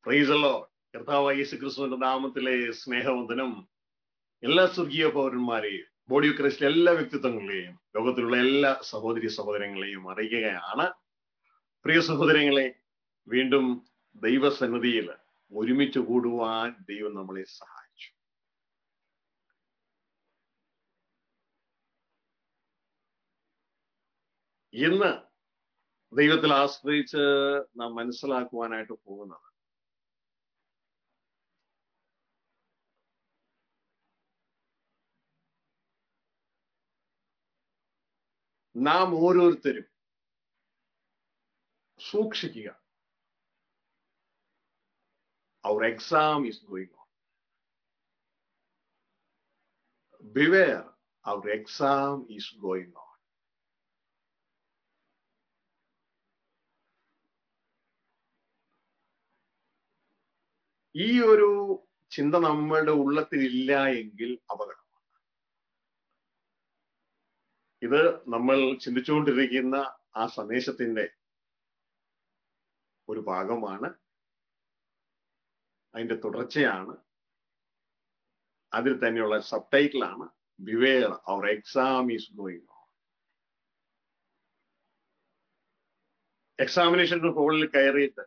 പ്രൈസല്ലോ കർത്താവ് യേശു ക്രിസ്തുവിന്റെ നാമത്തിലെ സ്നേഹവന്ദനം എല്ലാ സ്വർഗീയ പൗരന്മാരെയും ബോഡി ഓഫ് ക്രൈസ്റ്റിലെ എല്ലാ വ്യക്തിത്വങ്ങളെയും ലോകത്തിലുള്ള എല്ലാ സഹോദരി സഹോദരങ്ങളെയും അറിയിക്കുകയാണ് പ്രിയ സഹോദരങ്ങളെ വീണ്ടും ദൈവസന്നിധിയിൽ ഒരുമിച്ച് കൂടുവാൻ ദൈവം നമ്മളെ സഹായിച്ചു ഇന്ന് ദൈവത്തിൽ ആശ്രയിച്ച് നാം മനസ്സിലാക്കുവാനായിട്ട് പോകുന്നത് നാം ഓരോരുത്തരും സൂക്ഷിക്കുക our exam is going on beware our exam is going on ഈ ഒരു ചിന്ത നമ്മളുടെ ഉള്ളത്തിലില്ല എങ്കിൽ അപകടമാണ് ഇത് നമ്മൾ ചിന്തിച്ചുകൊണ്ടിരിക്കുന്ന ആ സന്ദേശത്തിന്റെ ഒരു ഭാഗമാണ് അതിന്റെ തുടർച്ചയാണ് അതിൽ തന്നെയുള്ള സബ് ടൈറ്റിലാണ് beware our exam is going on examination ഹോളിൽ കയറിയിട്ട്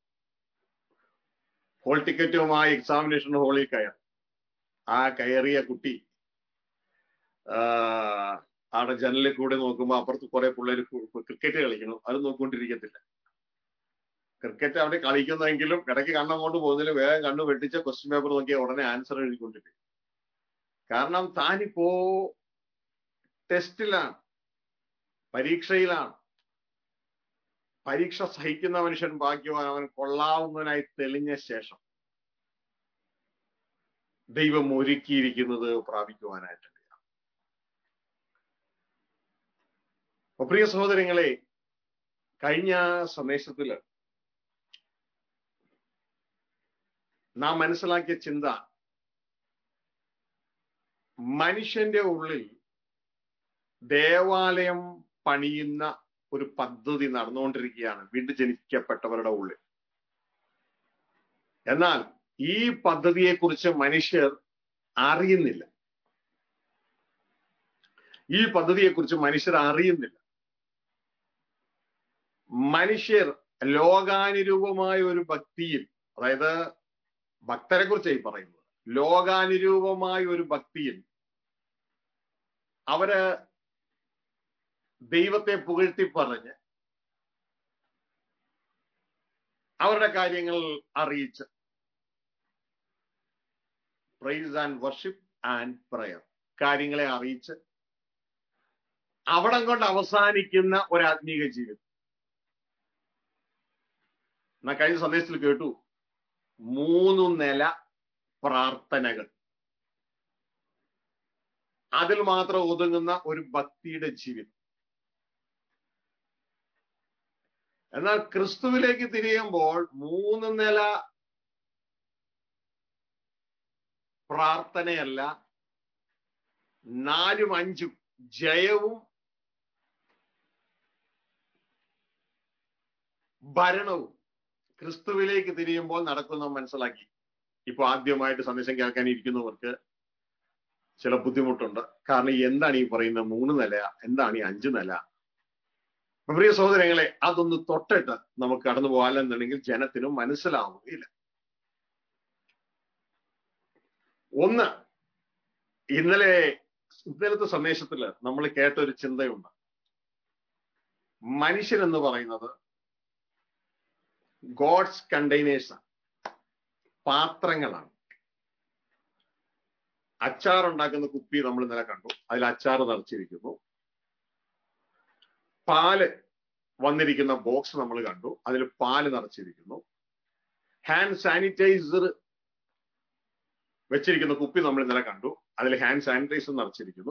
ഹോൾ ടിക്കറ്റുമായി എക്സാമിനേഷൻ ഹോളിൽ കയറി ആ കയറിയ കുട്ടി അവിടെ ജനലിൽ കൂടെ നോക്കുമ്പോൾ അപ്പുറത്ത് കുറെ പിള്ളേർ ക്രിക്കറ്റ് കളിക്കണം അത് നോക്കിക്കൊണ്ടിരിക്കത്തില്ല ക്രിക്കറ്റ് അവിടെ കളിക്കുന്നെങ്കിലും ഇടയ്ക്ക് കണ്ണങ്ങോട്ട് പോകുന്നതിൽ വേഗം കണ്ണു വെട്ടിച്ച ക്വസ്റ്റ്യൻ പേപ്പർ നോക്കിയാൽ ഉടനെ ആൻസർ എഴുതിക്കൊണ്ടിരിക്കും കാരണം താനിപ്പോ ടെസ്റ്റിലാണ് പരീക്ഷയിലാണ് പരീക്ഷ സഹിക്കുന്ന മനുഷ്യൻ ഭാഗ്യവാൻ അവൻ കൊള്ളാവുന്നവനായി തെളിഞ്ഞ ശേഷം ദൈവം ഒരുക്കിയിരിക്കുന്നത് പ്രാപിക്കുവാനായിട്ടുണ്ട് പ്രിയ സഹോദരങ്ങളെ കഴിഞ്ഞ സന്ദേശത്തില് നാം മനസ്സിലാക്കിയ ചിന്ത മനുഷ്യന്റെ ഉള്ളിൽ ദേവാലയം പണിയുന്ന ഒരു പദ്ധതി നടന്നുകൊണ്ടിരിക്കുകയാണ് വീണ്ടും ജനിക്കപ്പെട്ടവരുടെ ഉള്ളിൽ എന്നാൽ ഈ പദ്ധതിയെക്കുറിച്ച് മനുഷ്യർ അറിയുന്നില്ല ഈ പദ്ധതിയെക്കുറിച്ച് മനുഷ്യർ അറിയുന്നില്ല മനുഷ്യർ ലോകാനുരൂപമായ ഒരു ഭക്തിയിൽ അതായത് ഭക്തരെ കുറിച്ചായി പറയുന്നത് ലോകാനുരൂപമായ ഒരു ഭക്തിയിൽ അവര് ദൈവത്തെ പുകഴ്ത്തി പറഞ്ഞ് അവരുടെ കാര്യങ്ങൾ അറിയിച്ച് praise and worship and prayer കാര്യങ്ങളെ അറിയിച്ച് അവിടം കൊണ്ട് അവസാനിക്കുന്ന ഒരു ആത്മീക ജീവിതം ഞാൻ കഴിഞ്ഞ സന്ദേശത്തിൽ കേട്ടു മൂന്നു നില പ്രാർത്ഥനകൾ അതിൽ മാത്രം ഒതുങ്ങുന്ന ഒരു ഭക്തിയുടെ ജീവിതം എന്നാൽ ക്രിസ്തുവിലേക്ക് തിരിയുമ്പോൾ മൂന്ന് നില പ്രാർത്ഥനയല്ല നാലും അഞ്ചും ജയവും ഭരണവും ക്രിസ്തുവിലേക്ക് തിരിയുമ്പോൾ നടക്കുന്ന മനസ്സിലാക്കി ഇപ്പൊ ആദ്യമായിട്ട് സന്ദേശം കേൾക്കാൻ ഇരിക്കുന്നവർക്ക് ചില ബുദ്ധിമുട്ടുണ്ട് കാരണം എന്താണ് ഈ പറയുന്ന മൂന്ന് നില എന്താണ് ഈ അഞ്ച് നില പ്രിയ സഹോദരങ്ങളെ അതൊന്ന് തൊട്ടിട്ട് നമുക്ക് കടന്നു പോകാനെന്നുണ്ടെങ്കിൽ ജനത്തിനും മനസ്സിലാവുകയില്ല ഒന്ന് ഇന്നലെ ഇന്നലത്തെ സന്ദേശത്തില് നമ്മൾ കേട്ട ഒരു ചിന്തയുണ്ട് മനുഷ്യൻ എന്ന് പറയുന്നത് ഗോഡ്സ് കണ്ടെയ്നേഴ്സ് പാത്രങ്ങളാണ് അച്ചാർ ഉണ്ടാക്കുന്ന കുപ്പി നമ്മൾ ഇന്നലെ കണ്ടു അതിൽ അച്ചാർ നിറച്ചിരിക്കുന്നു പാല് വന്നിരിക്കുന്ന ബോക്സ് നമ്മൾ കണ്ടു അതിൽ പാല് നിറച്ചിരിക്കുന്നു ഹാൻഡ് സാനിറ്റൈസർ വെച്ചിരിക്കുന്ന കുപ്പി നമ്മൾ ഇന്നലെ കണ്ടു അതിൽ ഹാൻഡ് സാനിറ്റൈസർ നിറച്ചിരിക്കുന്നു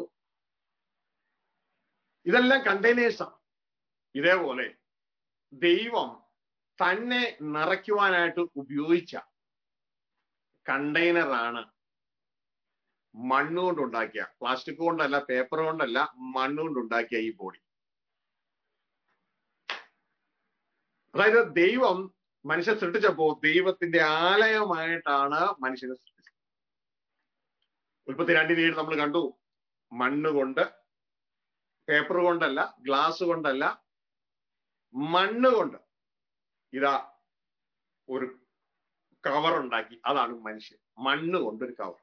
ഇതെല്ലാം കണ്ടെയ്നേഴ്സാണ് ഇതേപോലെ ദൈവം തന്നെ നിറയ്ക്കുവാനായിട്ട് ഉപയോഗിച്ച കണ്ടെയ്നറാണ് മണ്ണുകൊണ്ട് ഉണ്ടാക്കിയ പ്ലാസ്റ്റിക് കൊണ്ടല്ല പേപ്പർ കൊണ്ടല്ല മണ്ണുകൊണ്ട് ഉണ്ടാക്കിയ ഈ ബോഡി അതായത് ദൈവം മനുഷ്യൻ സൃഷ്ടിച്ചപ്പോ ദൈവത്തിന്റെ ആലയമായിട്ടാണ് മനുഷ്യനെ സൃഷ്ടിച്ചത് ഉൽപ്പത്തി രണ്ടിന് ഏഴ് നമ്മൾ കണ്ടു മണ്ണ് കൊണ്ട് പേപ്പർ കൊണ്ടല്ല ഗ്ലാസ് കൊണ്ടല്ല മണ്ണ് കൊണ്ട് ഇതാ ഒരു കവർ ഉണ്ടാക്കി അതാണ് മനുഷ്യൻ മണ്ണ് കൊണ്ടൊരു കവർ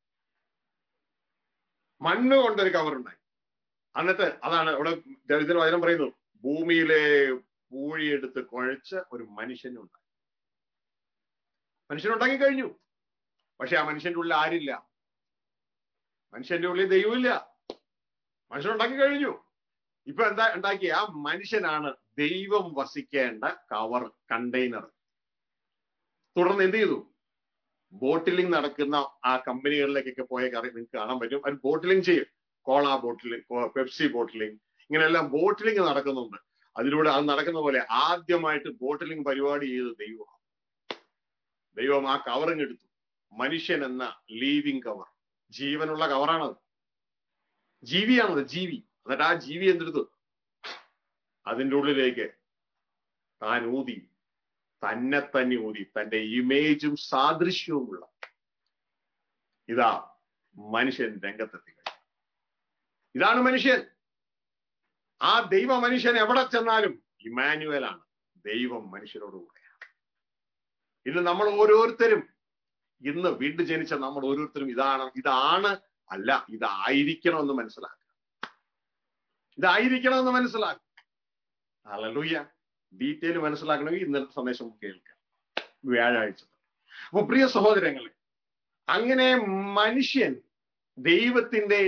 മണ്ണ് കൊണ്ടൊരു കവർ ഉണ്ടാക്കി എന്നിട്ട് അതാണ് ഇവിടെ ദരിദ്ര വചനം പറയുന്നു ഭൂമിയിലെ പൂഴിയെടുത്ത് കുഴച്ച് ഒരു മനുഷ്യനുണ്ടാക്കി മനുഷ്യനുണ്ടാക്കി കഴിഞ്ഞു പക്ഷെ ആ മനുഷ്യന്റെ ഉള്ളിൽ ആരില്ല മനുഷ്യന്റെ ഉള്ളിൽ ദൈവമില്ല മനുഷ്യനുണ്ടാക്കി കഴിഞ്ഞു ഇപ്പൊ എന്താ ഉണ്ടാക്കിയ ആ മനുഷ്യനാണ് ദൈവം വസിക്കേണ്ട കവർ കണ്ടെയ്നർ തുടർന്ന് എന്ത് ചെയ്തു ബോട്ടിലിംഗ് നടക്കുന്ന ആ കമ്പനികളിലേക്കൊക്കെ പോയ കറി നിങ്ങൾക്ക് കാണാൻ പറ്റും അവർ ബോട്ടിലിംഗ് ചെയ്യും കോള ബോട്ടിലിംഗ് പെപ്സി ബോട്ടിലിംഗ് ഇങ്ങനെയെല്ലാം ബോട്ടിലിംഗ് നടക്കുന്നുണ്ട് അതിലൂടെ അത് നടക്കുന്ന പോലെ ആദ്യമായിട്ട് ബോട്ടിലിംഗ് പരിപാടി ചെയ്ത് ദൈവം ദൈവം ആ കവറിങ് എടുത്തു മനുഷ്യൻ എന്ന ലീവിങ് കവർ ജീവനുള്ള കവറാണത് ജീവിയാണത് ജീവി എന്നിട്ട് ആ ജീവി എന്തെടുത്തു അതിൻ്റെ ഉള്ളിലേക്ക് താൻ ഊതി തന്നെ തന്നെ ഊതി തന്റെ ഇമേജും സാദൃശ്യവുമുള്ള ഇതാ മനുഷ്യൻ രംഗത്തെത്തി കഴിഞ്ഞു ഇതാണ് മനുഷ്യൻ ആ ദൈവ മനുഷ്യൻ എവിടെ ചെന്നാലും ഇമാനുവലാണ് ദൈവം മനുഷ്യരോട് കൂടെയാണ് ഇന്ന് നമ്മൾ ഓരോരുത്തരും ഇന്ന് വീണ്ടും ജനിച്ച നമ്മൾ ഓരോരുത്തരും ഇതാണ് ഇതാണ് അല്ല ഇതായിരിക്കണമെന്ന് മനസ്സിലാക്കുക ഇതായിരിക്കണമെന്ന് മനസ്സിലാക്കുക അലലൂയ ഡീറ്റെയിൽ മനസ്സിലാക്കണമെങ്കിൽ ഇന്നത്തെ സന്ദേശം കേൾക്കാം വ്യാഴാഴ്ച അപ്പൊ പ്രിയ സഹോദരങ്ങളെ അങ്ങനെ മനുഷ്യൻ ദൈവത്തിന്റെ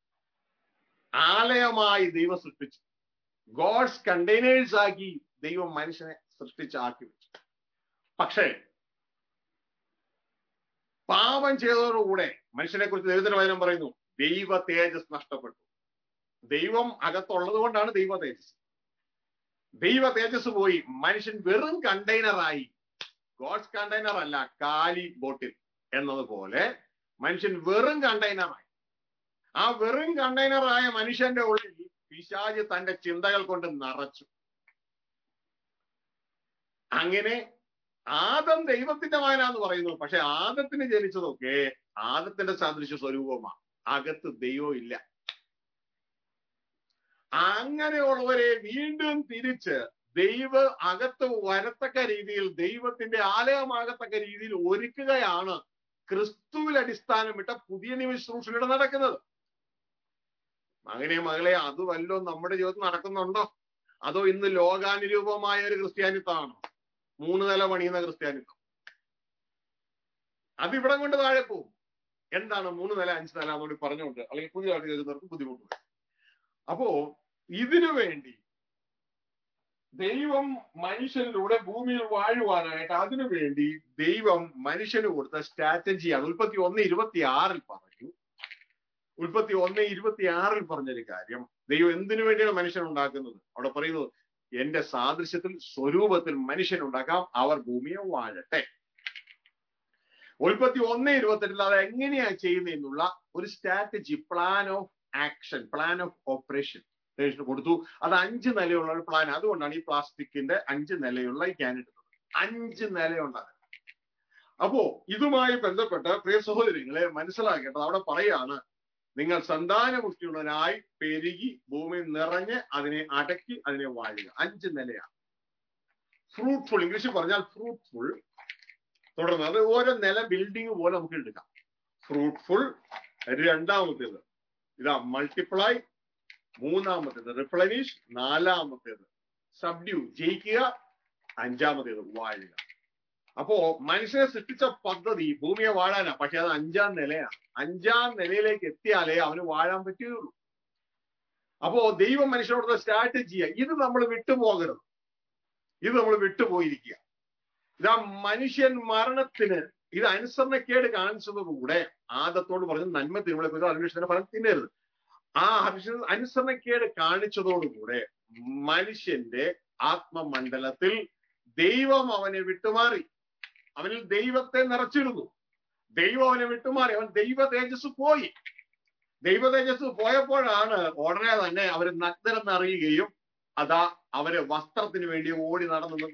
ആലയമായി ദൈവം സൃഷ്ടിച്ചു ഗോഡ്സ് കണ്ടെയ്നേഴ്സ് ആക്കി ദൈവം മനുഷ്യനെ സൃഷ്ടിച്ച് ആക്കി വെച്ചു പക്ഷേ പാപം ചെയ്തതോടുകൂടെ മനുഷ്യനെ കുറിച്ച് ദൈവത്തിന്റെ വചനം പറയുന്നു ദൈവ തേജസ് നഷ്ടപ്പെട്ടു ദൈവം അകത്തുള്ളത് കൊണ്ടാണ് ദൈവ തേജസ് ദൈവ തേജസ് പോയി മനുഷ്യൻ വെറും കണ്ടെയ്നറായി ഗോഡ്സ് കണ്ടെയ്നർ അല്ല കാലി ബോട്ടിൽ എന്നതുപോലെ മനുഷ്യൻ വെറും കണ്ടെയ്നറായി ആ വെറും കണ്ടെയ്നറായ മനുഷ്യന്റെ ഉള്ളിൽ പിശാജ് തന്റെ ചിന്തകൾ കൊണ്ട് നിറച്ചു അങ്ങനെ ആദം ദൈവത്തിന്റെ മകനാന്ന് പറയുന്നു പക്ഷെ ആദത്തിന് ജനിച്ചതൊക്കെ ആദത്തിന്റെ സാദൃശ്യ സ്വരൂപമാണ് അകത്ത് ദൈവം ഇല്ല അങ്ങനെയുള്ളവരെ വീണ്ടും തിരിച്ച് ദൈവ അകത്ത് വരത്തക്ക രീതിയിൽ ദൈവത്തിന്റെ ആലയമാകത്തക്ക രീതിയിൽ ഒരുക്കുകയാണ് ക്രിസ്തുവിൽ അടിസ്ഥാനമിട്ട പുതിയ നിമിശ്രൂഷയുടെ നടക്കുന്നത് മകനെ മകളെ അത് വല്ലോ നമ്മുടെ ജീവിതത്തിൽ നടക്കുന്നുണ്ടോ അതോ ഇന്ന് ലോകാനുരൂപമായ ഒരു ക്രിസ്ത്യാനിത്വമാണോ മൂന്ന് നില പണിയുന്ന ക്രിസ്ത്യാനിത്വം അത് ഇവിടം കൊണ്ട് താഴെ പോകും എന്താണ് മൂന്ന് നില അഞ്ച് നില എന്നുകൂടി പറഞ്ഞുകൊണ്ട് അല്ലെങ്കിൽ പുതിയതായിട്ട് കേൾക്കുന്നവർക്ക് ബുദ്ധിമുട്ട് വരും അപ്പോ ഇതിനു വേണ്ടി ദൈവം മനുഷ്യനിലൂടെ ഭൂമിയിൽ വാഴുവാനായിട്ട് അതിനു വേണ്ടി ദൈവം മനുഷ്യന് കൊടുത്ത സ്ട്രാറ്റജിയാണ് ഉൽപ്പത്തി ഒന്ന് ഇരുപത്തി ആറിൽ പറഞ്ഞു ഉൽപ്പത്തി ഒന്ന് ഇരുപത്തി ആറിൽ പറഞ്ഞൊരു കാര്യം ദൈവം എന്തിനു വേണ്ടിയാണ് മനുഷ്യൻ ഉണ്ടാക്കുന്നത് അവിടെ പറയുന്നത് എന്റെ സാദൃശ്യത്തിൽ സ്വരൂപത്തിൽ മനുഷ്യൻ ഉണ്ടാക്കാം അവർ ഭൂമിയെ വാഴട്ടെ ഉൽപ്പത്തി ഒന്ന് ഇരുപത്തെട്ടിൽ അത് എങ്ങനെയാ ചെയ്യുന്നതെന്നുള്ള ഒരു strategy plan of action plan of operation കൊടുത്തു അത് അഞ്ച് നിലയുള്ള ഒരു പ്ലാൻ അതുകൊണ്ടാണ് ഈ പ്ലാസ്റ്റിക്കിന്റെ അഞ്ച് നിലയുള്ള ഈ ക്യാൻ എടുത്തത് അഞ്ച് നിലയുണ്ടാകും അപ്പോ ഇതുമായി ബന്ധപ്പെട്ട് പ്രിയ സഹോദരങ്ങളെ മനസ്സിലാക്കേണ്ടത് അവിടെ പറയാണ് നിങ്ങൾ സന്താനപുഷ്ടിയുള്ളവനായി പെരുകി ഭൂമി നിറഞ്ഞ് അതിനെ അടക്കി അതിനെ വാഴുക അഞ്ച് നിലയാണ് ഫ്രൂട്ട്ഫുൾ ഇംഗ്ലീഷിൽ പറഞ്ഞാൽ ഫ്രൂട്ട്ഫുൾ തുടർന്ന് അത് ഓരോ നില ബിൽഡിംഗ് പോലെ നമുക്ക് എടുക്കാം ഫ്രൂട്ട്ഫുൾ രണ്ടാമത്തേത് ഇതാ മൾട്ടിപ്ലൈ മൂന്നാമത്തേത് റിപ്ലനിഷ് നാലാമത്തേത് സബ്ഡ്യൂ ജയിക്കുക അഞ്ചാമത്തേത് വാഴുക അപ്പോ മനുഷ്യനെ സൃഷ്ടിച്ച പദ്ധതി ഭൂമിയെ വാഴാനാ പക്ഷെ അത് അഞ്ചാം നിലയാണ് അഞ്ചാം നിലയിലേക്ക് എത്തിയാലേ അവന് വാഴാൻ പറ്റുകയുള്ളൂ അപ്പോ ദൈവം മനുഷ്യനോട് സ്ട്രാറ്റജിയാ ഇത് നമ്മൾ വിട്ടുപോകരുത് ഇത് നമ്മൾ വിട്ടുപോയിരിക്കുക ഇതാ മനുഷ്യൻ മരണത്തിന് ഇത് അനുസരണക്കേട് കാണിച്ചതോടുകൂടെ ആദത്തോട് പറഞ്ഞു നന്മ തിരുമളെ കുറിച്ച് അന്വേഷണത്തിന് ഫലം തിന്നരുത് ആ അനുസരണക്കേട് കാണിച്ചതോടുകൂടെ മനുഷ്യന്റെ ആത്മമണ്ഡലത്തിൽ ദൈവം അവനെ വിട്ടുമാറി അവനിൽ ദൈവത്തെ നിറച്ചിരുന്നു ദൈവം അവനെ വിട്ടുമാറി അവൻ ദൈവ തേജസ് പോയി ദൈവ തേജസ് പോയപ്പോഴാണ് ഉടനെ തന്നെ അവർ നഗ്നരെന്ന് അറിയുകയും അതാ അവരെ വസ്ത്രത്തിന് വേണ്ടി ഓടി നടന്നു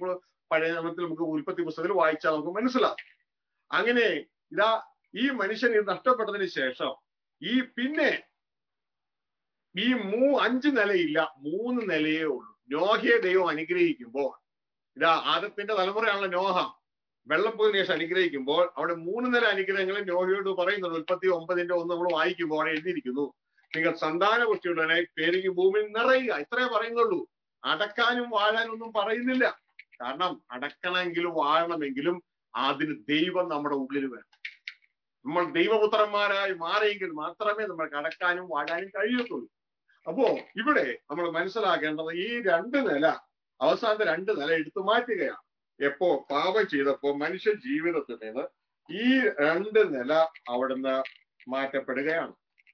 പഴയ നിയമത്തിൽ നമുക്ക് ഉൽപ്പത്തി പുസ്തകത്തിൽ വായിച്ചാൽ നമുക്ക് മനസ്സിലാവും അങ്ങനെ ഇതാ ഈ മനുഷ്യൻ ഇത് നഷ്ടപ്പെട്ടതിന് ശേഷം ഈ പിന്നെ ഈ മൂ അഞ്ച് നിലയില്ല മൂന്ന് നിലയേ ഉള്ളൂ നോഹയെ ദൈവം അനുഗ്രഹിക്കുമ്പോൾ ഇതാ ആദത്തിന്റെ തലമുറയാണല്ലോ നോഹ വെള്ളപ്പൊതിന് ശേഷം അനുഗ്രഹിക്കുമ്പോൾ അവിടെ മൂന്ന് നില അനുഗ്രഹങ്ങൾ നോഹയോട് പറയുന്നുണ്ട് ഉൽപ്പത്തി ഒമ്പതിന്റെ ഒന്ന് നമ്മൾ വായിക്കുമ്പോൾ അവിടെ എഴുതിയിരിക്കുന്നു നിങ്ങൾ സന്താന പുഷ്ടിയുള്ളവനായി പെരുകി ഭൂമിയിൽ നിറയുക ഇത്രേ പറയുന്നുള്ളൂ അടക്കാനും വാഴാനും ഒന്നും പറയുന്നില്ല കാരണം അടക്കണമെങ്കിലും വാഴണമെങ്കിലും അതിന് ദൈവം നമ്മുടെ ഉള്ളിൽ വേണം നമ്മൾ ദൈവപുത്രന്മാരായി മാറിയെങ്കിൽ മാത്രമേ നമ്മൾക്ക് അടക്കാനും വാഴാനും കഴിയത്തുള്ളൂ അപ്പോ ഇവിടെ നമ്മൾ മനസ്സിലാക്കേണ്ടത് ഈ രണ്ട് നില അവസാനത്തെ രണ്ട് നില എടുത്തു മാറ്റുകയാണ് എപ്പോ പാപം ചെയ്തപ്പോ മനുഷ്യ ജീവിതത്തിൽ നിന്ന് ഈ രണ്ട് നില അവിടുന്ന് മാറ്റപ്പെടുകയാണ്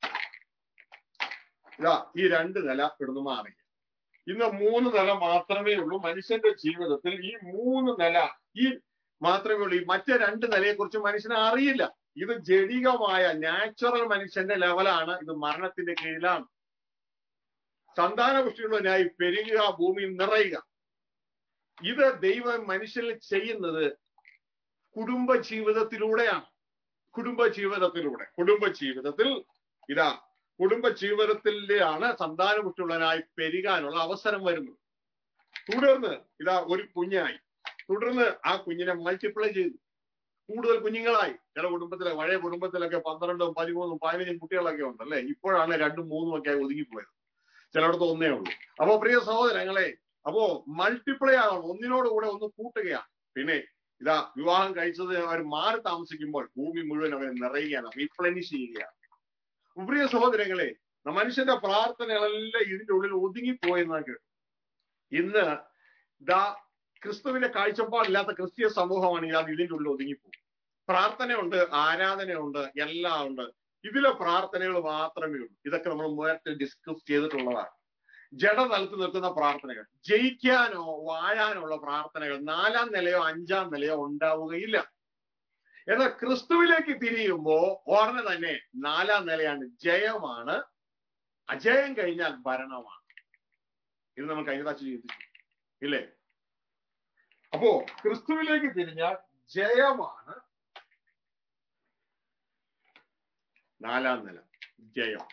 ഇതാ ഈ രണ്ട് നില ഇവിടുന്ന് മാറി ഇന്ന് മൂന്ന് നില മാത്രമേ ഉള്ളൂ മനുഷ്യന്റെ ജീവിതത്തിൽ ഈ മൂന്ന് നില ഈ മാത്രമേ ഉള്ളൂ ഈ മറ്റേ രണ്ട് നിലയെ കുറിച്ച് മനുഷ്യനെ അറിയില്ല ഇത് ജഡികമായ നാച്ചുറൽ മനുഷ്യന്റെ ലെവലാണ് ഇത് മരണത്തിന്റെ കീഴിലാണ് സന്താന പുഷ്ടിയുള്ളതിനായി പെരുകുക ഭൂമിയിൽ നിറയുക ഇത് ദൈവം മനുഷ്യനിൽ ചെയ്യുന്നത് കുടുംബ ജീവിതത്തിലൂടെയാണ് കുടുംബ ജീവിതത്തിലൂടെ കുടുംബ ജീവിതത്തിൽ ഇതാ കുടുംബ ജീവിതത്തിലാണ് സന്താനപുഷ്ടിയുള്ളതിനായി പെരുകാനുള്ള അവസരം വരുന്നത് തുടർന്ന് ഇതാ ഒരു കുഞ്ഞായി തുടർന്ന് ആ കുഞ്ഞിനെ മൾട്ടിപ്ലൈ ചെയ്തു കൂടുതൽ കുഞ്ഞുങ്ങളായി ചില കുടുംബത്തിലെ പഴയ കുടുംബത്തിലൊക്കെ പന്ത്രണ്ടും പതിമൂന്നും പതിനഞ്ചും കുട്ടികളൊക്കെ ഉണ്ട് അല്ലെ ഇപ്പോഴാണ് രണ്ടും മൂന്നും ഒക്കെ ആയി ഒതുങ്ങിപ്പോയത് ചിലയിടത്ത് ഒന്നേ ഉള്ളൂ അപ്പോ പ്രിയ സഹോദരങ്ങളെ അപ്പോ മൾട്ടിപ്ലൈ ആകണം ഒന്നിനോട് കൂടെ ഒന്ന് കൂട്ടുകയാണ് പിന്നെ ഇതാ വിവാഹം കഴിച്ചത് അവർ മാറി താമസിക്കുമ്പോൾ ഭൂമി മുഴുവൻ അവർ നിറയുകയാണ് റീപ്ലനിഷ് ചെയ്യുകയാണ് പ്രിയ സഹോദരങ്ങളെ മനുഷ്യന്റെ പ്രാർത്ഥനകളെല്ലാം ഇതിന്റെ ഉള്ളിൽ ഒതുങ്ങിപ്പോയെന്നാ കേട്ടു ഇന്ന് ദാ ക്രിസ്തുവിന്റെ കാഴ്ചപ്പാടില്ലാത്ത ക്രിസ്തീയ സമൂഹമാണെങ്കിൽ അത് ഇതിന്റെ ഉള്ളിൽ ഒതുങ്ങിപ്പോകും പ്രാർത്ഥനയുണ്ട് ആരാധനയുണ്ട് എല്ലാം ഉണ്ട് ഇതിലെ പ്രാർത്ഥനകൾ മാത്രമേ ഉള്ളൂ ഇതൊക്കെ നമ്മൾ നേരത്തെ ഡിസ്കസ് ചെയ്തിട്ടുള്ളതാണ് ജഡതലത്ത് നിൽക്കുന്ന പ്രാർത്ഥനകൾ ജയിക്കാനോ വാഴാനോ ഉള്ള പ്രാർത്ഥനകൾ നാലാം നിലയോ അഞ്ചാം നിലയോ ഉണ്ടാവുകയില്ല എന്നാൽ ക്രിസ്തുവിലേക്ക് തിരിയുമ്പോ ഉടനെ തന്നെ നാലാം നിലയാണ് ജയമാണ് അജയം കഴിഞ്ഞാൽ ഭരണമാണ് ഇത് നമ്മൾ കഴിഞ്ഞ പ്രാവശ്യം ചിന്തിച്ചു ഇല്ലേ അപ്പോ ക്രിസ്തുവിലേക്ക് തിരിഞ്ഞാൽ ജയമാണ് നാലാം നില ജയം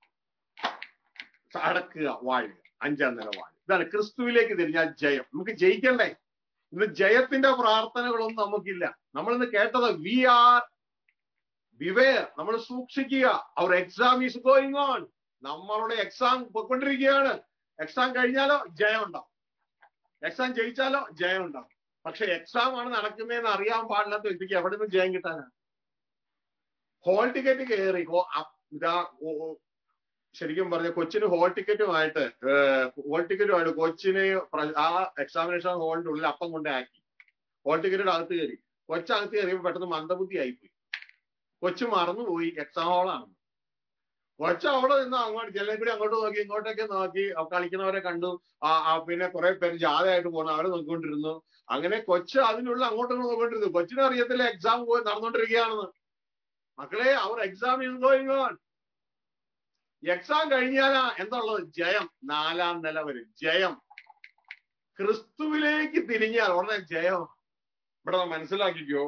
അടക്കുക വാഴുക അഞ്ചാം നില വാഴുക ഇതാണ് ക്രിസ്തുവിലേക്ക് തിരിഞ്ഞാൽ ജയം നമുക്ക് ജയിക്കണ്ടേ ഇന്ന് ജയത്തിന്റെ പ്രാർത്ഥനകളൊന്നും നമുക്കില്ല നമ്മൾ ഇന്ന് കേട്ടത് വി ആർ ബിവെയർ നമ്മൾ സൂക്ഷിക്കുക our exam is going on നമ്മളുടെ എക്സാം പോയിക്കൊണ്ടിരിക്കുകയാണ് എക്സാം കഴിഞ്ഞാലോ ജയം ഉണ്ടാവും എക്സാം ജയിച്ചാലോ ജയം ഉണ്ടാവും പക്ഷെ എക്സാം ആണ് നടക്കുന്നതെന്ന് അറിയാൻ പാടില്ലാത്ത വ്യക്തിക്ക് എവിടെ നിന്ന് ജയം കിട്ടാനാണ് ഹോൾ ടിക്കറ്റ് കയറി ഇതാ ശരിക്കും പറഞ്ഞ കൊച്ചിന് ഹോൾ ടിക്കറ്റുമായിട്ട് ഹോൾ ടിക്കറ്റുമായിട്ട് കൊച്ചിന് ആ എക്സാമിനേഷൻ ഹോളിന്റെ ഉള്ളിൽ അപ്പം കൊണ്ട് ആക്കി ഹോൾ ടിക്കറ്റിന്റെ അകത്ത് കയറി കൊച്ചകത്ത് കയറിയപ്പോൾ പെട്ടെന്ന് മന്ദബുദ്ധി ആയിപ്പോയി കൊച്ചു മറന്നുപോയി എക്സാം ഹോളാണ് കൊച്ചു അവിടെ നിന്ന് അങ്ങോട്ട് ജനലും കൂടി അങ്ങോട്ട് നോക്കി ഇങ്ങോട്ടൊക്കെ നോക്കി കളിക്കുന്നവരെ കണ്ടു ആ പിന്നെ കുറെ പേര് ജാഥയായിട്ട് പോകണം അവരെ നോക്കിക്കൊണ്ടിരുന്നു അങ്ങനെ കൊച്ചു അതിനുള്ള അങ്ങോട്ടും നോക്കിക്കൊണ്ടിരുന്നു കൊച്ചിനെ അറിയത്തില്ല എക്സാം പോയി നടന്നുകൊണ്ടിരിക്കുകയാണെന്ന് മക്കളെ our exam is going on exam കഴിഞ്ഞാലാ എന്തുള്ളത് ജയം നാലാം നില വരും ജയം ക്രിസ്തുവിലേക്ക് തിരിഞ്ഞാൽ ഉടനെ ജയം ഇവിടെ മനസ്സിലാക്കിക്കോ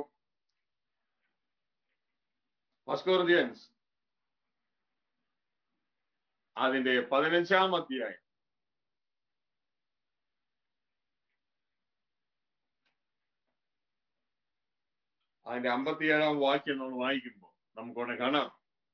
ഫസ്കോറിയൻസ് അതിന്റെ പതിനഞ്ചാം അധ്യായം അതിന്റെ അമ്പത്തിയേഴാം വാക്യം നമ്മൾ വായിക്കുമ്പോൾ നമുക്കവിടെ കാണാം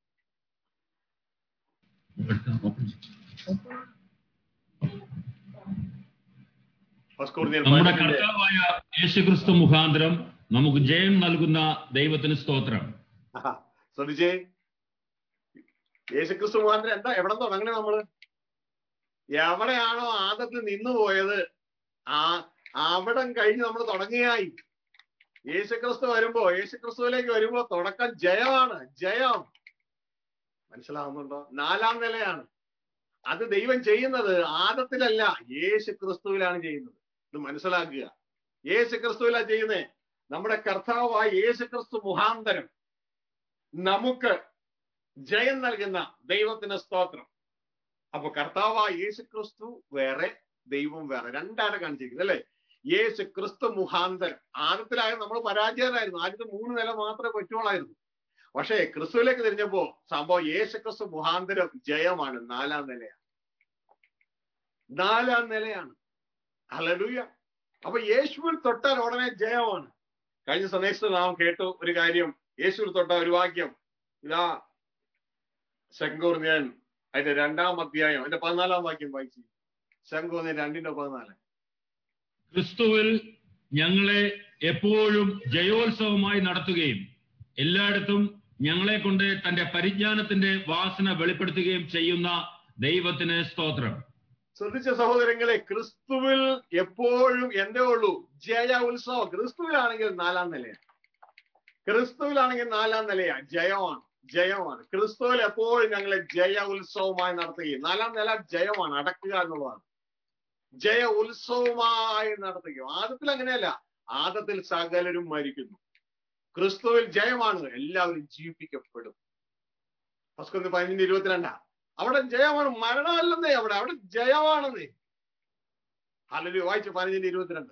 നമ്മുടെ കർത്താവായ യേശുക്രിസ്തു മുഖാന്തരം നമുക്ക് ജയം നൽകുന്ന ദൈവത്തിന് സ്തോത്രം ശ്രദ്ധിച്ചേ യേശുക്രിസ്തു മുഖാന്തരം എന്താ എവിടെ തുടങ്ങണേ നമ്മള് എവിടെയാണോ ആദത്തിൽ നിന്നു പോയത് ആ അവിടം കഴിഞ്ഞ് നമ്മൾ തുടങ്ങിയായി യേശുക്രിസ്തു വരുമ്പോ യേശുക്രിസ്തുവിലേക്ക് വരുമ്പോ തുടക്കം ജയമാണ് ജയം മനസ്സിലാവുന്നുണ്ടോ നാലാം നിലയാണ് അത് ദൈവം ചെയ്യുന്നത് ആദത്തിലല്ല യേശു ക്രിസ്തുവിലാണ് ചെയ്യുന്നത് ഇത് മനസ്സിലാക്കുക യേശു ക്രിസ്തുവിലാണ് ചെയ്യുന്നേ നമ്മുടെ കർത്താവായ യേശു ക്രിസ്തു മുഖാന്തരം നമുക്ക് ജയം നൽകുന്ന ദൈവത്തിന് സ്തോത്രം അപ്പൊ കർത്താവായ യേശു ക്രിസ്തു വേറെ ദൈവം വേറെ രണ്ടാണ് കാണിച്ചിരിക്കുന്നത് അല്ലെ യേശു ക്രിസ്തു മുഖാന്തരം ആദ്യത്തിലായ നമ്മൾ പരാജയരായിരുന്നു ആദ്യത്തെ മൂന്ന് നില മാത്രമേ പറ്റുള്ളായിരുന്നു പക്ഷേ ക്രിസ്തുവിലേക്ക് തിരിഞ്ഞപ്പോ സംഭവം യേശു ക്രിസ്തു മുഖാന്തരം ജയമാണ് നാലാം നിലയാണ് നാലാം നിലയാണ് ഹലലൂയ അപ്പൊ യേശുവിൽ തൊട്ടാൽ ഉടനെ ജയമാണ് കഴിഞ്ഞ സന്ദേശത്തിൽ നാം കേട്ടു ഒരു കാര്യം യേശുവിൽ തൊട്ട ഒരു വാക്യം ഇതാ ശങ്കൂർന്നിയൻ അതിന്റെ രണ്ടാം അധ്യായം അതിന്റെ പതിനാലാം വാക്യം വായിച്ചു ശങ്കൂർന്നിയൻ രണ്ടിന്റെ പതിനാല് ക്രിസ്തുവിൽ ഞങ്ങളെ എപ്പോഴും ജയോത്സവമായി നടത്തുകയും എല്ലായിടത്തും ഞങ്ങളെ കൊണ്ട് തന്റെ പരിജ്ഞാനത്തിന്റെ വാസന വെളിപ്പെടുത്തുകയും ചെയ്യുന്ന ദൈവത്തിന് സ്തോത്രം ശ്രദ്ധിച്ച സഹോദരങ്ങളെ ക്രിസ്തുവിൽ എപ്പോഴും എന്തേ ഉള്ളൂ ജയ ഉത്സവം ക്രിസ്തുവിലാണെങ്കിൽ നാലാം നിലയാണ് ക്രിസ്തുവിലാണെങ്കിൽ നാലാം നിലയാണ് ജയമാണ് ജയമാണ് ക്രിസ്തുവിൽ എപ്പോഴും ഞങ്ങളെ ജയ ഉത്സവമായി നടത്തുകയും നാലാം നില ജയമാണ് അടക്കുക എന്നുള്ളതാണ് ജയ ഉത്സവമായി നടത്തുകയും ആദത്തിൽ അങ്ങനെയല്ല ആദത്തിൽ സകലരും മരിക്കുന്നു ക്രിസ്തുവിൽ ജയമാണ് എല്ലാവരും ജീവിപ്പിക്കപ്പെടും ഫസ്കൊന്ന് പതിനഞ്ച് ഇരുപത്തിരണ്ടാ അവിടെ ജയമാണ് മരണമല്ലെന്നേ അവിടെ അവിടെ ജയമാണെന്നേ അല്ലെങ്കിൽ വായിച്ചു പതിനഞ്ചിന്റെ ഇരുപത്തിരണ്ട്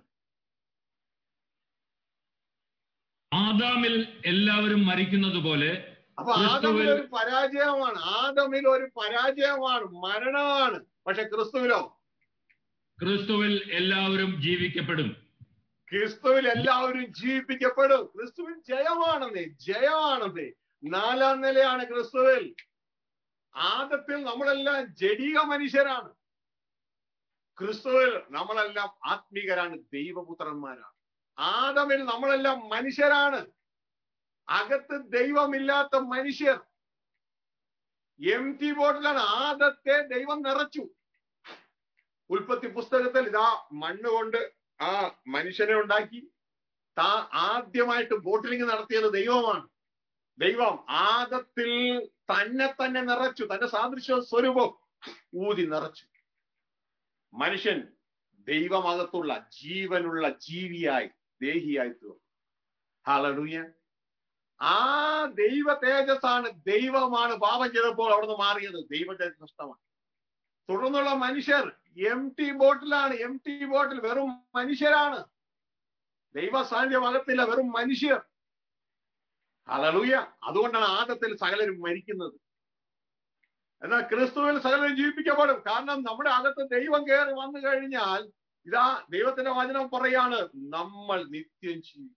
ആദാമിൽ എല്ലാവരും മരിക്കുന്നത് പോലെ അപ്പൊ ആദമിൽ ഒരു പരാജയമാണ് ആദമിൽ ഒരു പരാജയമാണ് മരണമാണ് പക്ഷെ ക്രിസ്തുവിലോ ക്രിസ്തുവിൽ എല്ലാവരും ജീവിക്കപ്പെടും ക്രിസ്തുവിൽ എല്ലാവരും ജീവിപ്പിക്കപ്പെടും ക്രിസ്തുവിൽ ജയമാണെന്നേ ജയമാണെന്നേ നാലാം നിലയാണ് ക്രിസ്തുവിൽ ആദത്തിൽ നമ്മളെല്ലാം ജഡീക മനുഷ്യരാണ് ക്രിസ്തുവിൽ നമ്മളെല്ലാം ആത്മീകരാണ് ദൈവപുത്രന്മാരാണ് ആദമിൽ നമ്മളെല്ലാം മനുഷ്യരാണ് അകത്ത് ദൈവമില്ലാത്ത മനുഷ്യർ എം ടി ബോട്ടിലാണ് ആദത്തെ ദൈവം നിറച്ചു ഉൽപ്പത്തി പുസ്തകത്തിൽ ഇതാ മണ്ണ് കൊണ്ട് ആ മനുഷ്യനെ ഉണ്ടാക്കി താ ആദ്യമായിട്ട് ബോട്ടിലിംഗ് നടത്തിയത് ദൈവമാണ് ദൈവം ആദത്തിൽ തന്നെ തന്നെ നിറച്ചു തന്റെ സാദൃശ്യ സ്വരൂപം ഊതി നിറച്ചു മനുഷ്യൻ ദൈവമകത്തുള്ള ജീവനുള്ള ജീവിയായി ദേഹിയായി തീർന്നു ഹലലൂയ ആ ദൈവ തേജസ്സാണ് ദൈവമാണ് പാപം ചെയ്തപ്പോൾ അവിടുന്ന് മാറിയത് ദൈവ തേജസ് നഷ്ടമാണ് തുടർന്നുള്ള മനുഷ്യർ എം ടി ബോട്ടിലാണ് എം ടി ബോട്ടിൽ വെറും മനുഷ്യരാണ് ദൈവ സാന്നിധ്യം അകത്തില്ല വെറും മനുഷ്യർ ഹലലൂയ അതുകൊണ്ടാണ് ആദത്തിൽ സകലരും മരിക്കുന്നത് എന്നാൽ ക്രിസ്തുവിൽ സകലരും ജീവിപ്പിക്കപ്പെടും കാരണം നമ്മുടെ അകത്ത് ദൈവം കയറി വന്നു കഴിഞ്ഞാൽ ഇതാ ദൈവത്തിന്റെ വചനം പറയാണ് നമ്മൾ നിത്യം ജീവിക്കും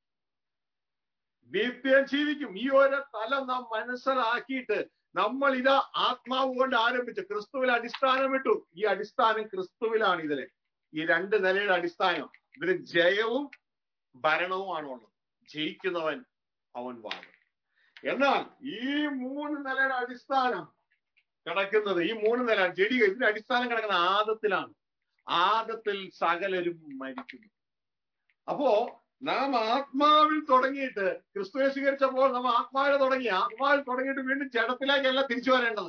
നിത്യം ജീവിക്കും ഈ ഒരു തലം നാം മനസ്സിലാക്കിയിട്ട് നമ്മൾ ഇതാ ആത്മാവ് കൊണ്ട് ആരംഭിച്ചു ക്രിസ്തുവിൽ അടിസ്ഥാനമിട്ടു ഈ അടിസ്ഥാനം ക്രിസ്തുവിലാണ് ഇതില് ഈ രണ്ട് നിലയുടെ അടിസ്ഥാനം ഇതിന് ജയവും ഭരണവുമാണ് ഉള്ളത് ജയിക്കുന്നവൻ അവൻ വാങ്ങും എന്നാൽ ഈ മൂന്ന് നിലയുടെ അടിസ്ഥാനം കിടക്കുന്നത് ഈ മൂന്ന് നില ജഡിക ഇതിന്റെ അടിസ്ഥാനം കിടക്കുന്ന ആദത്തിലാണ് ആദത്തിൽ സകലരും മരിക്കുന്നു അപ്പോ നാം ആത്മാവിൽ തുടങ്ങിയിട്ട് ക്രിസ്തുവിനെ സ്വീകരിച്ചപ്പോൾ നാം ആത്മാവിൽ തുടങ്ങി ആത്മാവിൽ തുടങ്ങിയിട്ട് വീണ്ടും ജഡത്തിലേക്കല്ല തിരിച്ചു വരേണ്ടത്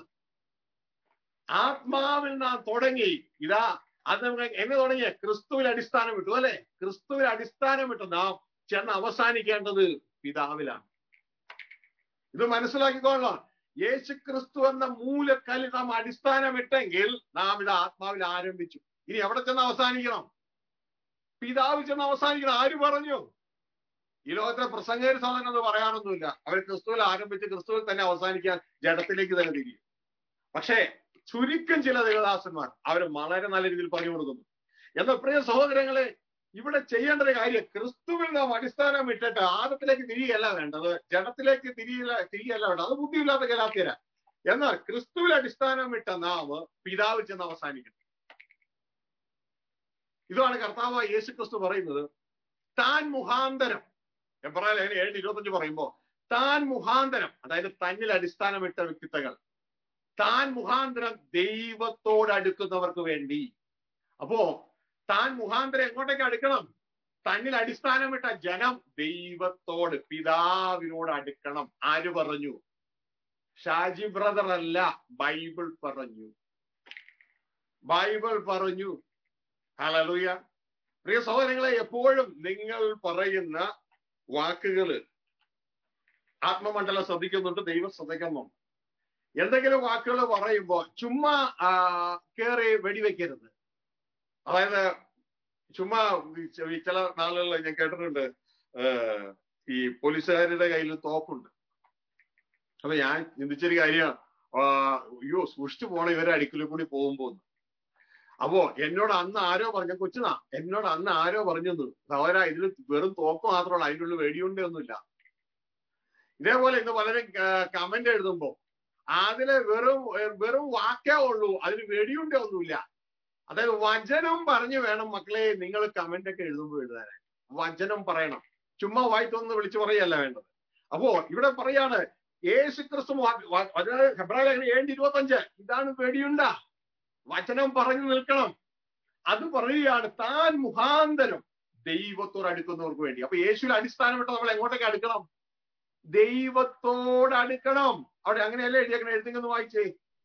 ആത്മാവിൽ നാം തുടങ്ങി ഇതാ അത് നമുക്ക് എങ്ങനെ തുടങ്ങിയ ക്രിസ്തുവിൽ അടിസ്ഥാനം വിട്ടു അല്ലെ ക്രിസ്തുവിൽ അടിസ്ഥാനം വിട്ടു നാം ചെന്ന് അവസാനിക്കേണ്ടത് പിതാവിലാണ് ഇത് മനസ്സിലാക്കിക്കൊള്ളാം യേശു ക്രിസ്തു എന്ന മൂലക്കല്ലിൽ നാം അടിസ്ഥാനമിട്ടെങ്കിൽ നാം ഇത് ആത്മാവിൽ ആരംഭിച്ചു ഇനി എവിടെ ചെന്ന് അവസാനിക്കണം പിതാവിൽ ചെന്ന് അവസാനിക്കണം ആര് പറഞ്ഞു ഈ ലോകത്തിലെ പ്രസംഗകർ സാധനം അത് പറയാനൊന്നുമില്ല അവർ ക്രിസ്തുവിൽ ആരംഭിച്ച് ക്രിസ്തുവിൽ തന്നെ അവസാനിക്കാൻ ജഡത്തിലേക്ക് തന്നെ തിരിയും പക്ഷേ ചുരുക്കം ചില ദേവദാസന്മാർ അവർ വളരെ നല്ല രീതിയിൽ പറഞ്ഞു കൊടുക്കുന്നു എന്നാൽ പ്രിയ സഹോദരങ്ങളെ ഇവിടെ ചെയ്യേണ്ട ഒരു കാര്യം ക്രിസ്തുവിൽ നാം അടിസ്ഥാനം ഇട്ടിട്ട് ആദത്തിലേക്ക് തിരികെയല്ല വേണ്ടത് ജഡത്തിലേക്ക് തിരികെ തിരികെയല്ല വേണ്ടത് അത് ബുദ്ധിയില്ലാത്ത കലാത്തിയര എന്നാൽ ക്രിസ്തുവിൽ അടിസ്ഥാനം ഇട്ട നാം പിതാവിൽ ചെന്ന് അവസാനിക്കണം ഇതാണ് കർത്താവ് യേശു ക്രിസ്തു പറയുന്നത് താൻ മുഖാന്തരം എബ്രാഹിം ലേഖനം ഏഴ് ഇരുപത്തഞ്ച് പറയുമ്പോ താൻ മുഖാന്തരം അതായത് തന്നിൽ അടിസ്ഥാനമിട്ട വ്യക്തിത്വങ്ങൾ താൻ മുഖാന്തരം ദൈവത്തോട് അടുക്കുന്നവർക്ക് വേണ്ടി അപ്പോ താൻ മുഖാന്തരം എങ്ങോട്ടേക്ക് അടുക്കണം തന്നിൽ അടിസ്ഥാനമിട്ട ജനം ദൈവത്തോട് പിതാവിനോട് അടുക്കണം ആര് പറഞ്ഞു ഷാജി ബ്രദർ അല്ല ബൈബിൾ പറഞ്ഞു ബൈബിൾ പറഞ്ഞു ഹലലുയ പ്രിയ സഹോദരങ്ങളെ എപ്പോഴും നിങ്ങൾ പറയുന്ന വാക്കുകള് ആത്മമണ്ഡലം ശ്രദ്ധിക്കുന്നുണ്ട് ദൈവം ശ്രദ്ധിക്കുന്നുണ്ട് എന്തെങ്കിലും വാക്കുകൾ പറയുമ്പോൾ ചുമ്മാ കയറി വെടിവെക്കരുത് അതായത് ചുമ്മാ ഈ ചെ- ഈ ചില നാളുകളിൽ ഞാൻ കേട്ടിട്ടുണ്ട് ഏഹ്, ഈ പോലീസുകാരുടെ കയ്യിൽ തോക്കുണ്ട് അപ്പൊ ഞാൻ ചിന്തിച്ചൊരു കാര്യമാണ് അയ്യോ സൂക്ഷിച്ചു പോണ ഇവരെ അടിക്കലിൽ കൂടി പോകുമ്പോ എന്ന്. അപ്പോ എന്നോട് അന്ന് ആരോ പറഞ്ഞു കൊച്ചുനാ എന്നോട് അന്ന് ആരോ പറഞ്ഞു സഹോദര ഇതിൽ വെറും തോക്ക് മാത്രമല്ല അതിൻ്റെ ഉള്ളിൽ വെടിയുണ്ട ഒന്നുമില്ല ഇതേപോലെ ഇന്ന് പലരും കമന്റ് എഴുതുമ്പോ അതില് വെറും ഏർ വെറും വാക്കേ ഉള്ളൂ അതിന് വെടിയുണ്ട ഒന്നുമില്ല അതായത് വചനം പറഞ്ഞു വേണം മക്കളെ നിങ്ങൾ കമന്റ് ഒക്കെ എഴുതുമ്പോൾ എഴുതാൻ വചനം പറയണം ചുമ്മാ വായിത്തൊന്ന് വിളിച്ചു പറയല്ല വേണ്ടത് അപ്പോ ഇവിടെ പറയാണ് യേശു ക്രിസ്തു ഹെബ്രാലേഖനം ഏഴ് ഇരുപത്തഞ്ച് ഇതാണ് വെടിയുണ്ട വചനം പറഞ്ഞു നിൽക്കണം അത് പറയുകയാണ് താൻ മുഖാന്തരം ദൈവത്തോട് അടുക്കുന്നവർക്ക് വേണ്ടി അപ്പൊ യേശുവിൽ അടിസ്ഥാനപ്പെട്ട് നമ്മൾ എങ്ങോട്ടേക്ക് അടുക്കണം ദൈവത്തോട് അടുക്കണം അവിടെ അങ്ങനെയല്ലേ എഴുതിയേക്കണം എഴുതിങ്ങൊന്ന് വായിച്ചേ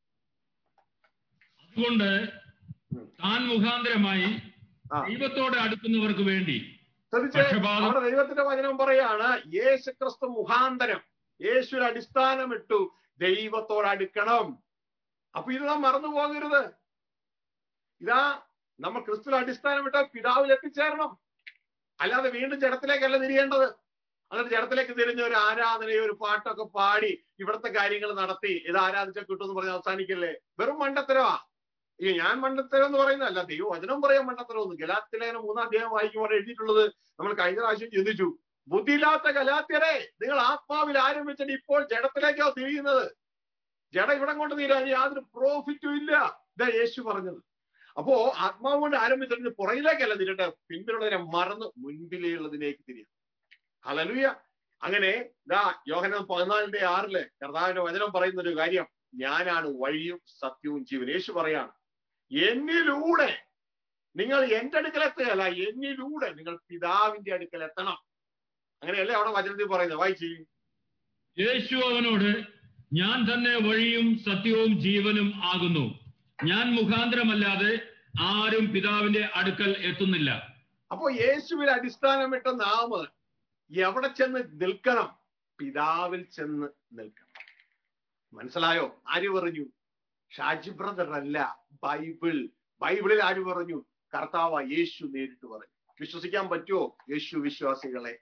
അതുകൊണ്ട് ഉം. താൻ മുഖാന്തരമായി ആ. ദൈവത്തോട് അടുക്കുന്നവർക്ക് വേണ്ടി ശ്രദ്ധിച്ചേ പക്ഷപാതം- അവിടെ ദൈവത്തിന്റെ വചനം പറയാണ് യേശു ക്രിസ്തു മുഖാന്തരം യേശുവിൽ അടിസ്ഥാനമിട്ടു ദൈവത്തോട് അടുക്കണം അപ്പൊ ഇത് നാം മറന്നു പോകരുത് ഇതാ നമ്മൾ ക്രിസ്തുവിൽ അടിസ്ഥാനമിട്ട പിതാവിൽ എത്തിച്ചേരണം അല്ലാതെ വീണ്ടും ജഡത്തിലേക്കല്ല തിരിയേണ്ടത് എന്നിട്ട് ജഡത്തിലേക്ക് തിരിഞ്ഞ ഒരു ആരാധനയോ ഒരു പാട്ടൊക്കെ പാടി ഇവിടുത്തെ കാര്യങ്ങൾ നടത്തി ഇത് ആരാധിച്ച കിട്ടുമെന്ന് പറഞ്ഞ് അവസാനിക്കല്ലേ വെറും മണ്ടത്തരവാ ഈ ഞാൻ മണ്ടത്തരം എന്ന് പറയുന്നതല്ല ദൈവം വചനം പറയാൻ മണ്ടത്തരം ഒന്നും ഗലാത്തിലേഖനം മൂന്നാം അധ്യായം വായിക്കുമ്പോൾ എഴുതിയിട്ടുള്ളത് നമ്മൾ കഴിഞ്ഞ പ്രാവശ്യം ചിന്തിച്ചു ബുദ്ധിയില്ലാത്ത ഗലാത്യരെ നിങ്ങൾ ആത്മാവിൽ ആരംഭിച്ചിട്ട് ഇപ്പോൾ ജഡത്തിലേക്കോ തിരിയുന്നത് ജഡ ഇവിടെ കൊണ്ട് തീരാൻ യാതൊരു പ്രോഫിറ്റും ഇല്ല ഇതാ യേശു പറഞ്ഞത് അപ്പോ ആത്മാവ് കൊണ്ട് ആരംഭിച്ചിട്ട് പുറകിലേക്കല്ല തിരിയട്ടെ പിന്നിലുള്ളതിനെ മറന്ന് മുൻപിലുള്ളതിലേക്ക് തിരിയാം ഹലലുയ അങ്ങനെ ഇതാ യോഹനം പതിനാലിന്റെ ആറില് കർത്താവിന്റെ വചനം പറയുന്ന ഒരു കാര്യം ഞാനാണ് വഴിയും സത്യവും ജീവൻ യേശു പറയാണ് എന്നിലൂടെ നിങ്ങൾ എന്റെ അടുക്കൽ എത്തുകയല്ല എന്നിലൂടെ നിങ്ങൾ പിതാവിന്റെ അടുക്കൽ എത്തണം അങ്ങനെയല്ലേ അവിടെ വചനത്തിൽ പറയുന്നത് വായിച്ചു യേശു അവനോട് ഞാൻ തന്നെ വഴിയും സത്യവും ജീവനും ആകുന്നു ഞാൻ മുഖാന്തരമല്ലാതെ ആരും പിതാവിന്റെ അടുക്കൽ എത്തുന്നില്ല അപ്പോ യേശുവിൽ അടിസ്ഥാനമിട്ട നാം എവിടെ ചെന്ന് നിൽക്കണം പിതാവിൽ ചെന്ന് നിൽക്കണം മനസ്സിലായോ ആര് പറഞ്ഞു ഷാജി ബ്രദർ അല്ല ബൈബിൾ ബൈബിളിൽ ആര് പറഞ്ഞു കർത്താവ് യേശു നേരിട്ട് പറഞ്ഞു വിശ്വസിക്കാൻ പറ്റുമോ യേശു വിശ്വാസികളെ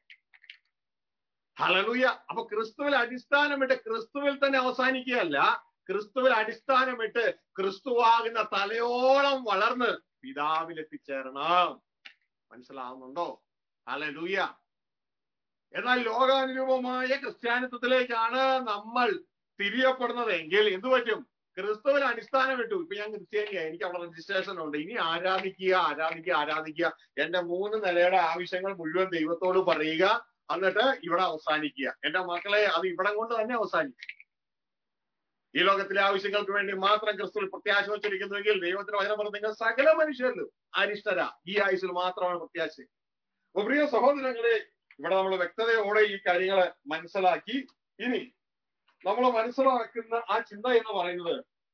ഹലലൂയ അപ്പൊ ക്രിസ്തുവിൽ അടിസ്ഥാനമിട്ട് ക്രിസ്തുവിൽ തന്നെ അവസാനിക്കുകയല്ല ക്രിസ്തുവിൽ അടിസ്ഥാനമിട്ട് ക്രിസ്തുവാകുന്ന തലയോളം വളർന്ന് പിതാവിൽ എത്തിച്ചേരണം മനസ്സിലാവുന്നുണ്ടോ ഹലലൂയ എന്നാൽ ലോകാനുരൂപമായ ക്രിസ്ത്യാനിത്വത്തിലേക്കാണ് നമ്മൾ തിരിയപ്പെടുന്നത് എങ്കിൽ എന്തു പറ്റും ക്രിസ്തുവിൽ അടിസ്ഥാനം ഇട്ടു ഇപ്പൊ ഞാൻ ക്രിസ്ത്യാനിയാ എനിക്ക് അവിടെ രജിസ്ട്രേഷൻ ഉണ്ട് ഇനി ആരാധിക്കുക ആരാധിക്കുക ആരാധിക്കുക എന്റെ മൂന്ന് നിലയുടെ ആവശ്യങ്ങൾ മുഴുവൻ ദൈവത്തോട് പറയുക എന്നിട്ട് ഇവിടെ അവസാനിക്കുക എന്റെ മക്കളെ അത് ഇവിടം കൊണ്ട് തന്നെ അവസാനിക്കും ഈ ലോകത്തിലെ ആവശ്യങ്ങൾക്ക് വേണ്ടി മാത്രം ക്രിസ്തുവിൽ പ്രത്യാശ വച്ചിരിക്കുന്നുവെങ്കിൽ ദൈവത്തിന് വചനം പറഞ്ഞു നിങ്ങൾ സകല മനുഷ്യരിലും അരിഷ്ടര ഈ ആയുസിൽ മാത്രമാണ് പ്രത്യാശ അപ്പൊ പ്രിയ സഹോദരങ്ങളെ ഇവിടെ നമ്മൾ വ്യക്തതയോടെ ഈ കാര്യങ്ങളെ മനസ്സിലാക്കി ഇനി നമ്മൾ മനസ്സിലാക്കുന്ന ആ ചിന്ത എന്ന് പറയുന്നത്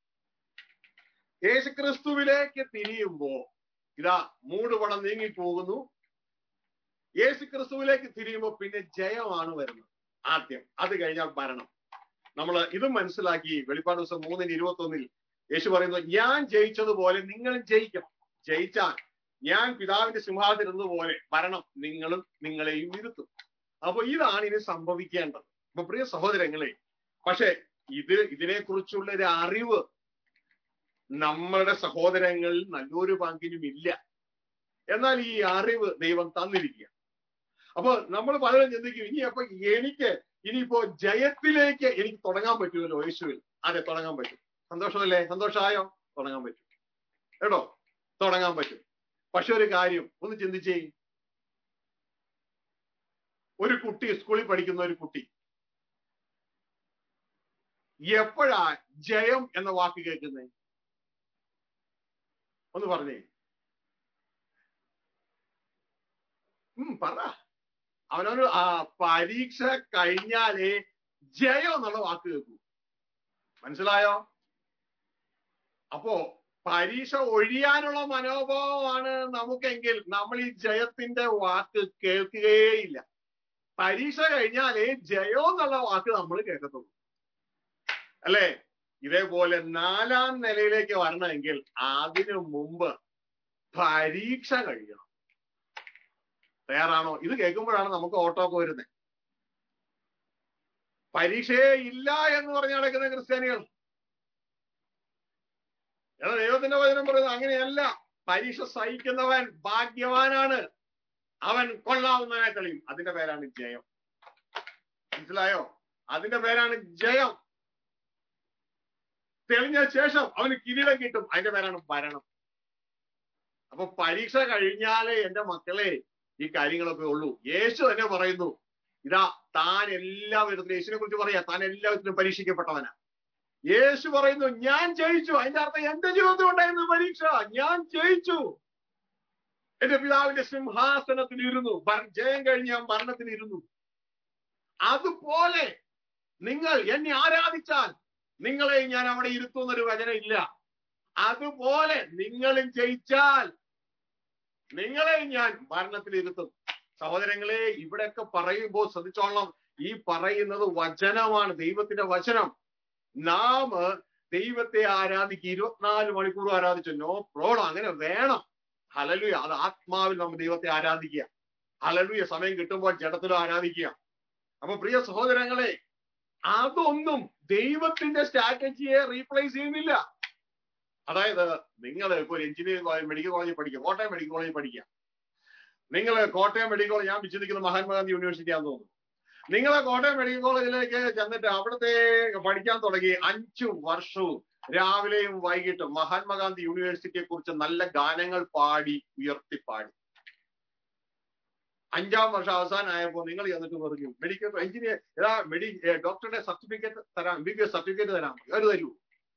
യേശുക്രിസ്തുവിലേക്ക് തിരിയുമ്പോ ഇതാ മൂടുപടം നീങ്ങിപ്പോകുന്നു യേശുക്രിസ്തുവിലേക്ക് തിരിയുമ്പോ പിന്നെ ജയമാണ് വരുന്നത് ആദ്യം അത് കഴിഞ്ഞാൽ മരണം നമ്മൾ ഇതും മനസ്സിലാക്കി വെളിപ്പാട് ദിവസം മൂന്നിന് ഇരുപത്തി ഒന്നിൽ യേശു പറയുന്നു ഞാൻ ജയിച്ചതുപോലെ നിങ്ങളും ജയിക്കണം ജയിച്ചാൽ ഞാൻ പിതാവിന്റെ സിംഹാസനതുപോലെ മരണം നിങ്ങളും നിങ്ങളെയും ഇരുത്തും അപ്പൊ ഇതാണ് ഇനി സംഭവിക്കേണ്ടത് അപ്പൊ പ്രിയ സഹോദരങ്ങളെ പക്ഷെ ഇത് ഇതിനെക്കുറിച്ചുള്ള ഒരു അറിവ് നമ്മളുടെ സഹോദരങ്ങളിൽ നല്ലൊരു പങ്കിനും ഇല്ല എന്നാൽ ഈ അറിവ് ദൈവം തന്നിരിക്കുക അപ്പൊ നമ്മൾ പലരും ചിന്തിക്കും ഇനി അപ്പൊ എനിക്ക് ഇനിയിപ്പോ ജയത്തിലേക്ക് എനിക്ക് തുടങ്ങാൻ പറ്റുമല്ലോ യേശുവിൽ അതെ തുടങ്ങാൻ പറ്റും സന്തോഷമല്ലേ സന്തോഷമായോ തുടങ്ങാൻ പറ്റും കേട്ടോ തുടങ്ങാൻ പറ്റും പക്ഷെ ഒരു കാര്യം ഒന്ന് ചിന്തിച്ചേ ഒരു കുട്ടി സ്കൂളിൽ പഠിക്കുന്ന ഒരു കുട്ടി എപ്പോഴാ ജയം എന്ന വാക്ക് കേൾക്കുന്നത് ഒന്ന് പറഞ്ഞേ ഉം പറ അവനൊരു ആ പരീക്ഷ കഴിഞ്ഞാലേ ജയം എന്നുള്ള വാക്ക് കേൾക്കൂ മനസ്സിലായോ അപ്പോ പരീക്ഷ ഒഴിയാനുള്ള മനോഭാവമാണ് നമുക്കെങ്കിൽ നമ്മൾ ഈ ജയത്തിന്റെ വാക്ക് കേൾക്കുകയേയില്ല പരീക്ഷ കഴിഞ്ഞാലേ ജയം എന്നുള്ള വാക്ക് നമ്മൾ കേൾക്കത്തുള്ളൂ അല്ലേ ഇതേപോലെ നാലാം നിലയിലേക്ക് വരണമെങ്കിൽ അതിനു മുമ്പ് പരീക്ഷ കഴിയണം തയ്യാറാണോ ഇത് കേൾക്കുമ്പോഴാണ് നമുക്ക് ഓട്ടോ ഒക്കെ വരുന്നത് പരീക്ഷയെ ഇല്ല എന്ന് പറഞ്ഞ് നടക്കുന്ന ക്രിസ്ത്യാനികൾ എന്നാൽ ദൈവത്തിന്റെ വചനം പറയുന്നത് അങ്ങനെയല്ല പരീക്ഷ സഹിക്കുന്നവൻ ഭാഗ്യവാനാണ് അവൻ കൊള്ളാവുന്നവനെ തെളിയും അതിന്റെ പേരാണ് ജയം മനസ്സിലായോ അതിന്റെ പേരാണ് ജയം തെളിഞ്ഞ ശേഷം അവന് കിരീടം കിട്ടും അതിന്റെ പേരാണ് ഭരണം അപ്പൊ പരീക്ഷ കഴിഞ്ഞാലേ എന്റെ മക്കളെ ഈ കാര്യങ്ങളൊക്കെ ഉള്ളൂ യേശു തന്നെ പറയുന്നു ഇതാ താൻ എല്ലാ വിധത്തിലും യേശുവിനെ കുറിച്ച് പറയാ താൻ എല്ലാ വിധത്തിലും പരീക്ഷിക്കപ്പെട്ടവനാ യേശു പറയുന്നു ഞാൻ ജയിച്ചു അതിന്റെ അർത്ഥം എന്റെ ജീവിതത്തിൽ ഉണ്ടായിരുന്നു പരീക്ഷ ഞാൻ ജയിച്ചു എന്റെ പിതാവിന്റെ സിംഹാസനത്തിൽ ഇരുന്നു ഭര- ജയം കഴിഞ്ഞ് ഞാൻ ഭരണത്തിൽ ഇരുന്നു അതുപോലെ നിങ്ങൾ എന്നെ ആരാധിച്ചാൽ നിങ്ങളെ ഞാൻ അവിടെ ഇരുത്തുന്നൊരു വചനം ഇല്ല അതുപോലെ നിങ്ങളും ജയിച്ചാൽ നിങ്ങളെ ഞാൻ ഭരണത്തിൽ ഇരുത്തും സഹോദരങ്ങളെ ഇവിടെയൊക്കെ പറയുമ്പോൾ ശ്രദ്ധിച്ചോളണം ഈ പറയുന്നത് വചനമാണ് ദൈവത്തിന്റെ വചനം നാം ദൈവത്തെ ആരാധിക്കുക ഇരുപത്തിനാല് മണിക്കൂർ ആരാധിച്ചു നോ പ്രോബ്ലം അങ്ങനെ വേണം ഹലലുയ അത് ആത്മാവിൽ നമ്മൾ ദൈവത്തെ ആരാധിക്കുക ഹലലുയ സമയം കിട്ടുമ്പോൾ ജഡത്തിലും ആരാധിക്കുക അപ്പൊ പ്രിയ സഹോദരങ്ങളെ അതൊന്നും ദൈവത്തിന്റെ സ്ട്രാറ്റജിയെ റീപ്ലേസ് ചെയ്യുന്നില്ല അതായത് നിങ്ങൾ ഇപ്പൊ ഒരു എഞ്ചിനീയറിംഗ് കോളേജ് മെഡിക്കൽ കോളേജിൽ പഠിക്കുക കോട്ടയം മെഡിക്കൽ കോളേജിൽ പഠിക്കുക നിങ്ങൾ കോട്ടയം മെഡിക്കൽ കോളേജ് ഞാൻ വിശ്വസിക്കുന്ന മഹാത്മാഗാന്ധി യൂണിവേഴ്സിറ്റി ആണെന്ന് തോന്നുന്നു നിങ്ങൾ കോട്ടയം മെഡിക്കൽ കോളേജിലേക്ക് ചെന്നിട്ട് അവിടുത്തെ പഠിക്കാൻ തുടങ്ങി അഞ്ചു വർഷവും രാവിലെയും വൈകിട്ടും മഹാത്മാഗാന്ധി യൂണിവേഴ്സിറ്റിയെ കുറിച്ച് നല്ല ഗാനങ്ങൾ പാടി ഉയർത്തിപ്പാടി അഞ്ചാം വർഷം അവസാനമായപ്പോൾ നിങ്ങൾ ചെന്നിട്ട് പറഞ്ഞു മെഡിക്കൽ എഞ്ചിനീയർ ഏതാ മെഡി ഡോക്ടറുടെ സർട്ടിഫിക്കറ്റ് തരാം M B B S certificate തരാം അത് തരൂ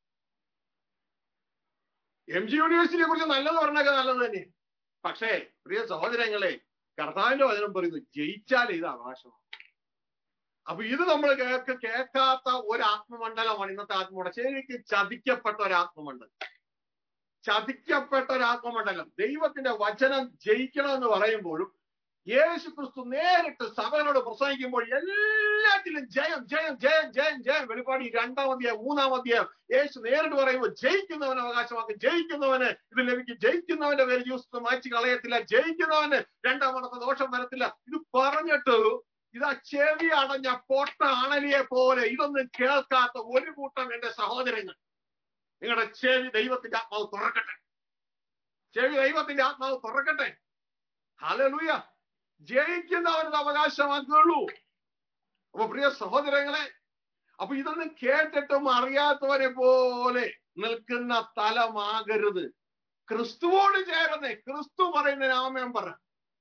എം ജി യൂണിവേഴ്സിറ്റിയെ കുറിച്ച് നല്ലത് പറഞ്ഞൊക്കെ നല്ലത് തന്നെ പക്ഷേ പ്രിയ സഹോദരങ്ങളെ കർത്താവിന്റെ വചനം പറയുന്നു ജയിച്ചാൽ ഇത് അവകാശമാണ് അപ്പൊ ഇത് നമ്മൾ കേൾക്ക കേൾക്കാത്ത ഒരു ആത്മമണ്ഡലമാണ് ഇന്നത്തെ ആത്മമണ്ഡലം ശരിക്കും ചതിക്കപ്പെട്ട ഒരു ആത്മമണ്ഡലം ചതിക്കപ്പെട്ട ഒരു ആത്മമണ്ഡലം ദൈവത്തിന്റെ വചനം ജയിക്കണം എന്ന് പറയുമ്പോഴും യേശു ക്രിസ്തു നേരിട്ട് സഭകളോട് പ്രസംഗിക്കുമ്പോൾ എല്ലാറ്റിലും ജയം ജയം ജയം ജയം ജയം വെളിപ്പാടി രണ്ടാം അധ്യായം മൂന്നാം അധ്യായം യേശു നേരിട്ട് പറയുമ്പോൾ ജയിക്കുന്നവന് അവകാശമാക്കും ജയിക്കുന്നവന് ഇത് ലഭിക്കും ജയിക്കുന്നവന്റെ പേര് ജ്യൂസ് മാറ്റി കളയത്തില്ല ജയിക്കുന്നവന് രണ്ടാം മടത്തെ ദോഷം വരത്തില്ല ഇത് പറഞ്ഞിട്ട് ഇതാ ചെവി അടഞ്ഞ പൊട്ട അണലിയെ പോലെ ഇതൊന്നും കേൾക്കാത്ത ഒരു കൂട്ടം എന്റെ സഹോദരങ്ങൾ നിങ്ങളുടെ ചെവി ദൈവത്തിന്റെ ആത്മാവ് തുറക്കട്ടെ ചെവി ദൈവത്തിന്റെ ആത്മാവ് തുറക്കട്ടെ ഹലലുയ ജയിക്കുന്നവനത് അവകാശമാക്കുള്ളൂ അപ്പൊ പ്രിയ സഹോദരങ്ങളെ അപ്പൊ ഇതൊന്നും കേട്ടിട്ടും അറിയാത്തവരെ പോലെ നിൽക്കുന്ന തലമാകരുത് ക്രിസ്തുവോട് ചേർന്ന് ക്രിസ്തു പറയുന്ന നാമം പറ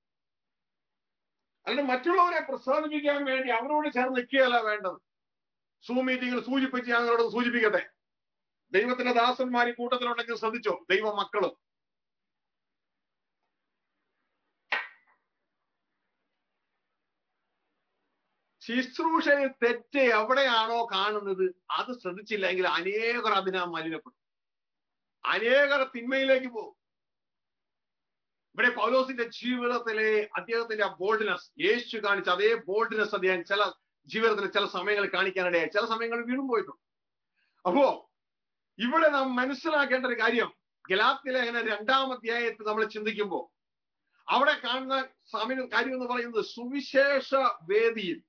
അല്ല മറ്റുള്ളവരെ പ്രസാദിപ്പിക്കാൻ വേണ്ടി അവരോട് ചേർന്ന് നിൽക്കുകയല്ല വേണ്ടത് സൂ മീറ്റിംഗിൽ സൂചിപ്പിച്ച് ഞങ്ങളോട് സൂചിപ്പിക്കട്ടെ ദൈവത്തിന്റെ ദാസന്മാർ ഈ കൂട്ടത്തിലുണ്ടെങ്കിൽ ശ്രദ്ധിച്ചോ ദൈവ മക്കള് ശുശ്രൂഷയിൽ തെറ്റ് എവിടെയാണോ കാണുന്നത് അത് ശ്രദ്ധിച്ചില്ലെങ്കിൽ അനേകർ അതിനാ മലിനപ്പെടും അനേകർ തിന്മയിലേക്ക് പോകും ഇവിടെ പൗലോസിന്റെ ജീവിതത്തിലെ അദ്ദേഹത്തിന്റെ ആ ബോൾഡ്നെസ് യേശു കാണിച്ച അതേ ബോൾഡ്നെസ് അദ്ദേഹം ചില ജീവിതത്തിൽ ചില സമയങ്ങളിൽ കാണിക്കാനിടയായി ചില സമയങ്ങളിൽ വീണും പോയിട്ടുണ്ട് അപ്പോ ഇവിടെ നാം മനസ്സിലാക്കേണ്ട ഒരു കാര്യം ഗലാത്തി ലേഖന രണ്ടാം അധ്യായത്തിൽ നമ്മൾ ചിന്തിക്കുമ്പോൾ അവിടെ കാണുന്ന സമയം കാര്യം എന്ന് പറയുന്നത് സുവിശേഷ വേദിയിൽ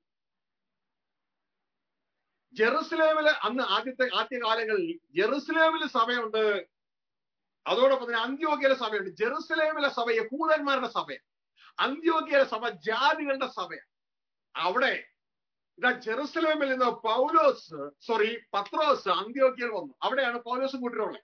ജെറുസലേമില് അന്ന് ആദ്യത്തെ ആദ്യ കാലങ്ങളിൽ ജെറുസലേമിൽ സഭയുണ്ട് അതോടൊപ്പം തന്നെ അന്ത്യോഗ്യയിലെ സഭയുണ്ട് ജെറുസലേമിലെ സഭ യഹൂദന്മാരുടെ സഭ അന്ത്യോഗ്യയിലെ സഭ ജാതികളുടെ സഭ അവിടെ ഇതാ ജെറുസലേമിൽ നിന്ന് പൗലോസ് സോറി പത്രോസ് അന്ത്യോഗ്യയിൽ വന്നു അവിടെയാണ് പൗലോസ് കൂട്ടിയുള്ളത്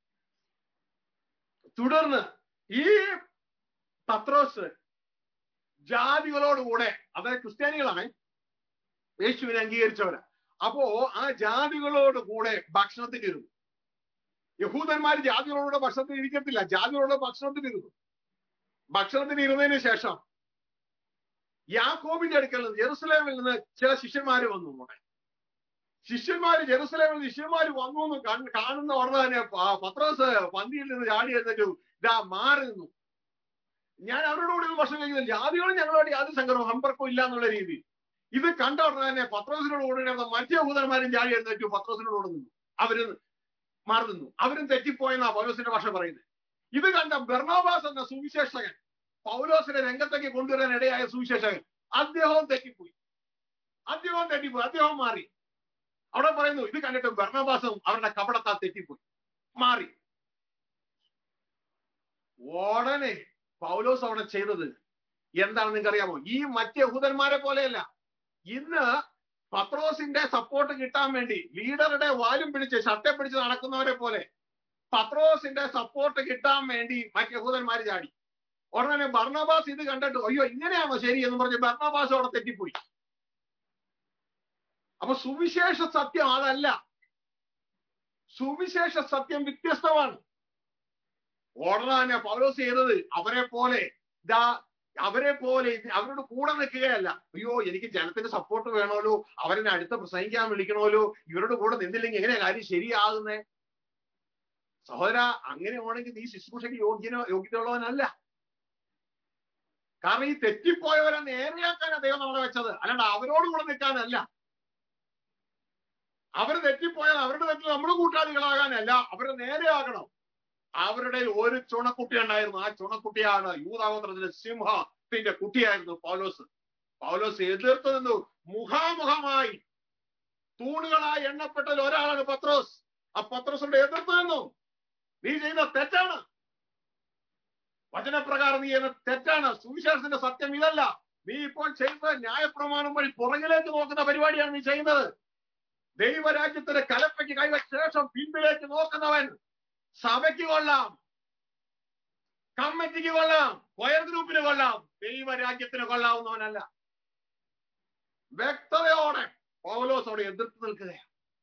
തുടർന്ന് ഈ പത്രോസ് ജാതികളോടുകൂടെ അതായത് ക്രിസ്ത്യാനികളാണ് യേശുവിനെ അംഗീകരിച്ചവരാ അപ്പോ ആ ജാതികളോട് കൂടെ ഭക്ഷണത്തിന് ഇരുന്നു യഹൂദന്മാർ ജാതികളോട് ഭക്ഷണത്തിന് ഇരിക്കത്തില്ല ജാതികളോട് ഭക്ഷണത്തിന് ഇരുന്നു ഭക്ഷണത്തിന് ഇരുന്നതിന് ശേഷം യാക്കോബിന്റെ അടുക്കൽ നിന്ന് ജെറുസലേമിൽ നിന്ന് ചില ശിഷ്യന്മാര് വന്നു കൂടെ ശിഷ്യന്മാര് ജെറുസലേമിൽ ശിഷ്യന്മാര് വന്നു എന്ന് കണ്ട് കാണുന്ന ഉടനെ തന്നെ പ- പത്രോസ് പന്തിയിൽ നിന്ന് ചാടി എന്നിട്ട് ഇതാ മാറി നിന്നു ഞാൻ അവരോട് കൂടി ഒന്നും ഭക്ഷണം കഴിക്കുന്നില്ല ജാതികളും ഞങ്ങളോട് യാതൊരു സങ്കടവും സമ്പർക്കവും ഇല്ല എന്നുള്ള രീതി ഇത് കണ്ട ഉടനെ തന്നെ പത്രോസിനോട് കൂടി നടന്ന മറ്റു യഹൂദന്മാരും ചാടി എഴുന്നേറ്റു പത്രോസിനോട് കൂടെ നിന്നു അവര് മാറി നിന്നു അവരും തെറ്റിപ്പോയെന്നാ പൗലോസിന്റെ ഭാഷ പറയുന്നത് ഇത് കണ്ട ബെർണോബാസ് എന്ന സുവിശേഷകൻ പൗലോസിനെ രംഗത്തേക്ക് കൊണ്ടുവരാൻ ഇടയായ സുവിശേഷകൻ അദ്ദേഹവും തെറ്റിപ്പോയി അദ്ദേഹവും തെറ്റിപ്പോയി അദ്ദേഹം മാറി അവിടെ പറയുന്നു ഇത് കണ്ടിട്ട് ഭരണവാസവും അവരുടെ കപടത്താൽ തെറ്റിപ്പോയി മാറി ഉടനെ പൗലോസ് അവിടെ ചെയ്തത് എന്താണ് നിങ്ങൾക്ക് അറിയാമോ ഈ മറ്റ് യഹൂദന്മാരെ പോലെയല്ല ഇന്ന് പത്രോസിന്റെ സപ്പോർട്ട് കിട്ടാൻ വേണ്ടി ലീഡറുടെ വാലും പിടിച്ച് ഷർട്ടെ പിടിച്ച് നടക്കുന്നവരെ പോലെ പത്രോസിന്റെ സപ്പോർട്ട് കിട്ടാൻ വേണ്ടി മറ്റ് യഹൂദന്മാർ ചാടി ഉടനെ ബർണബാസ് ഇത് കണ്ടിട്ട് അയ്യോ ഇങ്ങനെയാണോ ശരി എന്ന് പറഞ്ഞ് ബർണബാസ് അവിടെ തെറ്റിപ്പോയി അപ്പൊ സുവിശേഷ സത്യം അതല്ല സുവിശേഷ സത്യം വ്യത്യസ്തമാണ് ഉടനെ തന്നെ പൗലോസ് ചെയ്തത് അവരെ പോലെ ഇതാ അവരെ പോലെ ഇത് അവരോട് കൂടെ നിൽക്കുകയല്ല അയ്യോ എനിക്ക് ജനത്തിന്റെ സപ്പോർട്ട് വേണമല്ലോ അവരെന്നെ അടുത്ത പ്രസംഗിക്കാൻ വിളിക്കണമല്ലോ ഇവരുടെ കൂടെ നിന്നില്ലെങ്കിൽ എങ്ങനെയാ കാര്യം ശരിയാകുന്നേ സഹോദര അങ്ങനെ ആണെങ്കിൽ നീ ശുശ്രൂഷയ്ക്ക് യോഗ്യനോ യോഗ്യതയുള്ളവനല്ല കാരണം ഈ തെറ്റിപ്പോയവരെ നേരെയാക്കാനാണ് ദൈവം നമ്മളെ വെച്ചത് അല്ലാണ്ട് അവരോട് കൂടെ നിൽക്കാനല്ല അവർ തെറ്റിപ്പോയാൽ അവരുടെ തെറ്റിൽ നമ്മൾ കൂട്ടാളികളാകാനല്ല അവരെ നേരെയാകണം അവരുടെ ഒരു ചുണക്കുട്ടി ഉണ്ടായിരുന്നു ആ ചുണക്കുട്ടിയാണ് യൂതാഗോത്രത്തിലെ സിംഹത്തിന്റെ കുട്ടിയായിരുന്നു പൗലോസ് പൗലോസ് എതിർത്ത് നിന്നു മുഖാമുഖമായി തൂണുകളായി എണ്ണപ്പെട്ടതിൽ ഒരാളാണ് പത്രോസ് ആ പത്രോസിനോട് എതിർത്ത് നിന്നു നീ ചെയ്യുന്ന തെറ്റാണ് വചനപ്രകാരം നീ ചെയ്യുന്ന തെറ്റാണ് സുവിശേഷത്തിന്റെ സത്യം ഇതല്ല നീ ഇപ്പോൾ ചെയ്യുന്നത് ന്യായപ്രമാണം വഴി പുറകിലേക്ക് നോക്കുന്ന പരിപാടിയാണ് നീ ചെയ്യുന്നത് ദൈവരാജ്യത്തിന്റെ കലപ്പയ്ക്ക് കൈവച്ച ശേഷം പിന്നിലേക്ക് നോക്കുന്നവൻ സഭയ്ക്ക് കൊള്ളാം കമ്മിറ്റിക്ക് കൊള്ളാം കൊയർ ഗ്രൂപ്പിന് കൊള്ളാം ദൈവരാജ്യത്തിന് കൊള്ളാവുന്നവനല്ല വ്യക്തതയോടെ പൗലോസോട് എതിർത്ത് നിൽക്കുകയാണ്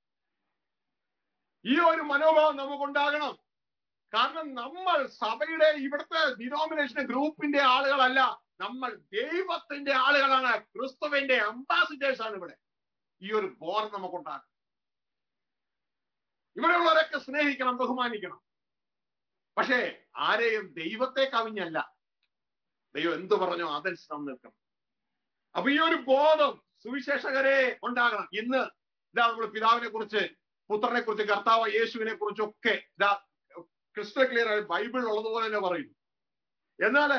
ഈ ഒരു മനോഭാവം നമുക്കുണ്ടാകണം കാരണം നമ്മൾ സഭയുടെ ഇവിടുത്തെ ഡിനോമിനേഷൻ ഗ്രൂപ്പിന്റെ ആളുകളല്ല നമ്മൾ ദൈവത്തിന്റെ ആളുകളാണ് ക്രിസ്തുവിന്റെ അംബാസിഡേഴ്സ് ആണ് ഇവിടെ ഈ ഒരു ബോധം നമുക്കുണ്ടാകും ഇവിടെയുള്ളവരൊക്കെ സ്നേഹിക്കണം ബഹുമാനിക്കണം പക്ഷേ ആരെയും ദൈവത്തെ കവിഞ്ഞല്ല ദൈവം എന്തു പറഞ്ഞോ അതനുസരിച്ച് നിൽക്കണം അപ്പൊ ഈ ഒരു ബോധം സുവിശേഷകരെ ഉണ്ടാകണം ഇന്ന് ഇതാ നമ്മൾ പിതാവിനെ കുറിച്ച് പുത്രനെ കുറിച്ച് കർത്താവ് യേശുവിനെ കുറിച്ചൊക്കെ ഇതാ ക്രിസ്റ്റൽ ക്ലിയർ ആയി ബൈബിൾ ഉള്ളതുപോലെ തന്നെ പറയുന്നു എന്നാല്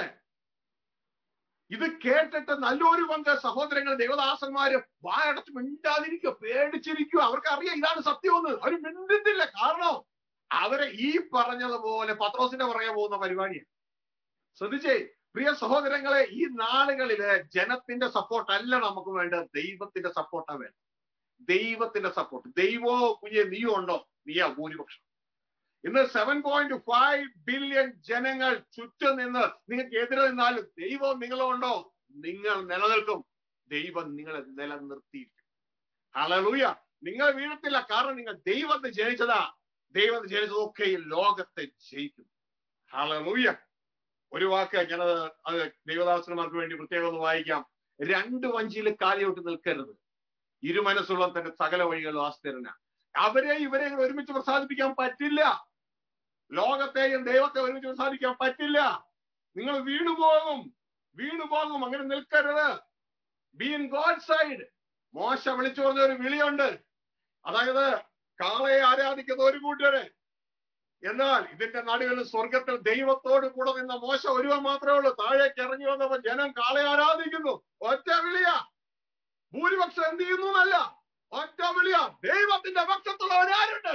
ഇത് കേട്ടിട്ട് നല്ലൊരു പങ്ക് സഹോദരങ്ങൾ ദേവദാസന്മാര് വായടച്ച് മിണ്ടാതിരിക്കുക പേടിച്ചിരിക്കുക അവർക്ക് അറിയാം ഇതാണ് സത്യമെന്ന് അവർ മിണ്ടുന്നില്ല കാരണം അവരെ ഈ പറഞ്ഞതുപോലെ പത്രോസിന്റെ പുറകെ പോകുന്ന പരിപാടിയാണ് ശ്രദ്ധിച്ചേ പ്രിയ സഹോദരങ്ങളെ ഈ നാളുകളില് ജനത്തിന്റെ സപ്പോർട്ട് അല്ല നമുക്ക് വേണ്ടത് ദൈവത്തിന്റെ സപ്പോർട്ടാണ് വേണ്ടത് ദൈവത്തിന്റെ സപ്പോർട്ട് ദൈവോ കുഞ്ഞെ നീയോ ഉണ്ടോ നീയാ ഭൂരിപക്ഷം ഇന്ന് സെവൻ പോയിന്റ് ഫൈവ് ബില്യൺ ജനങ്ങൾ ചുറ്റും നിന്ന് നിങ്ങൾക്ക് എതിരെ നിന്നാലും ദൈവം നിങ്ങളുണ്ടോ നിങ്ങൾ നിലനിൽക്കും ദൈവം നിങ്ങളെ നിലനിർത്തിയിരിക്കും ഹലലൂയ നിങ്ങൾ വീഴത്തില്ല കാരണം നിങ്ങൾ ദൈവത്തെ ജനിച്ചതാ ദൈവത്തെ ജനിച്ചതൊക്കെ ഈ ലോകത്തെ ജയിക്കും ഹലലൂയ ഒരു വാക്ക് ഞാനത് അത് ദൈവദാസന്മാർക്ക് വേണ്ടി പ്രത്യേകം ഒന്ന് വായിക്കാം രണ്ട് വഞ്ചിയിൽ കാലിയോട്ട് നിൽക്കരുത് ഇരുമനസ്സുള്ള തന്റെ സകല വഴികളും ആസ്തിരന അവരെ ഇവരെ ഇങ്ങനെ ഒരുമിച്ച് പ്രസാദിപ്പിക്കാൻ പറ്റില്ല ലോകത്തെയും ദൈവത്തെ ഒരുമിച്ച് പ്രസാദിക്കാൻ പറ്റില്ല നിങ്ങൾ വീണുപോകും വീണുപോകും അങ്ങനെ നിൽക്കരുത് ബി ഇൻ ഗോഡ് സൈഡ് മോശ വിളിച്ചു പറഞ്ഞ ഒരു വിളിയുണ്ട് അതായത് കാളയെ ആരാധിക്കുന്ന ഒരു കൂട്ടര് എന്നാൽ ഇതിന്റെ നടുവിൽ സ്വർഗത്തിൽ ദൈവത്തോട് കൂടെ നിന്ന മോശ ഒരുവൻ മാത്രമേ ഉള്ളൂ താഴേക്ക് ഇറങ്ങി വന്നപ്പോ ജനം കാളയെ ആരാധിക്കുന്നു ഒറ്റ വിളിയ ഭൂരിപക്ഷം എന്ത് ചെയ്യുന്നു എന്നല്ല ഒറ്റ വിളിയ ദൈവത്തിന്റെ പക്ഷത്തുള്ളവൻ ആരുണ്ട്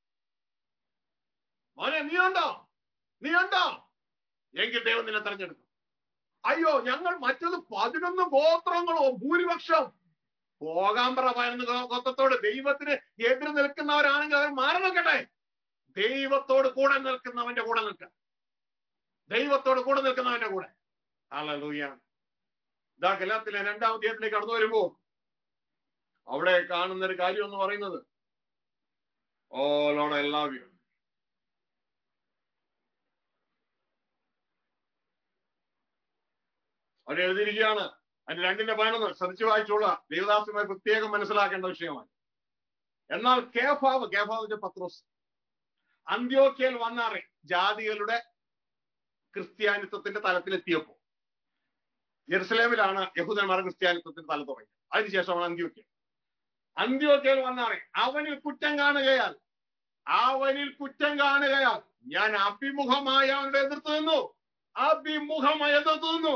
മോനെ നീ ഉണ്ടോ നീ ഉണ്ടോ എങ്കിൽ ദൈവം നിന്നെ തെരഞ്ഞെടുക്കും അയ്യോ ഞങ്ങൾ മറ്റത് പതിനൊന്ന് ഗോത്രങ്ങളോ ഭൂരിപക്ഷം പോകാൻ പറ പതിനൊന്ന് ഗോത്രത്തോട് ദൈവത്തിന് എതിര് നിൽക്കുന്നവരാണെങ്കിൽ അവർ മാറി നിൽക്കട്ടെ ദൈവത്തോട് കൂടെ നിൽക്കുന്നവന്റെ കൂടെ നിൽക്കുക ദൈവത്തോട് കൂടെ നിൽക്കുന്നവന്റെ കൂടെ ഹല്ലേലൂയ ഇതാ കലാത്തിലെ രണ്ടാം അധ്യായത്തിലേക്ക് കടന്നു വരുമ്പോ അവിടെ കാണുന്ന ഒരു കാര്യം എന്ന് പറയുന്നത് O load I love you അവിടെ എഴുതിയിരിക്കുകയാണ് അതിന്റെ രണ്ടിന്റെ പതിനൊന്ന് ശ്രദ്ധിച്ചു വായിച്ചോളുക ദേവദാസന്മാർ പ്രത്യേകം മനസ്സിലാക്കേണ്ട വിഷയമാണ് എന്നാൽ കേഫാവ് കേഫാവിന്റെ പത്രോസ് അന്ത്യോക്കയിൽ വന്നാറെ ജാതികളുടെ ക്രിസ്ത്യാനിത്വത്തിന്റെ തലത്തിലെത്തിയപ്പോ ജെറുസലേമിലാണ് യഹൂദന്മാർ ക്രിസ്ത്യാനിത്വത്തിന്റെ തലം തുടങ്ങി അതിനുശേഷമാണ് അന്ത്യോക്യ അന്ത്യോക്കയിൽ വന്നാറെ അവനിൽ കുറ്റം കാണുകയാൽ അവനിൽ കുറ്റം കാണുകയാൽ ഞാൻ അഭിമുഖമായി അവന്റെ എതിർത്ത് നിന്നു അഭിമുഖമായി എത്തുന്നു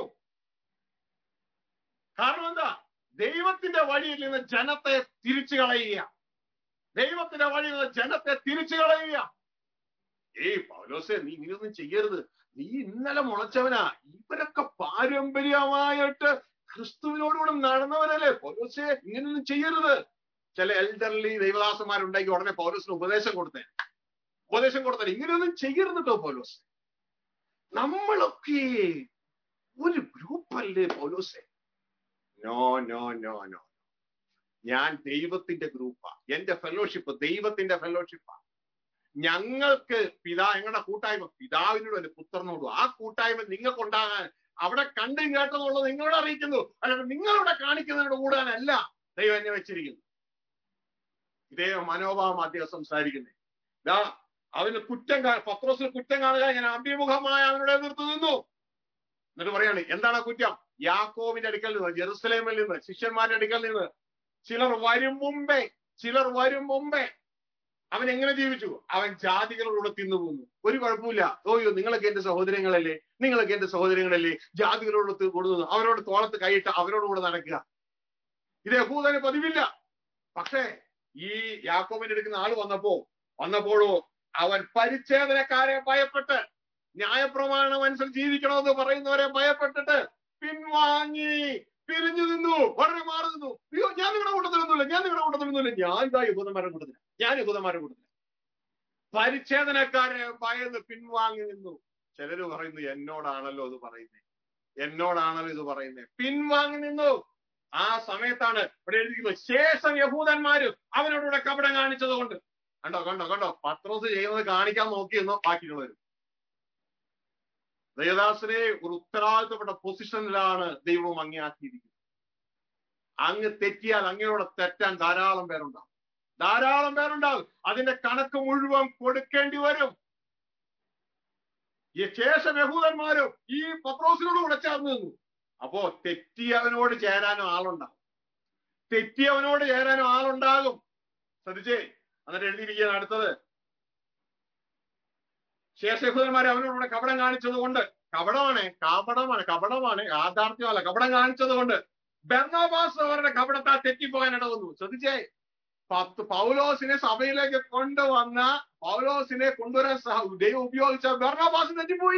കാരണം എന്താ ദൈവത്തിന്റെ വഴിയിൽ നിന്ന് ജനത്തെ തിരിച്ചു കളയുക ദൈവത്തിന്റെ വഴിയിൽ നിന്ന് ജനത്തെ തിരിച്ചു കളയുക ഏയ് പൗലോസെ നീ ഇങ്ങനെയൊന്നും ചെയ്യരുത് നീ ഇന്നലെ മുളച്ചവനാ ഇവരൊക്കെ പാരമ്പര്യമായിട്ട് ക്രിസ്തുവിനോടുകൂടെ നടന്നവരല്ലേ പൗലോസെ ഇങ്ങനെയൊന്നും ചെയ്യരുത് ചില എൽഡർലി ദൈവദാസന്മാരുണ്ടെങ്കിൽ ഉടനെ പൗലോസിന് ഉപദേശം കൊടുത്തേ ഉപദേശം കൊടുത്തേ ഇങ്ങനെയൊന്നും ചെയ്യരുത് കേട്ടോ പൗലോസ് നമ്മളൊക്കെ ഒരു ഗ്രൂപ്പല്ലേ പൗലോസെ നോ നോ നോ നോ ഞാൻ ദൈവത്തിന്റെ ഗ്രൂപ്പാ എന്റെ ഫെലോഷിപ്പ് ദൈവത്തിന്റെ ഫെലോഷിപ്പാ ഞങ്ങൾക്ക് പിതാ ഞങ്ങളുടെ കൂട്ടായ്മ പിതാവിനോടും എന്റെ പുത്രനോടും ആ കൂട്ടായ്മ നിങ്ങൾക്കുണ്ടാകാൻ അവിടെ കണ്ടും കേട്ടതുള്ളത് നിങ്ങളോട് അറിയിക്കുന്നു അല്ലാണ്ട് നിങ്ങളിവിടെ കാണിക്കുന്നതിനോട് കൂടാനല്ല ദൈവം എന്നെ വെച്ചിരിക്കുന്നു ഇതേ മനോഭാവം അദ്ദേഹം സംസാരിക്കുന്നത് ഇതാ അവന് കുറ്റം പത്രോസിന് കുറ്റം കാണുക ഞാൻ അഭിമുഖമായ അവനോട് എതിർത്ത് നിന്നു എന്നിട്ട് പറയാണ് എന്താണ് ആ കുറ്റം യാക്കോവിന്റെ അടുക്കൽ നിന്ന് ജെറുസലേമിൽ നിന്ന് ശിഷ്യന്മാരുടെ അടുക്കൽ നിന്ന് ചിലർ വരും മുമ്പേ ചിലർ വരും മുമ്പേ അവൻ എങ്ങനെ ജീവിച്ചു അവൻ ജാതികളോട് തിന്നു പോന്നു ഒരു കുഴപ്പമില്ല ഓയോ നിങ്ങളൊക്കെ എന്റെ സഹോദരങ്ങളല്ലേ നിങ്ങളൊക്കെ എന്റെ സഹോദരങ്ങളല്ലേ ജാതികളോട് കൊടുക്കുന്നു അവരോട് തോളത്ത് കൈയിട്ട് അവരോട് കൂടെ നടക്കുക ഇത് യഹൂദന് പതിവില്ല പക്ഷേ ഈ യാക്കോബിന്റെ എടുക്കുന്ന ആള് വന്നപ്പോ വന്നപ്പോഴോ അവൻ പരിച്ഛേദനക്കാരെ ഭയപ്പെട്ട് ന്യായപ്രമാണം അനുസരിച്ച് ജീവിക്കണമെന്ന് പറയുന്നവരെ ഭയപ്പെട്ടിട്ട് പിൻവാങ്ങി പിരിഞ്ഞു നിന്നു വളരെ മാറി നിന്നു അയ്യോ ഞാൻ നിങ്ങളുടെ കൂട്ടത്തിലൊന്നുമില്ല ഞാൻ നിങ്ങളുടെ കൂട്ടത്തിലൊന്നുമില്ല ഞാൻ ഇതാ യഹൂദന്മാരുടെ കൂട്ടത്തില്ല ഞാൻ യഹൂദന്മാരുടെ കൂട്ടത്തില്ല പരിച്ഛേദനക്കാരെ ഭയന്ന് പിൻവാങ്ങി നിന്നു ചിലര് പറയുന്നു എന്നോടാണല്ലോ ഇത് പറയുന്നത് എന്നോടാണല്ലോ ഇത് പറയുന്നത് പിൻവാങ്ങി നിന്നു ആ സമയത്താണ് ഇവിടെ എഴുതിയിരിക്കുന്നത് ശേഷം യഹൂദന്മാരും അവനോടുകൂടെ കപടം കാണിച്ചത് കൊണ്ട് കണ്ടോ കണ്ടോ കണ്ടോ പത്രോസ് ചെയ്യുന്നത് കാണിക്കാൻ നോക്കിയെന്നോ ബാക്കിയുള്ളവരും ദയദാസനെ ഒരു ഉത്തരവാദിത്തപ്പെട്ട പൊസിഷനിലാണ് ദൈവം അങ്ങേയാക്കിയിരിക്കുന്നത് അങ്ങ് തെറ്റിയാൽ അങ്ങയോടെ തെറ്റാൻ ധാരാളം പേരുണ്ടാവും ധാരാളം പേരുണ്ടാവും അതിന്റെ കണക്ക് മുഴുവൻ കൊടുക്കേണ്ടി വരും ഈ ശേഷം യഹൂദന്മാരും ഈ പത്രോസിനോട് കൂടെ ചേർന്ന് നിന്നു അപ്പോ തെറ്റിയവനോട് ചേരാനും ആളുണ്ടാകും തെറ്റിയവനോട് ചേരാനും ആളുണ്ടാകും ശ്രദ്ധിച്ചേ എന്നിട്ട് എഴുതിയിരിക്കുകയാണ് അടുത്തത് ശേഷയഹൂദന്മാരെ അവനോട് കപടം കാണിച്ചത് കൊണ്ട് കപടമാണ് കപടമാണ് കപടമാണ് യാഥാർത്ഥ്യമല്ല കപടം കാണിച്ചത് കൊണ്ട് ബർണബാസ് അവരുടെ കപടത്താൽ തെറ്റിപ്പോകാൻ ഇടവന്നു ശ്രദ്ധിച്ചേ പത്ത് പൗലോസിനെ സഭയിലേക്ക് കൊണ്ടുവന്ന പൗലോസിനെ കൊണ്ടുവരാൻ ദൈവം ഉപയോഗിച്ച ബർണബാസ് തെറ്റിപ്പോയി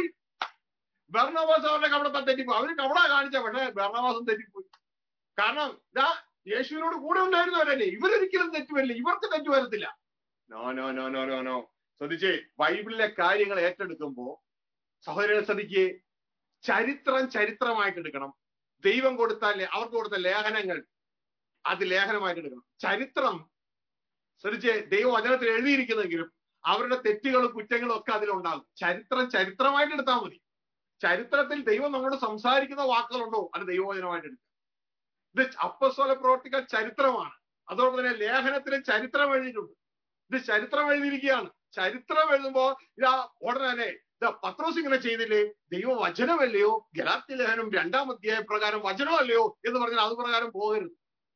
ബർണബാസ് അവരുടെ കപടത്താൽ തെറ്റിപ്പോയി അവര് കപട കാണിച്ച പക്ഷേ ബർണബാസും തെറ്റിപ്പോയി കാരണം ഇതാ യേശുവിനോട് കൂടെ ഉണ്ടായിരുന്നവരല്ലേ ഇവരൊരിക്കലും തെറ്റുവരില്ല ഇവർക്ക് തെറ്റു വരത്തില്ല no no no no no no ശ്രദ്ധിച്ചേ ബൈബിളിലെ കാര്യങ്ങൾ ഏറ്റെടുക്കുമ്പോ സഹോദരനെ ശ്രദ്ധിക്കേ ചരിത്രം ചരിത്രമായിട്ട് എടുക്കണം ദൈവം കൊടുത്ത അവർക്ക് കൊടുത്ത ലേഖനങ്ങൾ അത് ലേഖനമായിട്ട് എടുക്കണം ചരിത്രം ശ്രദ്ധിച്ചേ ദൈവവചനത്തിൽ എഴുതിയിരിക്കുന്നെങ്കിലും അവരുടെ തെറ്റുകളും കുറ്റങ്ങളും ഒക്കെ അതിലുണ്ടാകും ചരിത്രം ചരിത്രമായിട്ട് എടുത്താൽ മതി ചരിത്രത്തിൽ ദൈവം നമ്മളോട് സംസാരിക്കുന്ന വാക്കുകളുണ്ടോ അത് ദൈവവചനമായിട്ട് എടുക്കുക ഇത് അപ്പസ്വല പ്രവർത്തികൾ ചരിത്രമാണ് അതോടൊപ്പം തന്നെ ലേഖനത്തിലും ചരിത്രം എഴുതിയിട്ടുണ്ട് ഇത് ചരിത്രം എഴുതിയിരിക്കുകയാണ് ചരിത്രം എഴുതുമ്പോ ഇതാ ഉടനെ തന്നെ ഇതാ പത്രോസ് ഇങ്ങനെ ചെയ്തില്ലേ ദൈവ വചനമല്ലയോ ഗലാത്തി ലേഖനം രണ്ടാം അധ്യായ പ്രകാരം വചനമല്ലയോ എന്ന് പറഞ്ഞാൽ അത് പ്രകാരം പോകരുത്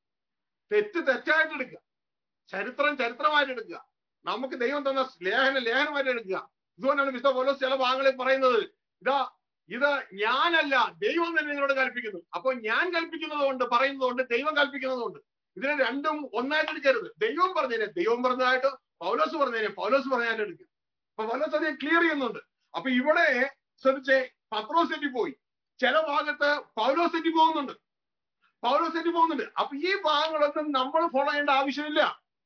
തെറ്റ് തെറ്റായിട്ട് എടുക്കുക ചരിത്രം ചരിത്രമായിട്ട് എടുക്കുക നമുക്ക് ദൈവം തന്ന ലേഖനം ലേഖനമായിട്ട് എടുക്കുക ഇതുകൊണ്ടാണ് വിശുദ്ധ പോലീസ് ചില ഭാഗങ്ങളിൽ പറയുന്നത് ഇതാ ഇത് ഞാനല്ല ദൈവം തന്നെ നിങ്ങളോട് കൽപ്പിക്കുന്നു അപ്പൊ ഞാൻ കൽപ്പിക്കുന്നത് കൊണ്ട് പറയുന്നത് കൊണ്ട് ദൈവം കൽപ്പിക്കുന്നത് കൊണ്ട് ഇതിനെ രണ്ടും ഒന്നായിട്ട് എടുക്കരുത് ദൈവം പറഞ്ഞതിനെ ദൈവം പറഞ്ഞതായിട്ട് പൗലോസ് പറഞ്ഞതിനെ പൗലോസ് പറഞ്ഞായിട്ട് എടുക്കുക അപ്പൊ പൗലോസ് അതിനെ ക്ലിയർ ചെയ്യുന്നുണ്ട് അപ്പൊ ഇവിടെ ശ്രദ്ധിച്ചേ പത്രോസ് തെറ്റിപ്പോയി ചില ഭാഗത്ത് പൗലോസ് തെറ്റി പോകുന്നുണ്ട് പൗലോസ് തെറ്റി പോകുന്നുണ്ട് അപ്പൊ ഈ ഭാഗങ്ങളൊന്നും നമ്മൾ ഫോളോ ചെയ്യേണ്ട ആവശ്യമില്ല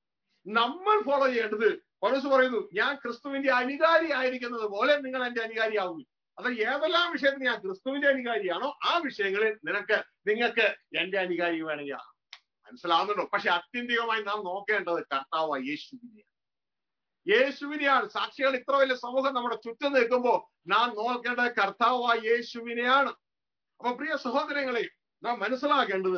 നമ്മൾ ഫോളോ ചെയ്യേണ്ടത് പൗലോസ് പറയുന്നു ഞാൻ ക്രിസ്തുവിന്റെ അനുകാരി ആയിരിക്കുന്നത് പോലെ നിങ്ങൾ എന്റെ അനുകാരിയാവും അത് ഏതെല്ലാം വിഷയത്തിൽ ഞാൻ ക്രിസ്തുവിന്റെ അനുകാരിയാണോ ആ വിഷയങ്ങളിൽ നിനക്ക് നിങ്ങൾക്ക് എന്റെ അനുകാരി വേണമെങ്കിൽ മനസ്സിലാവുന്നുണ്ടോ പക്ഷെ അത്യന്തികമായി നാം നോക്കേണ്ടത് കർത്താവ് യേശുവിനെയാണ് യേശുവിനെയാണ് സാക്ഷികൾ ഇത്ര വലിയ സമൂഹം നമ്മുടെ ചുറ്റും നിൽക്കുമ്പോൾ നാം നോക്കേണ്ടത് കർത്താവായ യേശുവിനെയാണ് അപ്പൊ പ്രിയ സഹോദരങ്ങളെ നാം മനസ്സിലാക്കേണ്ടത്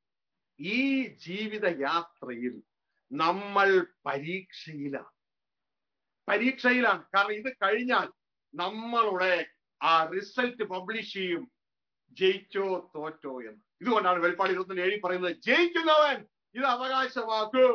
ഈ ജീവിത യാത്രയിൽ നമ്മൾ പരീക്ഷയിലാണ് പരീക്ഷയിലാണ് കാരണം ഇത് കഴിഞ്ഞാൽ നമ്മളുടെ ആ റിസൾട്ട് പബ്ലിഷ് ചെയ്യും ജയിച്ചോ തോറ്റോ എന്ന് ഇതുകൊണ്ടാണ് വെളിപ്പാട് ഇരുപത്തിന് എഴുതി പറയുന്നത് ജയിക്കുന്നവൻ ഇത് അവകാശമാക്കും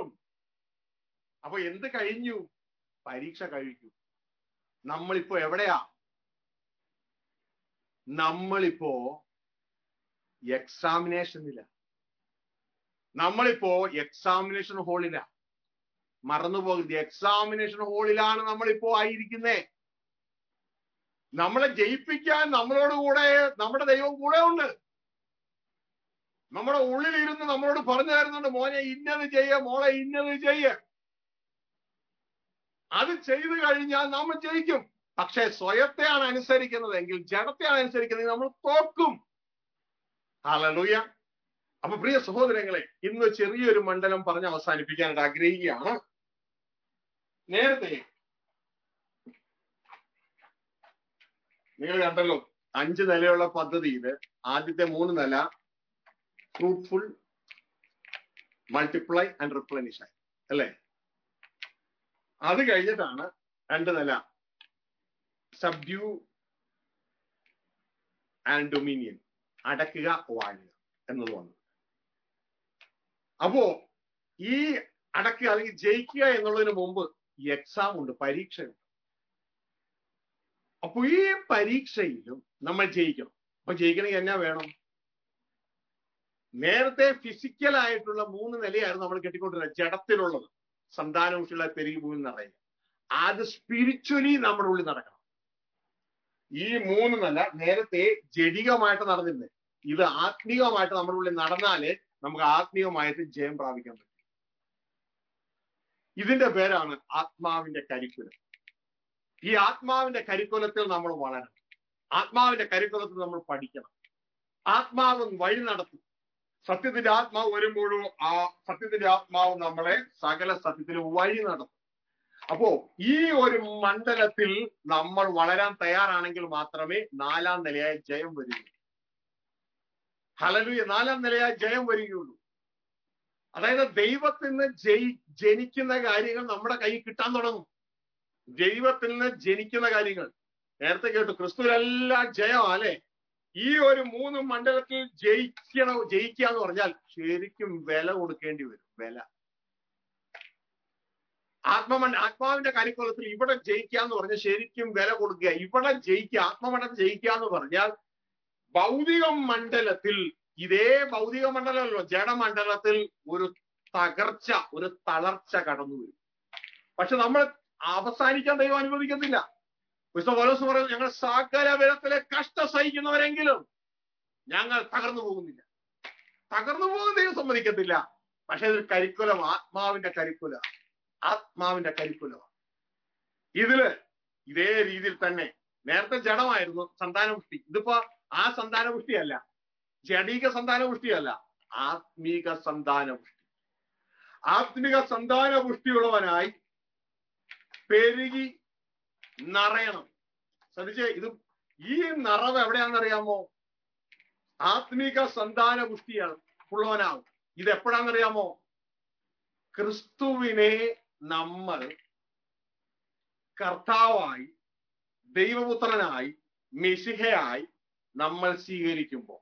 അപ്പൊ എന്ത് കഴിഞ്ഞു പരീക്ഷ കഴിഞ്ഞു നമ്മളിപ്പോ എവിടെയാ നമ്മളിപ്പോ എക്സാമിനേഷനില്ല നമ്മളിപ്പോ എക്സാമിനേഷൻ ഹോളില മറന്നു പോകരുത് എക്സാമിനേഷൻ ഹോളിലാണ് നമ്മളിപ്പോ ആയിരിക്കുന്നേ നമ്മളെ ജയിപ്പിക്കാൻ നമ്മളോട് കൂടെ നമ്മുടെ ദൈവം കൂടെ ഉണ്ട് നമ്മുടെ ഉള്ളിലിരുന്ന് നമ്മളോട് പറഞ്ഞു തരുന്നുണ്ട് മോനെ ഇന്നത് ചെയ്യ മോളെ ഇന്നത് ചെയ്യ അത് ചെയ്തു കഴിഞ്ഞാൽ നമ്മൾ ജയിക്കും പക്ഷെ സ്വയത്തെയാണ് അനുസരിക്കുന്നതെങ്കിൽ ജഡത്തെയാണ് അനുസരിക്കുന്നതെങ്കിൽ നമ്മൾ തോക്കും ഹലലൂയ അപ്പൊ പ്രിയ സഹോദരങ്ങളെ ഇന്ന് ചെറിയൊരു മണ്ഡലം പറഞ്ഞ് അവസാനിപ്പിക്കാനായിട്ട് ആഗ്രഹിക്കുകയാണ് നേരത്തെ നിങ്ങൾ കണ്ടല്ലോ അഞ്ച് നിലയുള്ള പദ്ധതിയിൽ ആദ്യത്തെ മൂന്ന് നില ഫ്രൂട്ട്ഫുൾ മൾട്ടിപ്ലൈ ആൻഡ് റിപ്ലനിഷ് ആയി അല്ലേ അത് കഴിഞ്ഞിട്ടാണ് രണ്ട് നില സബ്ഡ്യൂ ആൻഡ് ഡൊമിനിയൻ അടക്കുക വാഴുക എന്നത് വന്നു അപ്പോ ഈ അടക്കുക അല്ലെങ്കിൽ ജയിക്കുക എന്നുള്ളതിന് മുമ്പ് എക്സാം ഉണ്ട് പരീക്ഷയുണ്ട് അപ്പൊ ഈ പരീക്ഷയിലും നമ്മൾ ജയിക്കണം അപ്പൊ ജയിക്കണമെങ്കിൽ എന്നാ വേണം നേരത്തെ ഫിസിക്കൽ ആയിട്ടുള്ള മൂന്ന് നിലയായിരുന്നു നമ്മൾ കെട്ടിക്കൊണ്ടിരുന്നത് ജഡത്തിലുള്ളത് സന്താനമുഷിയുള്ള പെരുകി ഭൂമി നിറയുക അത് സ്പിരിച്വലി നമ്മുടെ ഉള്ളിൽ നടക്കണം ഈ മൂന്ന് നില നേരത്തെ ജഡികമായിട്ട് നടന്നിരുന്നത് ഇത് ആത്മീയമായിട്ട് നമ്മുടെ ഉള്ളിൽ നടന്നാലേ നമുക്ക് ആത്മീയമായിട്ട് ജയം പ്രാപിക്കാൻ പറ്റും ഇതിന്റെ പേരാണ് ആത്മാവിന്റെ കരിക്കുലം ഈ ആത്മാവിന്റെ കരിക്കുലത്തിൽ നമ്മൾ വളരണം ആത്മാവിന്റെ കരിക്കുലത്തിൽ നമ്മൾ പഠിക്കണം ആത്മാവ് വഴി നടത്തും സത്യത്തിന്റെ ആത്മാവ് വരുമ്പോഴും ആ സത്യത്തിന്റെ ആത്മാവ് നമ്മളെ സകല സത്യത്തിലും വഴി നടത്തും അപ്പോ ഈ ഒരു മണ്ഡലത്തിൽ നമ്മൾ വളരാൻ തയ്യാറാണെങ്കിൽ മാത്രമേ നാലാം നിലയായ ജയം വരികയുള്ളൂ ഹലലുയ നാലാം നിലയായ ജയം വരികയുള്ളൂ അതായത് ദൈവത്തിൽ നിന്ന് ജയി ജനിക്കുന്ന കാര്യങ്ങൾ നമ്മുടെ കയ്യിൽ കിട്ടാൻ തുടങ്ങും ദൈവത്തിൽ നിന്ന് ജനിക്കുന്ന കാര്യങ്ങൾ നേരത്തെ കേട്ടു ക്രിസ്തുവിലെല്ലാം ജയം അല്ലെ ഈ ഒരു മൂന്ന് മണ്ഡലത്തിൽ ജയിക്കണ ജയിക്കുക എന്ന് പറഞ്ഞാൽ ശരിക്കും വില കൊടുക്കേണ്ടി വരും വില ആത്മമണ്ഡ ആത്മാവിന്റെ കരിക്കുലത്തിൽ ഇവിടെ ജയിക്കുക എന്ന് പറഞ്ഞാൽ ശരിക്കും വില കൊടുക്കുക ഇവിടെ ജയിക്കുക ആത്മമണ്ഡലം ജയിക്കുക എന്ന് പറഞ്ഞാൽ ഭൗതിക മണ്ഡലത്തിൽ ഇതേ ഭൗതിക മണ്ഡലമല്ലോ ജഡമണ്ഡലത്തിൽ ഒരു തകർച്ച ഒരു തളർച്ച കടന്നു വരും പക്ഷെ നമ്മൾ അവസാനിക്കാൻ ദൈവം അനുവദിക്കുന്നില്ല വിശുദ്ധ പോലോസ് പറയുന്നു ഞങ്ങൾ സകല വിധത്തിലെ കഷ്ട സഹിക്കുന്നവരെങ്കിലും ഞങ്ങൾ തകർന്നു പോകുന്നില്ല തകർന്നു പോകുന്ന ദൈവം സമ്മതിക്കത്തില്ല പക്ഷെ ഇതൊരു കരിക്കുലം ആത്മാവിന്റെ കരിക്കുല ആത്മാവിന്റെ കരിക്കുലമാണ് ഇതില് ഇതേ രീതിയിൽ തന്നെ നേരത്തെ ജഡമായിരുന്നു സന്താനപുഷ്ടി ഇതിപ്പോ ആ സന്താനപുഷ്ടിയല്ല ജഡീക സന്താനപുഷ്ടിയല്ല ആത്മീക സന്താനപുഷ്ടി ആത്മിക സന്താനപുഷ്ടിയുള്ളവനായി പെരുകി നിറയണം ശ്രദ്ധിച്ചേ ഇത് ഈ നിറവ് എവിടെയാണെന്നറിയാമോ ആത്മീക സന്താന പുഷ്ടിയാണ് ഉള്ളവനാവും ഇത് എപ്പോഴാണെന്നറിയാമോ ക്രിസ്തുവിനെ നമ്മൾ കർത്താവായി ദൈവപുത്രനായി മെസിഹയായി നമ്മൾ സ്വീകരിക്കുമ്പോൾ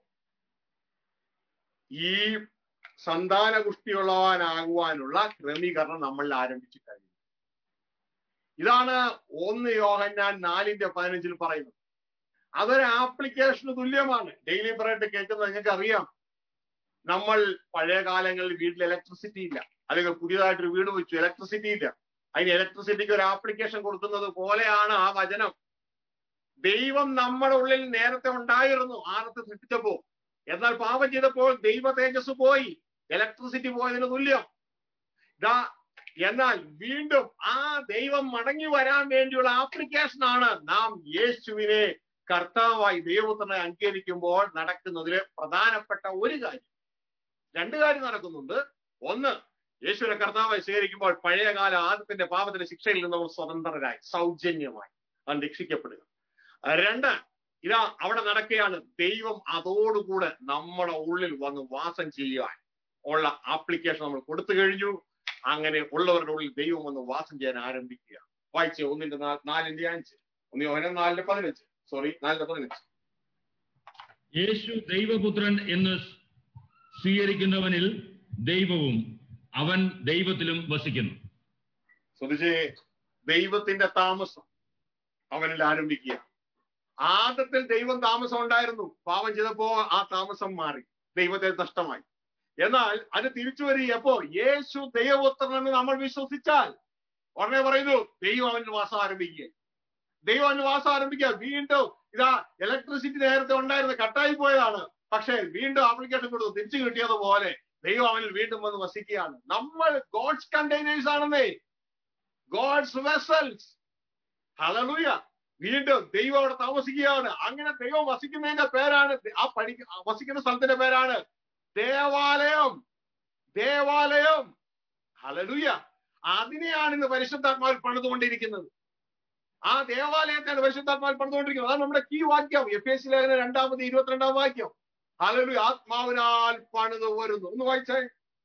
ഈ സന്താന പുഷ്ടിയുള്ളവനാകുവാനുള്ള ക്രമീകരണം നമ്മൾ ആരംഭിച്ചു കഴിഞ്ഞു ഇതാണ് ഒന്ന് യോഹന്നാൻ നാലിന്റെ പതിനഞ്ചിൽ പറയുന്നത് അതൊരു ആപ്ലിക്കേഷന് തുല്യമാണ് ഡെയിലി ബ്രെഡ് കേൾക്കുന്നത് നിങ്ങൾക്ക് അറിയാം നമ്മൾ പഴയ കാലങ്ങളിൽ വീട്ടിൽ ഇലക്ട്രിസിറ്റി ഇല്ല അല്ലെങ്കിൽ പുതിയതായിട്ടൊരു വീട് വെച്ചു ഇലക്ട്രിസിറ്റി ഇല്ല അതിന് ഇലക്ട്രിസിറ്റിക്ക് ഒരു ആപ്ലിക്കേഷൻ കൊടുക്കുന്നത് പോലെയാണ് ആ വചനം ദൈവം നമ്മുടെ ഉള്ളിൽ നേരത്തെ ഉണ്ടായിരുന്നു ആറത്ത് സൃഷ്ടിച്ചപ്പോ എന്നാൽ പാപം ചെയ്തപ്പോൾ ദൈവ തേജസ് പോയി ഇലക്ട്രിസിറ്റി പോയതിന് തുല്യം ഇതാ എന്നാൽ വീണ്ടും ആ ദൈവം മടങ്ങി വരാൻ വേണ്ടിയുള്ള ആപ്ലിക്കേഷൻ ആണ് നാം യേശുവിനെ കർത്താവായി ദൈവത്തിനെ അംഗീകരിക്കുമ്പോൾ നടക്കുന്നതിൽ പ്രധാനപ്പെട്ട ഒരു കാര്യം രണ്ട് കാര്യം നടക്കുന്നുണ്ട് ഒന്ന് യേശുവിനെ കർത്താവായി സ്വീകരിക്കുമ്പോൾ പഴയകാല ആദ്യത്തിന്റെ പാപത്തിന്റെ ശിക്ഷയിൽ നിന്ന് നമ്മൾ സ്വതന്ത്രരായി സൗജന്യമായി അത് രക്ഷിക്കപ്പെടുക രണ്ട് ഇതാ അവിടെ നടക്കുകയാണ് ദൈവം അതോടുകൂടെ നമ്മുടെ ഉള്ളിൽ വന്ന് വാസം ചെയ്യുവാൻ ഉള്ള ആപ്ലിക്കേഷൻ നമ്മൾ കൊടുത്തു കഴിഞ്ഞു അങ്ങനെ ഉള്ളവരുടെ ഉള്ളിൽ ദൈവം വന്ന് വാസം ചെയ്യാൻ ആരംഭിക്കുക വായിച്ച ഒന്നിന്റെ നാലിന്റെ അഞ്ച് ഒന്ന് യോഹന നാലിന്റെ പതിനഞ്ച് സോറി നാലിന്റെ പതിനഞ്ച് യേശു ദൈവപുത്രൻ എന്ന് സ്വീകരിക്കുന്നവനിൽ ദൈവവും അവൻ ദൈവത്തിലും വസിക്കുന്നു ശ്രദ്ധിച്ചേ ദൈവത്തിന്റെ താമസം അവനിൽ ആരംഭിക്കുക ആദത്തിൽ ദൈവം താമസം ഉണ്ടായിരുന്നു പാപം ചെയ്തപ്പോ ആ താമസം മാറി ദൈവത്തെ നഷ്ടമായി എന്നാൽ അത് തിരിച്ചു വരികയപ്പോ യേശു ദൈവപുത്രനെന്ന് നമ്മൾ വിശ്വസിച്ചാൽ ഉടനെ പറയുന്നു ദൈവം അവന്റെ വാസം ആരംഭിക്കുക ദൈവം അവന്റെ വാസം ആരംഭിക്കുക വീണ്ടും ഇതാ ഇലക്ട്രിസിറ്റി നേരത്തെ ഉണ്ടായിരുന്ന കട്ടായി പോയതാണ് പക്ഷെ വീണ്ടും ആപ്ലിക്കേഷൻ കൊടുത്തു തിരിച്ചു കിട്ടിയതുപോലെ ദൈവം അവനിൽ വീണ്ടും വന്ന് വസിക്കുകയാണ് നമ്മൾ ഗോഡ്സ് കണ്ടെയ്നേഴ്സ് ആണെന്നേ ഗോഡ്സ് വെസൽസ് ഹലലൂയ വീണ്ടും ദൈവം അവിടെ താമസിക്കുകയാണ് അങ്ങനെ ദൈവം വസിക്കുന്നതിന്റെ പേരാണ് ആ പഠി വസിക്കുന്ന സ്ഥലത്തിന്റെ പേരാണ് ദേവാലയം ദേവാലയം ഹലലൂയ അതിനെയാണ് ഇന്ന് പരിശുദ്ധാത്മാവിൽ പണിതുകൊണ്ടിരിക്കുന്നത് ആ ദേവാലയത്തെയാണ് പരിശുദ്ധാത്മാവിൽ പണിതുകൊണ്ടിരിക്കുന്നത് അതാണ് നമ്മുടെ കീ വാക്യം എഫ് എസ് ലേഖന രണ്ടാമത് ഇരുപത്തിരണ്ടാം വാക്യം ഹലലു ആത്മാവിനാൽ പണിത് വരുന്നു ഒന്ന് വായിച്ചേ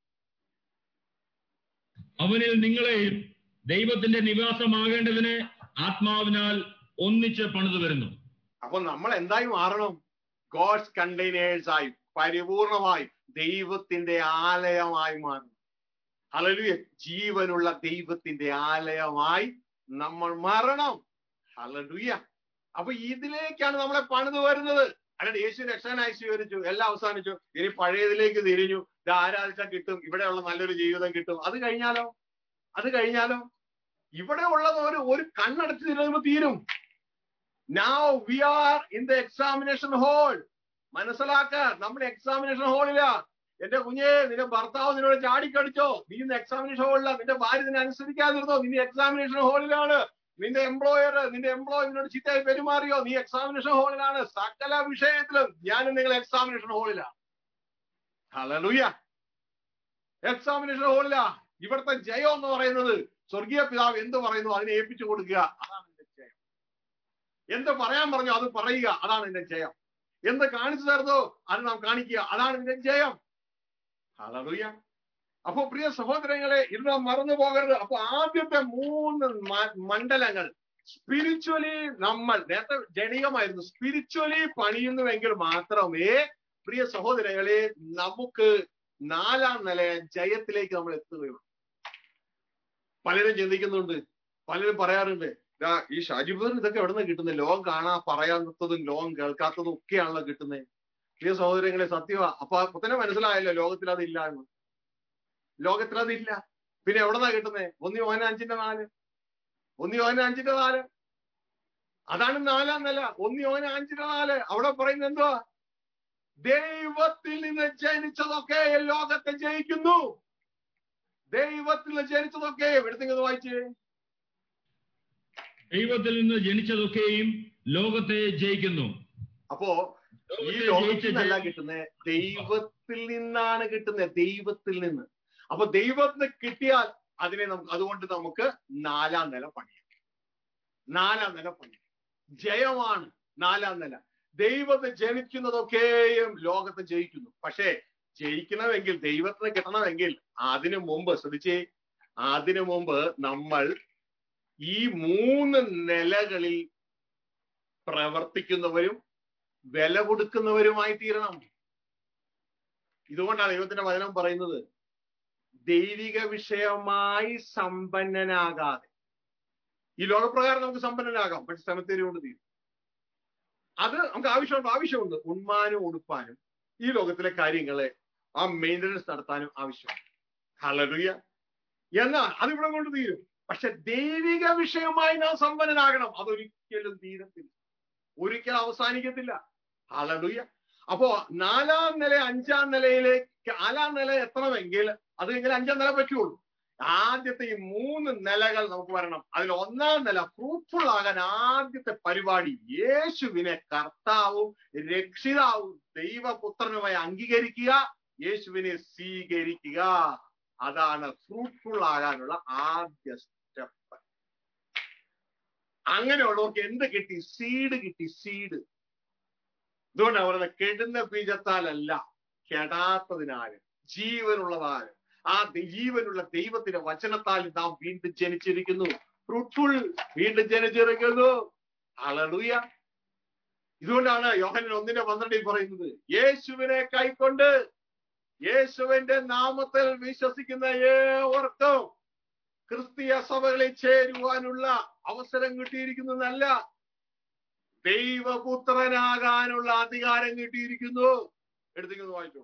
അവനിൽ നിങ്ങളെയും ദൈവത്തിന്റെ നിവാസമാകേണ്ടതിന് ആത്മാവിനാൽ ഒന്നിച്ച് പണിതു വരുന്നു അപ്പൊ നമ്മൾ എന്തായി മാറണം ഗോഡ്സ് കണ്ടെയ്നേഴ്സ് ആയി പരിപൂർണമായി ദൈവത്തിന്റെ ആലയമായി മാറണം ഹലലുയ ജീവനുള്ള ദൈവത്തിന്റെ ആലയമായി നമ്മൾ മാറണം ഹലലുയ അപ്പൊ ഇതിലേക്കാണ് നമ്മളെ പണിത് വരുന്നത് അല്ലാണ്ട് യേശു രക്ഷകനായി സ്വീകരിച്ചു എല്ലാം അവസാനിച്ചു ഇനി പഴയതിലേക്ക് തിരിഞ്ഞു ഇത് ആരാധിച്ചാൽ കിട്ടും ഇവിടെയുള്ള നല്ലൊരു ജീവിതം കിട്ടും അത് കഴിഞ്ഞാലോ അത് കഴിഞ്ഞാലോ ഇവിടെ ഉള്ളത് ഒരു ഒരു കണ്ണടച്ച് തിരുമ്പോ തീരും now we are in the examination hall മനസ്സിലാക്ക നമ്മൾ എക്സാമിനേഷൻ ഹോളിലാ എന്റെ കുഞ്ഞെ നിന്റെ ഭർത്താവ് നിന്നോട് ചാടിക്കടിച്ചോ നീ ഇന്ന് എക്സാമിനേഷൻ ഹോളിലാ നിന്റെ ഭാര്യ നിന്നെ അനുസരിക്കാതിരുന്നോ നിന്റെ എക്സാമിനേഷൻ ഹോളിലാണ് നിന്റെ എംപ്ലോയർ നിന്റെ എംപ്ലോയി നിന്നോട് ചിത്തയായി പെരുമാറിയോ നീ എക്സാമിനേഷൻ ഹോളിലാണ് സകല വിഷയത്തിലും ഞാനും നിങ്ങൾ എക്സാമിനേഷൻ ഹോളിലാണ് ഹലലുയ എക്സാമിനേഷൻ ഹോളിലാ ഇവിടുത്തെ ജയം എന്ന് പറയുന്നത് സ്വർഗീയ പിതാവ് എന്ത് പറയുന്നു അതിനെ ഏൽപ്പിച്ചു കൊടുക്കുക അതാണ് എന്റെ ജയം എന്ത് പറയാൻ പറഞ്ഞു അത് പറയുക അതാണ് എന്റെ ജയം എന്ത് കാണിച്ചു തരുന്നോ അത് നാം കാണിക്കുക അതാണ് എന്റെ ജയം ഹലലുയ അപ്പൊ പ്രിയ സഹോദരങ്ങളെ ഇത് നാം മറന്നു പോകരുത് അപ്പൊ ആദ്യത്തെ മൂന്ന് മണ്ഡലങ്ങൾ സ്പിരിച്വലി നമ്മൾ നേരത്തെ ജനീയമായിരുന്നു സ്പിരിച്വലി പണിയുന്നുവെങ്കിൽ മാത്രമേ പ്രിയ സഹോദരങ്ങളെ നമുക്ക് നാലാം നില ജയത്തിലേക്ക് നമ്മൾ എത്തുകയുള്ളൂ പലരും ചിന്തിക്കുന്നുണ്ട് പലരും പറയാറുണ്ട് ഈ ഷാജിബർ ഇതൊക്കെ എവിടെ നിന്ന് കിട്ടുന്നത് ലോകം കാണാ പറയാത്തതും ലോകം കേൾക്കാത്തതും ഒക്കെയാണല്ലോ കിട്ടുന്നത് പ്രിയ സഹോദരങ്ങളെ സത്യമാ അപ്പൊ തന്നെ മനസ്സിലായല്ലോ ലോകത്തിൽ അതില്ല എന്ന് ലോകത്തിൽ അതില്ല പിന്നെ എവിടെന്നാ കിട്ടുന്നത് ഒന്ന് ഓന അഞ്ചിന്റെ നാല് ഒന്ന് ഓന അഞ്ചിന്റെ നാല് അതാണ് നാലാം നില ഒന്ന് ഓന അഞ്ചിന്റെ നാല് അവിടെ പറയുന്നത് എന്തുവാ ദൈവത്തിൽ നിന്ന് ജനിച്ചതൊക്കെ ലോകത്തെ ജയിക്കുന്നു ദൈവത്തിൽ നിന്ന് ജനിച്ചതൊക്കെ എടുത്തിങ്ങനെ വായിച്ചേ ദൈവത്തിൽ നിന്ന് ജനിച്ചതൊക്കെയും ലോകത്തെ ജയിക്കുന്നു അപ്പോ ഈ ലോകത്തിൽ നിന്നല്ല കിട്ടുന്നത് ദൈവത്തിൽ നിന്നാണ് കിട്ടുന്നത് ദൈവത്തിൽ നിന്ന് അപ്പൊ ദൈവത്തിന് കിട്ടിയാൽ അതിനെ നമുക്ക് അതുകൊണ്ട് നമുക്ക് നാലാം നില പണിയാം നാലാം നില പണിയാം ജയമാണ് നാലാം നില ദൈവത്തെ ജനിക്കുന്നതൊക്കെയും ലോകത്തെ ജയിക്കുന്നു പക്ഷേ ജയിക്കണമെങ്കിൽ ദൈവത്തിന് കിട്ടണമെങ്കിൽ അതിനു മുമ്പ് ശ്രദ്ധിച്ചേ അതിനു മുമ്പ് നമ്മൾ ഈ മൂന്ന് നിലകളിൽ പ്രവർത്തിക്കുന്നവരും വില കൊടുക്കുന്നവരുമായി തീരണം ഇതുകൊണ്ടാണ് ദൈവത്തിന്റെ വചനം പറയുന്നത് ദൈവിക വിഷയമായി സമ്പന്നനാകാതെ ഈ ലോകപ്രകാരം നമുക്ക് സമ്പന്നനാകാം പക്ഷെ ശ്രമത്തേരി കൊണ്ട് തീരും അത് നമുക്ക് ആവശ്യമുണ്ട് ആവശ്യമുണ്ട് ഉണ്മാനും ഉടുപ്പാനും ഈ ലോകത്തിലെ കാര്യങ്ങളെ ആ മെയിൻ്റനൻസ് നടത്താനും ആവശ്യമാണ് ഹലറിയ എന്നാൽ അതിവിടെ കൊണ്ട് തീരും പക്ഷെ ദൈവിക വിഷയമായി നാം സമ്പന്നനാകണം അതൊരിക്കലും തീരത്തില്ല ഒരിക്കലും അവസാനിക്കത്തില്ല ഹലറിയ അപ്പോ നാലാം നില അഞ്ചാം നിലയിലേക്ക് നാലാം നില എത്തണമെങ്കിൽ അത് ഇങ്ങനെ അഞ്ചാം നില പറ്റുള്ളൂ ആദ്യത്തെ ഈ മൂന്ന് നിലകൾ നമുക്ക് വരണം അതിൽ ഒന്നാം നില ഫ്രൂട്ട്ഫുൾ ആകാൻ ആദ്യത്തെ പരിപാടി യേശുവിനെ കർത്താവും രക്ഷിതാവും ദൈവപുത്രനുമായി അംഗീകരിക്കുക യേശുവിനെ സ്വീകരിക്കുക അതാണ് ഫ്രൂട്ട്ഫുൾ ആകാനുള്ള ആദ്യ സ്റ്റെപ്പ് അങ്ങനെയുള്ളവർക്ക് എന്ത് കിട്ടി സീഡ് കിട്ടി സീഡ് ഇതുകൊണ്ടാണ് പറയുന്നത് കെടുന്ന ബീജത്താലല്ല കെടാത്തതിനാലും ജീവനുള്ളതാലും ആ ജീവനുള്ള ദൈവത്തിന്റെ വചനത്താൽ നാം വീണ്ടും ജനിച്ചിരിക്കുന്നു ഫ്രൂട്ട്ഫുൾ വീണ്ടും ജനിച്ചിരിക്കുന്നു അളലുയ ഇതുകൊണ്ടാണ് യോഹനൻ ഒന്നിന്റെ പന്ത്രണ്ടിൽ പറയുന്നത് യേശുവിനെ കൈക്കൊണ്ട് യേശുവിന്റെ നാമത്തിൽ വിശ്വസിക്കുന്ന ഏവർക്കും ക്രിസ്തീയ സഭകളിൽ ചേരുവാനുള്ള അവസരം കിട്ടിയിരിക്കുന്നതല്ല ദൈവപുത്രനാകാനുള്ള അധികാരം കിട്ടിയിരിക്കുന്നു എടുത്തിരിക്കുന്നു വായിച്ചു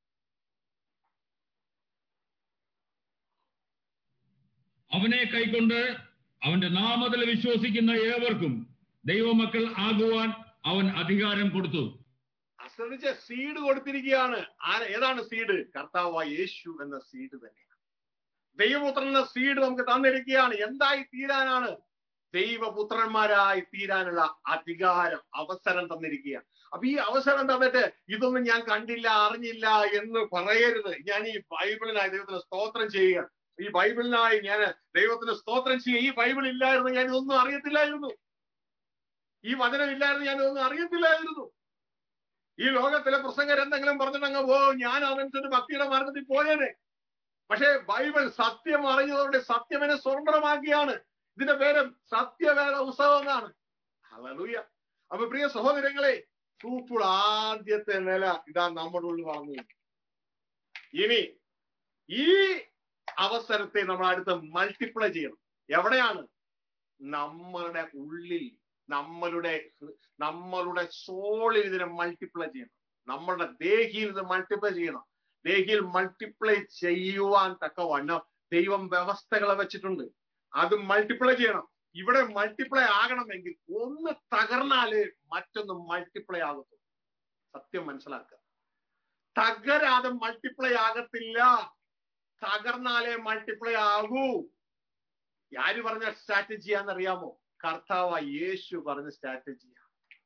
അവനെ കൈക്കൊണ്ട് അവന്റെ നാമത്തിൽ വിശ്വസിക്കുന്ന ഏവർക്കും ദൈവമക്കൾ ആകുവാൻ അവൻ അധികാരം കൊടുത്തു അശ്രദ്ധിച്ച സീഡ് കൊടുത്തിരിക്കുകയാണ് ആര ഏതാണ് സീഡ് കർത്താവായ യേശു എന്ന സീഡ് തന്നെയാണ് ദൈവപുത്രൻ എന്ന സീഡ് നമുക്ക് തന്നിരിക്കുകയാണ് എന്തായി തീരാനാണ് ദൈവപുത്രന്മാരായി തീരാനുള്ള അധികാരം അവസരം തന്നിരിക്കുകയാണ് അപ്പൊ ഈ അവസരം തന്നിട്ട് ഇതൊന്നും ഞാൻ കണ്ടില്ല അറിഞ്ഞില്ല എന്ന് പറയരുത് ഞാൻ ഈ ബൈബിളിനായി ദൈവത്തിന് സ്തോത്രം ചെയ്യുക ഈ ബൈബിളിനായി ഞാൻ ദൈവത്തിന് സ്തോത്രം ചെയ്യുക ഈ ബൈബിൾ ഇല്ലായിരുന്നു ഞാൻ ഇതൊന്നും അറിയത്തില്ലായിരുന്നു ഈ വചനം ഇല്ലായിരുന്നു ഞാൻ ഇതൊന്നും അറിയത്തില്ലായിരുന്നു ഈ ലോകത്തിലെ പ്രസംഗർ എന്തെങ്കിലും പറഞ്ഞിട്ടങ്ങ് പോ ഞാൻ അതനുസരിച്ച് ഭക്തിയുടെ മാർഗത്തിൽ പോയേനെ പക്ഷേ ബൈബിൾ സത്യം അറിഞ്ഞതുകൊണ്ട് സത്യമെന്നെ സ്വതന്ത്രമാക്കിയാണ് ഇതിന്റെ പേര് സത്യവേദ പുസ്തകം എന്നാണ് ഹല്ലേലൂയ അപ്പൊ പ്രിയ സഹോദരങ്ങളെ സൂപ്പുൾ ആദ്യത്തെ നില ഇതാ നമ്മുടെ ഉള്ളിൽ വളർന്നു ഇനി ഈ അവസരത്തെ നമ്മൾ അടുത്ത് മൾട്ടിപ്ലൈ ചെയ്യണം എവിടെയാണ് നമ്മളുടെ ഉള്ളിൽ നമ്മളുടെ നമ്മളുടെ സോളിൽ ഇതിനെ മൾട്ടിപ്ലൈ ചെയ്യണം നമ്മളുടെ ദേഹിയിൽ ഇത് മൾട്ടിപ്ലൈ ചെയ്യണം ദേഹിയിൽ മൾട്ടിപ്ലൈ ചെയ്യുവാൻ തക്കവണ്ണം ദൈവം വ്യവസ്ഥകളെ വെച്ചിട്ടുണ്ട് അത് മൾട്ടിപ്ലൈ ചെയ്യണം ഇവിടെ മൾട്ടിപ്ലൈ ആകണമെങ്കിൽ ഒന്ന് തകർന്നാല് മറ്റൊന്ന് മൾട്ടിപ്ലൈ ആകത്തു സത്യം മനസ്സിലാക്കുക തകരാതെ മൾട്ടിപ്ലൈ ആകത്തില്ല തകർന്നാലേ മൾട്ടിപ്ലൈ ആകൂ ആര് പറഞ്ഞ സ്ട്രാറ്റജിയാന്നറിയാമോ കർത്താവ് യേശു പറഞ്ഞ സ്ട്രാറ്റജിയാണ്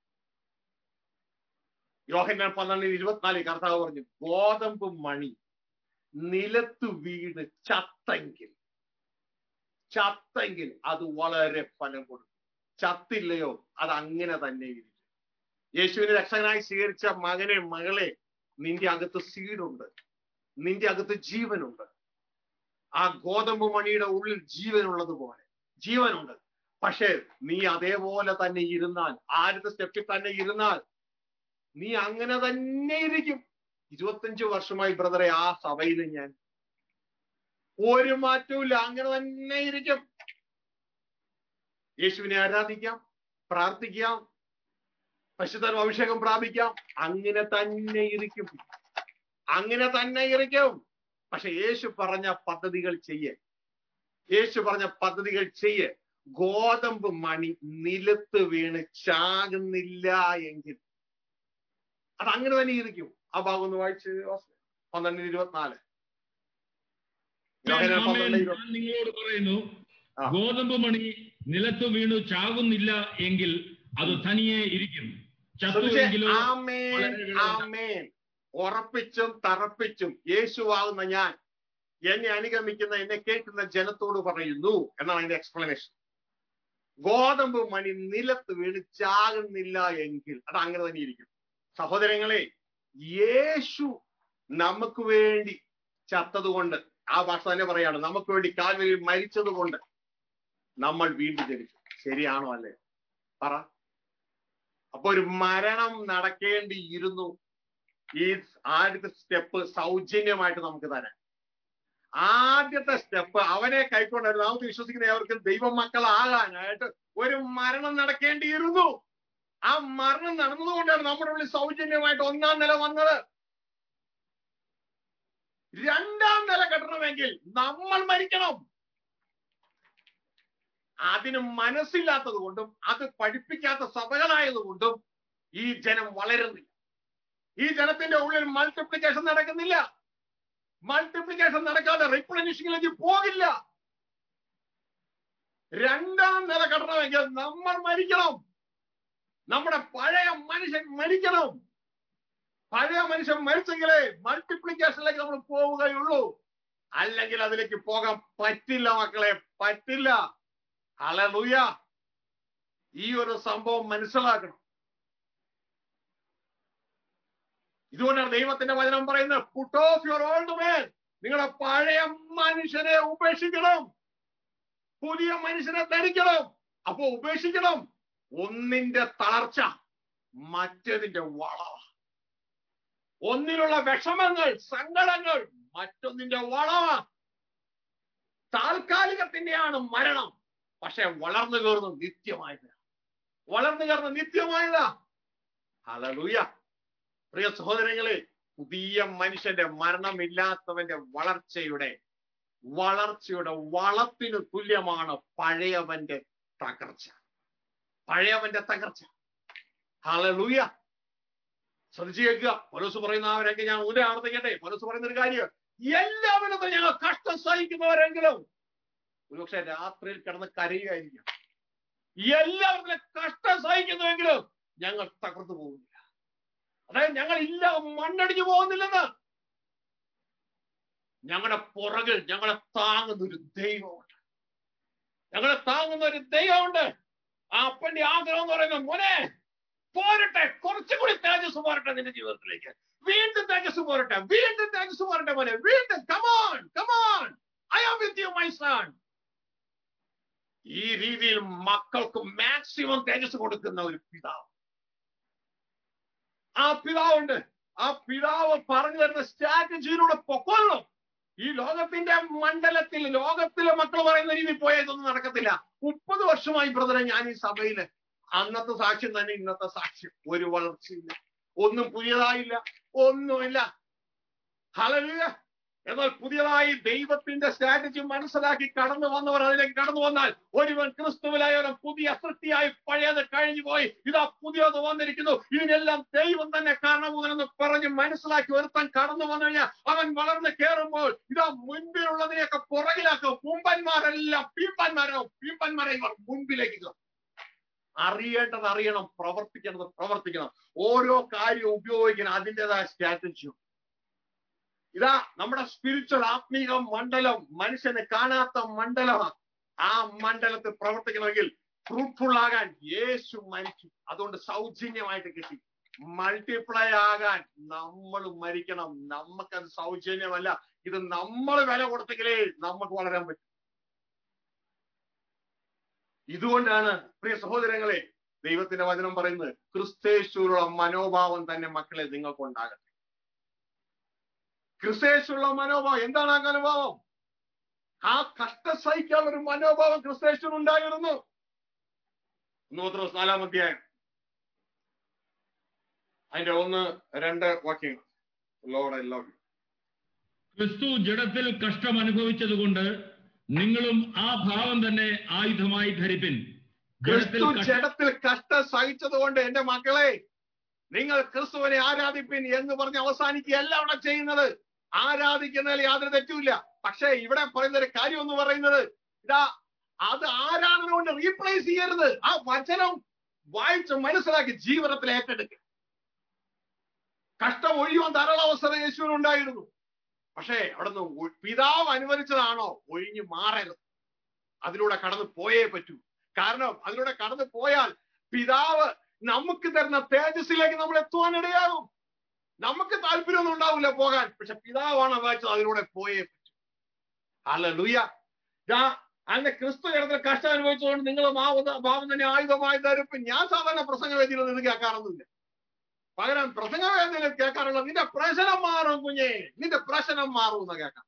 യോഹന്നാൻ പന്ത്രണ്ടിൽ ഇരുപത്തിനാലിൽ കർത്താവ് പറഞ്ഞു ഗോതമ്പ് മണി നിലത്തു വീണ് ചത്തെങ്കിൽ ചത്തെങ്കിൽ അത് വളരെ ഫലം കൊടുക്കും ചത്തില്ലയോ അത് അങ്ങനെ തന്നെ ഇരിക്കും യേശുവിനെ രക്ഷകനായി സ്വീകരിച്ച മകനെ മകളെ നിന്റെ അകത്ത് സീഡുണ്ട് നിന്റെ അകത്ത് ജീവനുണ്ട് ആ ഗോതമ്പ് മണിയുടെ ഉള്ളിൽ ജീവനുള്ളത് പോലെ ജീവനുണ്ട് പക്ഷേ നീ അതേപോലെ തന്നെ ഇരുന്നാൽ ആദ്യത്തെ സ്റ്റെപ്പിൽ തന്നെ ഇരുന്നാൽ നീ അങ്ങനെ തന്നെ ഇരിക്കും ഇരുപത്തഞ്ചു വർഷമായി ബ്രദറെ ആ സഭയിൽ ഞാൻ ഒരു മാറ്റവും അങ്ങനെ തന്നെ ഇരിക്കും യേശുവിനെ ആരാധിക്കാം പ്രാർത്ഥിക്കാം പശുധനം അഭിഷേകം പ്രാപിക്കാം അങ്ങനെ തന്നെ ഇരിക്കും അങ്ങനെ തന്നെ ഇരിക്കും പക്ഷെ യേശു പറഞ്ഞ പദ്ധതികൾ ചെയ്യേ യേശു പറഞ്ഞ പദ്ധതികൾ ചെയ്യേ ഗോതമ്പ് മണി നിലത്ത് വീണ് ചാകുന്നില്ല എങ്കിൽ അത് അങ്ങനെ തന്നെ ഇരിക്കും ആ ഭാഗം ഒന്ന് വായിച്ച് പന്ത്രണ്ടിന് ഇരുപത്തിനാല് യോഹന്നാൻ ആമേൻ. പന്ത്രണ്ട് ഇരുപത്തി ഞാൻ നിങ്ങളോട് പറയുന്നു ആ. ഗോതമ്പ് മണി നിലത്ത് വീണു ചാകുന്നില്ല എങ്കിൽ അത് തനിയെ ഇരിക്കും ശ്രദ്ധിച്ചേ, ചത്തുവെങ്കിലോ ആമേൻ വളരെ വിളവുണ്ട്. ആമേൻ ഉറപ്പിച്ചും തറപ്പിച്ചും യേശുവാകുന്ന ഞാൻ എന്നെ അനുഗമിക്കുന്ന എന്നെ കേൾക്കുന്ന ജനത്തോട് പറയുന്നു എന്നാണ് അതിന്റെ എക്സ്പ്ലനേഷൻ ഗോതമ്പ് മണി നിലത്ത് വീണ് ചാകുന്നില്ല എങ്കിൽ അത് അങ്ങനെ തന്നെ ഇരിക്കും സഹോദരങ്ങളെ യേശു നമുക്ക് വേണ്ടി ചത്തതുകൊണ്ട് ആ ഭാഷ തന്നെ പറയാണ് നമുക്ക് വേണ്ടി കാൽവരിൽ മരിച്ചത് കൊണ്ട് നമ്മൾ വീണ്ടും ജനിച്ചു ശരിയാണോ അല്ലേ പറ അപ്പൊ ഒരു മരണം നടക്കേണ്ടിയിരുന്നു ഈ ആദ്യത്തെ സ്റ്റെപ്പ് സൗജന്യമായിട്ട് നമുക്ക് തരാൻ ആദ്യത്തെ സ്റ്റെപ്പ് അവനെ കൈക്കൊണ്ടായിരുന്നു നമുക്ക് വിശ്വസിക്കുന്ന ഏവർക്കും ദൈവ മക്കളാകാനായിട്ട് ഒരു മരണം നടക്കേണ്ടിയിരുന്നു ആ മരണം നടന്നതുകൊണ്ടാണ് നമ്മുടെ ഉള്ളിൽ സൗജന്യമായിട്ട് ഒന്നാം നില വന്നത് രണ്ടാം നില കെട്ടണമെങ്കിൽ നമ്മൾ മരിക്കണം അതിന് മനസ്സില്ലാത്തത് കൊണ്ടും അത് പഠിപ്പിക്കാത്ത സഭകളായതുകൊണ്ടും ഈ ജനം വളരുന്നില്ല ഈ ജനത്തിന്റെ ഉള്ളിൽ മൾട്ടിപ്ലിക്കേഷൻ നടക്കുന്നില്ല മൾട്ടിപ്ലിക്കേഷൻ നടക്കാതെ റിപ്ലനിഷിംഗിലേക്ക് പോകില്ല രണ്ടാം നില കടണമെങ്കിൽ നമ്മൾ മരിക്കണം നമ്മുടെ പഴയ മനുഷ്യൻ മരിക്കണം പഴയ മനുഷ്യൻ മരിച്ചെങ്കിലേ മൾട്ടിപ്ലിക്കേഷനിലേക്ക് നമ്മൾ പോവുകയുള്ളൂ അല്ലെങ്കിൽ അതിലേക്ക് പോകാൻ പറ്റില്ല മക്കളെ പറ്റില്ല ഹലലൂയ ഈ ഒരു സംഭവം മനസ്സിലാക്കണം ഇതുകൊണ്ടാണ് ദൈവത്തിന്റെ വചനം പറയുന്നത് put off your old man നിങ്ങളുടെ പഴയ മനുഷ്യനെ ഉപേക്ഷിക്കണം പുതിയ മനുഷ്യനെ ധരിക്കണം അപ്പൊ ഉപേക്ഷിക്കണം ഒന്നിന്റെ തളർച്ച മറ്റതിന്റെ വളവ ഒന്നിനുള്ള വിഷമങ്ങൾ സങ്കടങ്ങൾ മറ്റൊന്നിന്റെ വളവ താൽക്കാലികത്തിന്റെയാണ് മരണം പക്ഷെ വളർന്നു കയറുന്നത് നിത്യമായത് വളർന്നു കയറുന്ന നിത്യമായതാ ഹലലൂയ പ്രിയ സഹോദരങ്ങളെ പുതിയ മനുഷ്യന്റെ മരണമില്ലാത്തവന്റെ വളർച്ചയുടെ വളർച്ചയുടെ വളത്തിന് തുല്യമാണ് പഴയവന്റെ തകർച്ച പഴയവന്റെ തകർച്ച ഹലലൂയ ശ്രദ്ധിച്ചു കേൾക്കുക പൊലസ് പറയുന്നവരൊക്കെ ഞാൻ ഊരെ ആവർത്തിക്കട്ടെ പൊലസ് പറയുന്ന ഒരു കാര്യം എല്ലാവരും ഞങ്ങൾ കഷ്ടം സഹിക്കുന്നവരെങ്കിലും ഒരുപക്ഷെ രാത്രിയിൽ കിടന്ന് കരയുകയായിരിക്കും എല്ലാവരും കഷ്ടം സഹിക്കുന്നുവെങ്കിലും ഞങ്ങൾ തകർന്നു പോകുന്നില്ല അതായത് ഞങ്ങൾ ഇല്ല മണ്ണടിഞ്ഞു പോകുന്നില്ലെന്ന് ഞങ്ങളുടെ പുറകിൽ ഞങ്ങളെ താങ്ങുന്ന ഒരു ദൈവമുണ്ട് ഞങ്ങളെ താങ്ങുന്ന ഒരു ദൈവമുണ്ട് ആ അപ്പന്റെ ആഗ്രഹം എന്ന് പറയുന്നത് മോനെ പോരട്ടെ കുറച്ചും കൂടി തേജസ് പോരട്ടെ നിന്റെ ജീവിതത്തിലേക്ക് വീണ്ടും തേജസ് പോരട്ടെ വീണ്ടും തേജസ് പോരട്ടെ മോനെ വീണ്ടും come on come on I am with you my son ഈ രീതിയിൽ മക്കൾക്ക് മാക്സിമം തേജസ് കൊടുക്കുന്ന ഒരു പിതാവ് ആ പിതാവുണ്ട് ആ പിതാവ് പറഞ്ഞു തരുന്ന സ്ട്രാറ്റജിയിലൂടെ പൊക്കോളണം ഈ ലോകത്തിന്റെ മണ്ഡലത്തിൽ ലോകത്തിലെ മക്കൾ പറയുന്ന രീതി പോയാൽ ഇതൊന്നും നടക്കത്തില്ല മുപ്പത് വർഷമായി ബ്രദറെ ഞാൻ ഈ സഭയില് അന്നത്തെ സാക്ഷ്യം തന്നെ ഇന്നത്തെ സാക്ഷ്യം ഒരു വളർച്ചയില്ല ഒന്നും പുതിയതായില്ല ഒന്നുമില്ല ഹലലുയ എന്നാൽ പുതിയതായി ദൈവത്തിന്റെ സ്ട്രാറ്റജി മനസ്സിലാക്കി കടന്നു വന്നവർ അതിലേക്ക് കടന്നു വന്നാൽ ഒരുവൻ ക്രിസ്തുവിലായവൻ പുതിയ സൃഷ്ടിയായി പഴയത് കഴിഞ്ഞു പോയി ഇതാ പുതിയത് വന്നിരിക്കുന്നു ഇതിനെല്ലാം ദൈവം തന്നെ കാരണഭൂതനെന്ന് പറഞ്ഞ് മനസ്സിലാക്കി ഒരുത്തൻ കടന്നു വന്നു കഴിഞ്ഞാൽ അവൻ വളർന്ന് കയറുമ്പോൾ ഇതാ മുൻപിലുള്ളതിനെയൊക്കെ പുറകിലാക്കും മുമ്പന്മാരെല്ലാം പീമ്പന്മാരാവും പീമ്പന്മാരെ ഇവർ മുൻപിലേക്ക് കയറും അറിയേണ്ടത് അറിയണം പ്രവർത്തിക്കേണ്ടത് പ്രവർത്തിക്കണം ഓരോ കാര്യം ഉപയോഗിക്കണം അതിൻ്റെതായ സ്ട്രാറ്റജി ഇതാ നമ്മുടെ സ്പിരിച്വൽ ആത്മീക മണ്ഡലം മനുഷ്യന് കാണാത്ത മണ്ഡലമാണ് ആ മണ്ഡലത്തിൽ പ്രവർത്തിക്കണമെങ്കിൽ ഫ്രൂട്ട്ഫുൾ ആകാൻ യേശു മരിച്ചു അതുകൊണ്ട് സൗജന്യമായിട്ട് കിട്ടി മൾട്ടിപ്ലൈ ആകാൻ നമ്മൾ മരിക്കണം നമുക്കത് സൗജന്യമല്ല ഇത് നമ്മൾ വില കൊടുത്തെങ്കിലേ നമുക്ക് വളരാൻ പറ്റും ഇതുകൊണ്ടാണ് പ്രിയ സഹോദരങ്ങളെ ദൈവത്തിന്റെ വചനം പറയുന്നത് ക്രിസ്തേശ്വരുള്ള മനോഭാവം തന്നെ മക്കളെ നിങ്ങൾക്ക് ഉണ്ടാകട്ടെ ക്രിസ്തേശ്വരുള്ള മനോഭാവം എന്താണ് ആ മനോഭാവം ആ കഷ്ട സഹിക്കാനുള്ള ഒരു മനോഭാവം ക്രിസ്തേശ്വരൻ ഉണ്ടായിരുന്നു നൂത്ര നാലാം അധ്യായം അതിന്റെ ഒന്ന് രണ്ട് വാക്യങ്ങൾ ലോഡ് ഐ ലവ് യു ക്രിസ്തു ജഡത്തിൽ കഷ്ടം അനുഭവിച്ചതുകൊണ്ട് നിങ്ങളും ആ ഭാവം തന്നെ ആയുധമായി ധരിപ്പിൻ ജഡത്തിൽ ക്രിസ്തു കഷ്ട- ജഡത്തിൽ കഷ്ടം സഹിച്ചത് കൊണ്ട് എന്റെ മക്കളെ നിങ്ങൾ ക്രിസ്തുവിനെ ആരാധിപ്പിൻ എന്ന് പറഞ്ഞ് അവസാനിക്കുകയല്ല അവിടെ ചെയ്യുന്നത് ആരാധിക്കുന്നതിൽ യാതൊരു തെറ്റുമില്ല പക്ഷേ ഇവിടെ പറയുന്ന ഒരു കാര്യം എന്ന് പറയുന്നത് ഇതാ അത് ആരാധന കൊണ്ട് റീപ്ലേസ് ചെയ്യരുത് ആ വചനം വായിച്ച് മനസ്സിലാക്കി ജീവിതത്തിൽ ഏറ്റെടുക്കുക കഷ്ടം ഒഴിയുവാൻ ധാരാളം അവസരം യേശുവിനുണ്ടായിരുന്നു പക്ഷേ അവിടുന്ന് ഒ- പിതാവ് അനുവദിച്ചതാണോ ഒഴിഞ്ഞു മാറരുത് അതിലൂടെ കടന്നു പോയേ പറ്റൂ കാരണം അതിലൂടെ കടന്നു പോയാൽ പിതാവ് നമുക്ക് തരുന്ന തേജസ്സിലേക്ക് നമ്മൾ എത്തുവാൻ ഇടയാകും നമുക്ക് താല്പര്യമൊന്നും ഉണ്ടാവില്ല പോകാൻ പക്ഷെ പിതാവാണ് വായിച്ചത് അതിലൂടെ പോയേ പറ്റൂ അല്ല ലുയ അങ്ങനെ ക്രിസ്തു കിടന്ന കഷ്ടം അനുഭവിച്ചുകൊണ്ട് നിങ്ങൾ ഭാവം തന്നെ ആയുധമായി ധരിപ്പ് ഞാൻ സാധാരണ പ്രസംഗവേദിയിൽ നിന്ന് കേൾക്കാറൊന്നുമില്ല പകരം പ്രസംഗവേദിയിൽ കേൾക്കാറുള്ള നിന്റെ പ്രശ്നം മാറും കുഞ്ഞേ നിന്റെ പ്രശ്നം മാറും എന്ന് കേൾക്കാം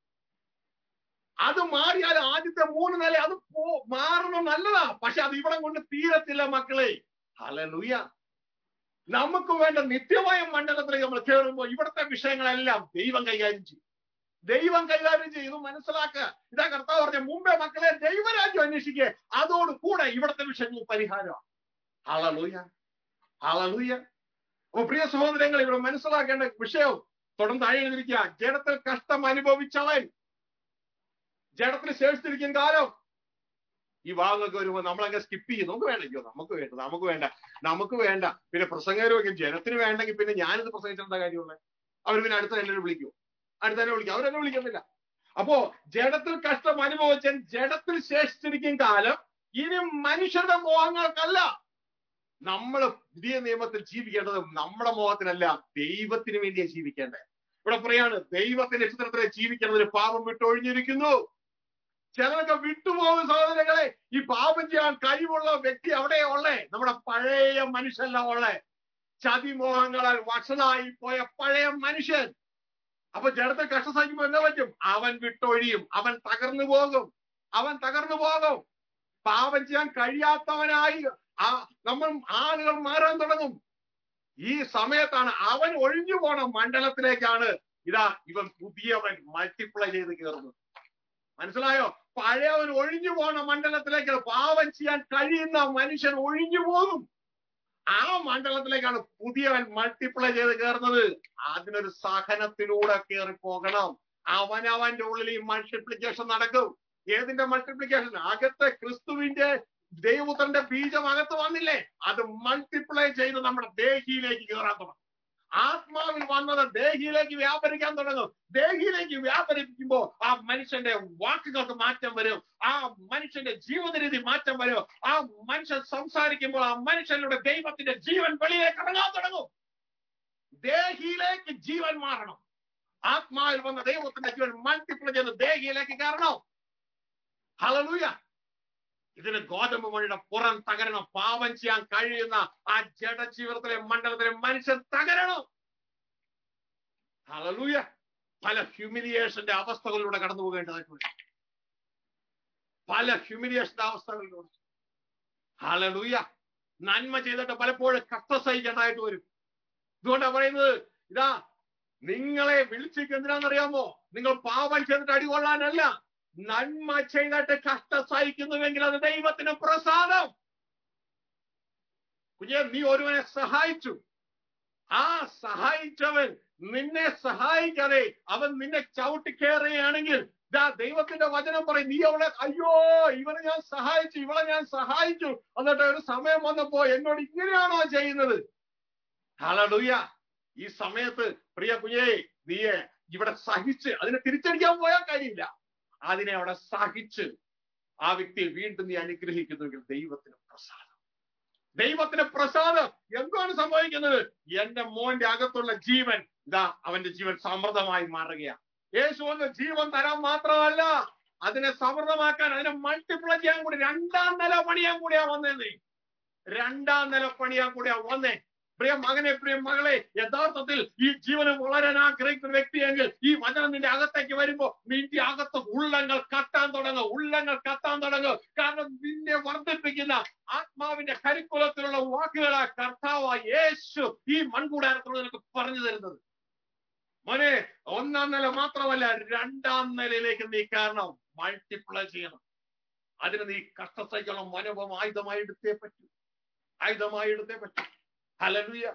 അത് മാറിയാൽ ആദ്യത്തെ മൂന്ന് നില അത് പോ- മാറണം നല്ലതാ പക്ഷെ അത് ഇവിടെ കൊണ്ട് തീരത്തില്ല മക്കളെ ഹലലുയ നമുക്ക് വേണ്ട നിത്യമായ മണ്ഡലത്തിലേക്ക് നമ്മൾ കയറുമ്പോൾ ഇവിടുത്തെ വിഷയങ്ങളെല്ലാം ദൈവം കൈകാര്യം ചെയ്യും ദൈവം കൈകാര്യം ചെയ്ത് മനസ്സിലാക്കുക ഇതാ കർത്താവ് പറഞ്ഞ മുമ്പേ മക്കളെ ദൈവരാജ്യം അന്വേഷിക്കുക അതോട് കൂടെ ഇവിടുത്തെ വിഷയങ്ങൾ പരിഹാരമാണ് ഹളലൂയ ഹളലൂയ അപ്പൊ പ്രിയ സഹോദരങ്ങൾ ഇവിടെ മനസ്സിലാക്കേണ്ട വിഷയം തുടർന്ന് താഴെ എഴുതിയിരിക്കുക ജഡത്തിൽ കഷ്ടം അനുഭവിച്ചവൻ ജഡത്തിൽ ശേഷിച്ചിരിക്കും കാലം ഈ ഭാഗങ്ങൾക്ക് വരുമ്പോൾ നമ്മളങ്ങ് സ്കിപ്പ് ചെയ്യും നമുക്ക് വേണ്ട അയ്യോ നമുക്ക് വേണ്ട നമുക്ക് വേണ്ട നമുക്ക് വേണ്ട പിന്നെ പ്രസംഗകരമൊക്കെ ജനത്തിന് വേണ്ടെങ്കിൽ പിന്നെ ഞാനിത് പ്രസംഗിച്ചെന്താ കാര്യമുള്ളത് അവർ പിന്നെ അടുത്ത എന്നെ വിളിക്കും അടുത്ത എന്നെ വിളിക്കും അവരെന്നെ വിളിക്കുന്നില്ല അപ്പോ ജഡത്തിൽ കഷ്ടം അനുഭവിച്ച ജഡത്തിൽ ശേഷിച്ചിരിക്കും കാലം ഇനി മനുഷ്യരുടെ മോഹങ്ങൾക്കല്ല നമ്മൾ പുതിയ നിയമത്തിൽ ജീവിക്കേണ്ടത് നമ്മുടെ മോഹത്തിനല്ല ദൈവത്തിന് വേണ്ടിയാണ് ജീവിക്കേണ്ടത് ഇവിടെ പറയാണ് ദൈവത്തിന്റെ ചിത്രത്തിലെ ജീവിക്കേണ്ടതിന് പാപം വിട്ടൊഴിഞ്ഞിരിക്കുന്നു ചിലരൊക്കെ വിട്ടുപോകും സഹോദരങ്ങളെ ഈ പാപം ചെയ്യാൻ കഴിവുള്ള വ്യക്തി അവിടെ ഉള്ളേ നമ്മുടെ പഴയ മനുഷ്യല്ല ഉള്ളേ ചതിമോഹങ്ങളാൽ വഷളായി പോയ പഴയ മനുഷ്യൻ അപ്പൊ ജഡത്തെ കഷ്ട സഹിക്കുമ്പോ എന്താ പറ്റും അവൻ വിട്ടൊഴിയും അവൻ തകർന്നു പോകും അവൻ തകർന്നു പോകും പാപം ചെയ്യാൻ കഴിയാത്തവനായി ആ നമ്മൾ ആളുകൾ മാറാൻ തുടങ്ങും ഈ സമയത്താണ് അവൻ ഒഴിഞ്ഞു പോണ മണ്ഡലത്തിലേക്കാണ് ഇതാ ഇവൻ പുതിയവൻ മൾട്ടിപ്ലൈ ചെയ്ത് കയറുന്നത് മനസ്സിലായോ പഴയവൻ ഒഴിഞ്ഞു പോണ മണ്ഡലത്തിലേക്ക് പാവം ചെയ്യാൻ കഴിയുന്ന മനുഷ്യൻ ഒഴിഞ്ഞു പോകും ആ മണ്ഡലത്തിലേക്കാണ് പുതിയവൻ മൾട്ടിപ്ലൈ ചെയ്ത് കയറുന്നത് അതിനൊരു സഹനത്തിലൂടെ കയറി പോകണം അവനവന്റെ ഉള്ളിൽ ഈ മൾട്ടിപ്ലിക്കേഷൻ നടക്കും ഏതിന്റെ മൾട്ടിപ്ലിക്കേഷൻ അകത്തെ ക്രിസ്തുവിന്റെ ദൈവപുത്രന്റെ ബീജം അകത്ത് വന്നില്ലേ അത് മൾട്ടിപ്ലൈ ചെയ്ത് നമ്മുടെ ദേഹിയിലേക്ക് കയറാൻ തുടങ്ങും ആത്മാവിൽ വന്നത് ദേഹിയിലേക്ക് വ്യാപരിക്കാൻ തുടങ്ങും ദേഹിയിലേക്ക് വ്യാപരിക്കുമ്പോൾ ആ മനുഷ്യന്റെ വാക്കുകൾക്ക് മാറ്റം വരും ആ മനുഷ്യന്റെ ജീവിത രീതി മാറ്റം വരും ആ മനുഷ്യൻ സംസാരിക്കുമ്പോൾ ആ മനുഷ്യനിലൂടെ ദൈവത്തിന്റെ ജീവൻ വെളിയിലേക്ക് ഇറങ്ങാൻ തുടങ്ങും ദേഹിയിലേക്ക് ജീവൻ മാറണം ആത്മാവിൽ വന്ന ദൈവത്തിന്റെ ജീവൻ മൾട്ടിപ്ലൈ ചെയ്ത് ദേഹിയിലേക്ക് കയറണം ഹലലൂയ ഇതിന് ഗോതമ്പ് മണിയുടെ പുറം തകരണം പാപം ചെയ്യാൻ കഴിയുന്ന ആ ജഡജീവിതത്തിലെ മണ്ഡലത്തിലെ മനുഷ്യൻ തകരണം ഹലലൂയ പല ഹ്യൂമിലിയേഷന്റെ അവസ്ഥകളിലൂടെ കടന്നു പോകേണ്ടതായിട്ടുണ്ട് പല ഹ്യൂമിലിയേഷന്റെ അവസ്ഥകളിലൂടെ ഹലലൂയ നന്മ ചെയ്തിട്ട് പലപ്പോഴും കഷ്ട സഹിക്കേണ്ടതായിട്ട് വരും ഇതുകൊണ്ടാണ് പറയുന്നത് ഇതാ നിങ്ങളെ വിളിച്ചേക്ക് എന്തിനാണെന്നറിയാമോ നിങ്ങൾ പാപം ചെയ്തിട്ട് അടികൊള്ളാനല്ല നന്മ ചെയ്തിട്ട് കഷ്ട സഹിക്കുന്നുവെങ്കിൽ അത് ദൈവത്തിന് പ്രസാദം കുഞ്ഞെ നീ ഒരുവനെ സഹായിച്ചു ആ സഹായിച്ചവൻ നിന്നെ സഹായിക്കാതെ അവൻ നിന്നെ ചവിട്ടി കയറുകയാണെങ്കിൽ ഇതാ ദൈവത്തിന്റെ വചനം പറയും നീ അവളെ അയ്യോ ഇവനെ ഞാൻ സഹായിച്ചു ഇവളെ ഞാൻ സഹായിച്ചു എന്നിട്ട് ഒരു സമയം വന്നപ്പോ എന്നോട് ഇങ്ങനെയാണോ ചെയ്യുന്നത് ഹലഡുയ ഈ സമയത്ത് പ്രിയ കുഞ്ഞേ നീയെ ഇവിടെ സഹിച്ച് അതിനെ തിരിച്ചടിക്കാൻ പോയാൽ കാര്യമില്ല അതിനെ അവിടെ സഹിച്ച് ആ വ്യക്തിയെ വീണ്ടും നീ അനുഗ്രഹിക്കുന്നുവെങ്കിൽ ദൈവത്തിന് പ്രസാദം ദൈവത്തിന് പ്രസാദം എന്താണ് സംഭവിക്കുന്നത് എന്റെ മോന്റെ അകത്തുള്ള ജീവൻ ഇതാ അവന്റെ ജീവൻ സമൃദ്ധമായി മാറുകയാണ് യേശു വന്ന് ജീവൻ തരാൻ മാത്രമല്ല അതിനെ സമൃദ്ധമാക്കാൻ അതിനെ മൾട്ടിപ്ലൈ ചെയ്യാൻ കൂടി രണ്ടാം നില പണിയാൻ കൂടിയാ വന്നേ രണ്ടാം നില പണിയാൻ കൂടിയാ വന്നേ പ്രിയ മകനെ പ്രിയ മകളെ യഥാർത്ഥത്തിൽ ഈ ജീവനം വളരാൻ ആഗ്രഹിക്കുന്ന വ്യക്തിയെങ്കിൽ ഈ വചനം നിന്റെ അകത്തേക്ക് വരുമ്പോ നിന്റെ അകത്ത് ഉള്ളങ്ങൾ കത്താൻ തുടങ്ങും ഉള്ളങ്ങൾ കത്താൻ തുടങ്ങും കാരണം നിന്നെ വർദ്ധിപ്പിക്കുന്ന ആത്മാവിന്റെ കരിക്കുലത്തിലുള്ള വാക്കുകളാ കർത്താവ് യേശു ഈ മൺകൂടാരത്തോട് നിനക്ക് പറഞ്ഞു തരുന്നത് മോനെ ഒന്നാം നില മാത്രമല്ല രണ്ടാം നിലയിലേക്ക് നീ കാരണം മൾട്ടിപ്ലൈ ചെയ്യണം അതിന് നീ കഷ്ടസഹിക്കണം മനോഭം ആയുധമായി എടുത്തേ പറ്റൂ ആയുധമായി എടുത്തേ പറ്റൂ ഹലലുയ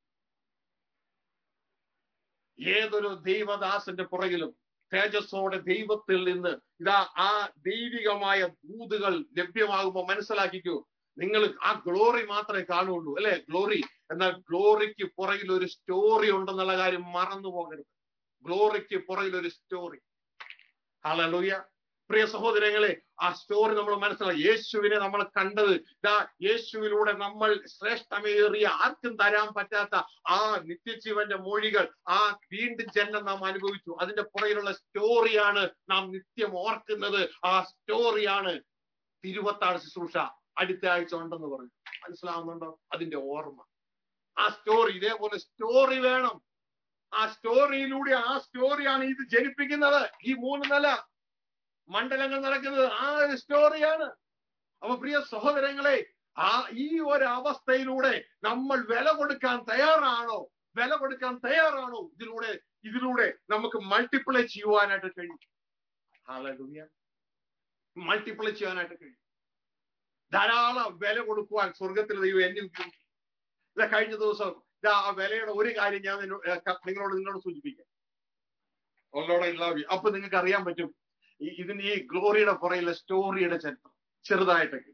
ഏതൊരു ദൈവദാസന്റെ പുറകിലും തേജസ്സോടെ ദൈവത്തിൽ നിന്ന് ഇതാ ആ ദൈവികമായ ദൂതുകൾ ലഭ്യമാകുമ്പോൾ മനസ്സിലാക്കിക്കൂ നിങ്ങൾ ആ ഗ്ലോറി മാത്രമേ കാണുള്ളൂ അല്ലെ ഗ്ലോറി എന്നാൽ ഗ്ലോറിക്ക് പുറകിൽ ഒരു സ്റ്റോറി ഉണ്ടെന്നുള്ള കാര്യം മറന്നു പോകരുത് ഗ്ലോറിക്ക് പുറകിൽ ഒരു സ്റ്റോറി ഹലലുയ പ്രിയ സഹോദരങ്ങളെ ആ സ്റ്റോറി നമ്മൾ മനസ്സിലാക്കി യേശുവിനെ നമ്മൾ കണ്ടത് ഇതാ യേശുവിലൂടെ നമ്മൾ ശ്രേഷ്ഠമേറിയ ആർക്കും തരാൻ പറ്റാത്ത ആ നിത്യജീവന്റെ മൊഴികൾ ആ വീണ്ടും ജന്മം നാം അനുഭവിച്ചു അതിന്റെ പുറകിലുള്ള സ്റ്റോറിയാണ് നാം നിത്യം ഓർക്കുന്നത് ആ സ്റ്റോറിയാണ് തിരുവത്താട് ശുശ്രൂഷ അടുത്ത ആഴ്ച ഉണ്ടെന്ന് പറഞ്ഞു മനസ്സിലാവുന്നുണ്ടോ അതിന്റെ ഓർമ്മ ആ സ്റ്റോറി ഇതേപോലെ സ്റ്റോറി വേണം ആ സ്റ്റോറിയിലൂടെ ആ സ്റ്റോറിയാണ് ഇത് ജനിപ്പിക്കുന്നത് ഈ മൂന്ന് നില മണ്ഡലങ്ങൾ നടക്കുന്നത് ആ ഒരു സ്റ്റോറിയാണ് അപ്പൊ പ്രിയ സഹോദരങ്ങളെ ആ ഈ ഒരു അവസ്ഥയിലൂടെ നമ്മൾ വില കൊടുക്കാൻ തയ്യാറാണോ വില കൊടുക്കാൻ തയ്യാറാണോ ഇതിലൂടെ ഇതിലൂടെ നമുക്ക് മൾട്ടിപ്ലൈ ചെയ്യുവാനായിട്ട് കഴിയും ഹാലൂയ മൾട്ടിപ്ലൈ ചെയ്യാനായിട്ട് കഴിയും ധാരാളം വില കൊടുക്കുവാൻ സ്വർഗത്തിൽ ദൈവം എന്നെ ഉപയോഗിക്കും ഇതാ കഴിഞ്ഞ ദിവസം ഇതാ ആ വിലയുടെ ഒരു കാര്യം ഞാൻ നിങ്ങളോട് നിങ്ങളോട് സൂചിപ്പിക്കാം ഉള്ളോടെ അപ്പൊ നിങ്ങൾക്ക് അറിയാൻ പറ്റും ഈ ഇതിന് ഈ ഗ്ലോറിയുടെ പുറയിലെ സ്റ്റോറിയുടെ ചരിത്രം ചെറുതായിട്ടൊക്കെ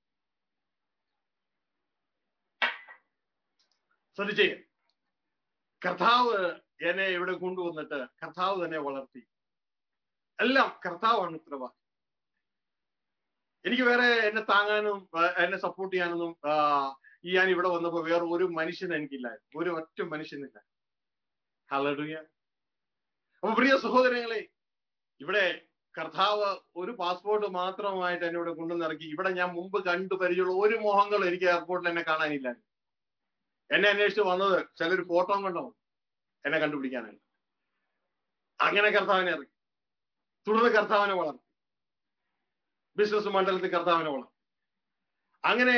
ശ്രദ്ധിച്ചേ കർത്താവ് എന്നെ ഇവിടെ കൊണ്ടുവന്നിട്ട് കർത്താവ് തന്നെ വളർത്തി എല്ലാം കർത്താവാണ് ഉത്തരവാദി എനിക്ക് വേറെ എന്നെ താങ്ങാനും എന്നെ സപ്പോർട്ട് ചെയ്യാനൊന്നും ഈ ഞാൻ ഇവിടെ വന്നപ്പോ വേറെ ഒരു മനുഷ്യൻ എനിക്കില്ലായിരുന്നു ഒരു ഒറ്റ മനുഷ്യനില്ല ഹലഡുയ അപ്പൊ പ്രിയ സഹോദരങ്ങളെ ഇവിടെ കർത്താവ് ഒരു പാസ്പോർട്ട് മാത്രമായിട്ട് എന്നെ ഇവിടെ കൊണ്ടുവന്നിറക്കി ഇവിടെ ഞാൻ മുമ്പ് കണ്ടു പരിചയമുള്ള ഒരു മോഹങ്ങളും എനിക്ക് എയർപോർട്ടിൽ എന്നെ കാണാനില്ല എന്നെ അന്വേഷിച്ച് വന്നത് ചിലർ ഫോട്ടോ കണ്ടോ എന്നെ കണ്ടുപിടിക്കാനായിട്ട് അങ്ങനെ കർത്താവിനെ ഇറക്കി തുടർന്ന് കർത്താവിനെ വളർത്തി ബിസിനസ് മണ്ഡലത്തിൽ കർത്താവിനെ വളർത്തി അങ്ങനെ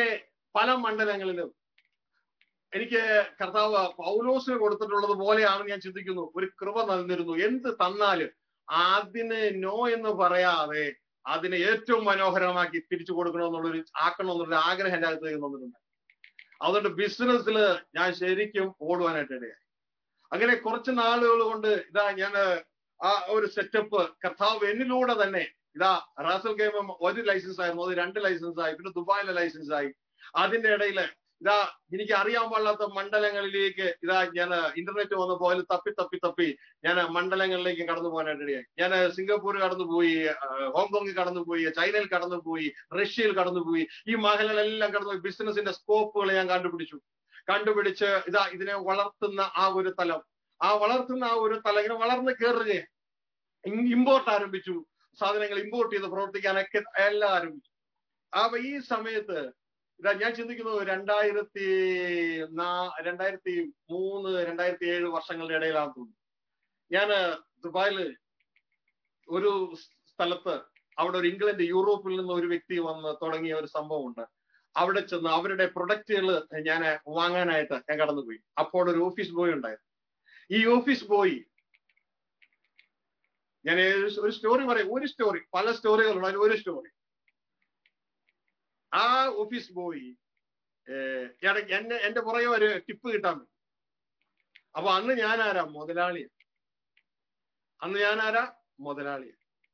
പല മണ്ഡലങ്ങളിലും എനിക്ക് കർത്താവ് പൗലോസിന് കൊടുത്തിട്ടുള്ളത് പോലെയാണ് ഞാൻ ചിന്തിക്കുന്നു ഒരു കൃപ നൽകിയിരുന്നു എന്ത് തന്നാലും അതിന് നോ എന്ന് പറയാതെ അതിനെ ഏറ്റവും മനോഹരമാക്കി തിരിച്ചു കൊടുക്കണമെന്നുള്ളൊരു ആക്കണം എന്നുള്ളൊരു ആഗ്രഹം എൻ്റെ അകത്ത് തന്നിട്ടുണ്ട് അതുകൊണ്ട് ബിസിനസ്സിൽ ഞാൻ ശരിക്കും ഓടുവാനായിട്ട് ഇടയായി അങ്ങനെ കുറച്ച് നാളുകൾ കൊണ്ട് ഇതാ ഞാൻ ആ ഒരു സെറ്റപ്പ് കർത്താവ് എന്നിലൂടെ തന്നെ ഇതാ റാസൽ ഗെയിം ഒരു ലൈസൻസ് ആയിരുന്നു അത് രണ്ട് ലൈസൻസ് ആയി പിന്നെ ദുബായിലെ ലൈസൻസ് ആയി അതിന്റെ ഇടയിൽ ഇതാ എനിക്ക് അറിയാൻ പാടില്ലാത്ത മണ്ഡലങ്ങളിലേക്ക് ഇതാ ഞാൻ ഇന്റർനെറ്റ് വന്നപ്പോൾ അതിൽ തപ്പി തപ്പി തപ്പി ഞാൻ മണ്ഡലങ്ങളിലേക്ക് കടന്നു പോകാനായിട്ട് ഇടയായി ഞാൻ സിംഗപ്പൂർ കടന്നുപോയി ഹോങ്കോങ്ങിൽ കടന്നുപോയി ചൈനയിൽ കടന്നുപോയി റഷ്യയിൽ കടന്നുപോയി ഈ മേഖലകളെല്ലാം കടന്നുപോയി ബിസിനസിന്റെ സ്കോപ്പുകൾ ഞാൻ കണ്ടുപിടിച്ചു കണ്ടുപിടിച്ച് ഇതാ ഇതിനെ വളർത്തുന്ന ആ ഒരു തലം ആ വളർത്തുന്ന ആ ഒരു തലം ഇങ്ങനെ വളർന്ന് കയറുകയാണ് ഇമ്പോർട്ട് ആരംഭിച്ചു സാധനങ്ങൾ ഇമ്പോർട്ട് ചെയ്ത് പ്രവർത്തിക്കാനൊക്കെ എല്ലാം ആരംഭിച്ചു അപ്പൊ ഈ സമയത്ത് ഇതാ ഞാൻ ചിന്തിക്കുന്നത് രണ്ടായിരത്തി നാ രണ്ടായിരത്തി മൂന്ന് രണ്ടായിരത്തി ഏഴ് വർഷങ്ങളുടെ ഇടയിലാണെന്ന് തോന്നുന്നു ഞാൻ ദുബായില് ഒരു സ്ഥലത്ത് അവിടെ ഒരു ഇംഗ്ലണ്ട് യൂറോപ്പിൽ നിന്ന് ഒരു വ്യക്തി വന്ന് തുടങ്ങിയ ഒരു സംഭവമുണ്ട് അവിടെ ചെന്ന് അവരുടെ പ്രൊഡക്റ്റുകൾ ഞാൻ വാങ്ങാനായിട്ട് ഞാൻ കടന്നുപോയി അപ്പോൾ ഒരു ഓഫീസ് ബോയ് ഉണ്ടായിരുന്നു ഈ ഓഫീസ് ബോയ് ഞാൻ ഒരു സ്റ്റോറി പറയും ഒരു സ്റ്റോറി പല സ്റ്റോറികളുണ്ട് അതിൽ ഒരു സ്റ്റോറി ആ ഓഫീസ് ബോയ് ഇടയ്ക്ക് എന്നെ എന്റെ പുറകെ ഒരു ടിപ്പ് കിട്ടാൻ വേണ്ടി അപ്പൊ അന്ന് ഞാൻ ആരാ മുതലാളിയ അന്ന് ഞാൻ ആരാ മുതലാളിയ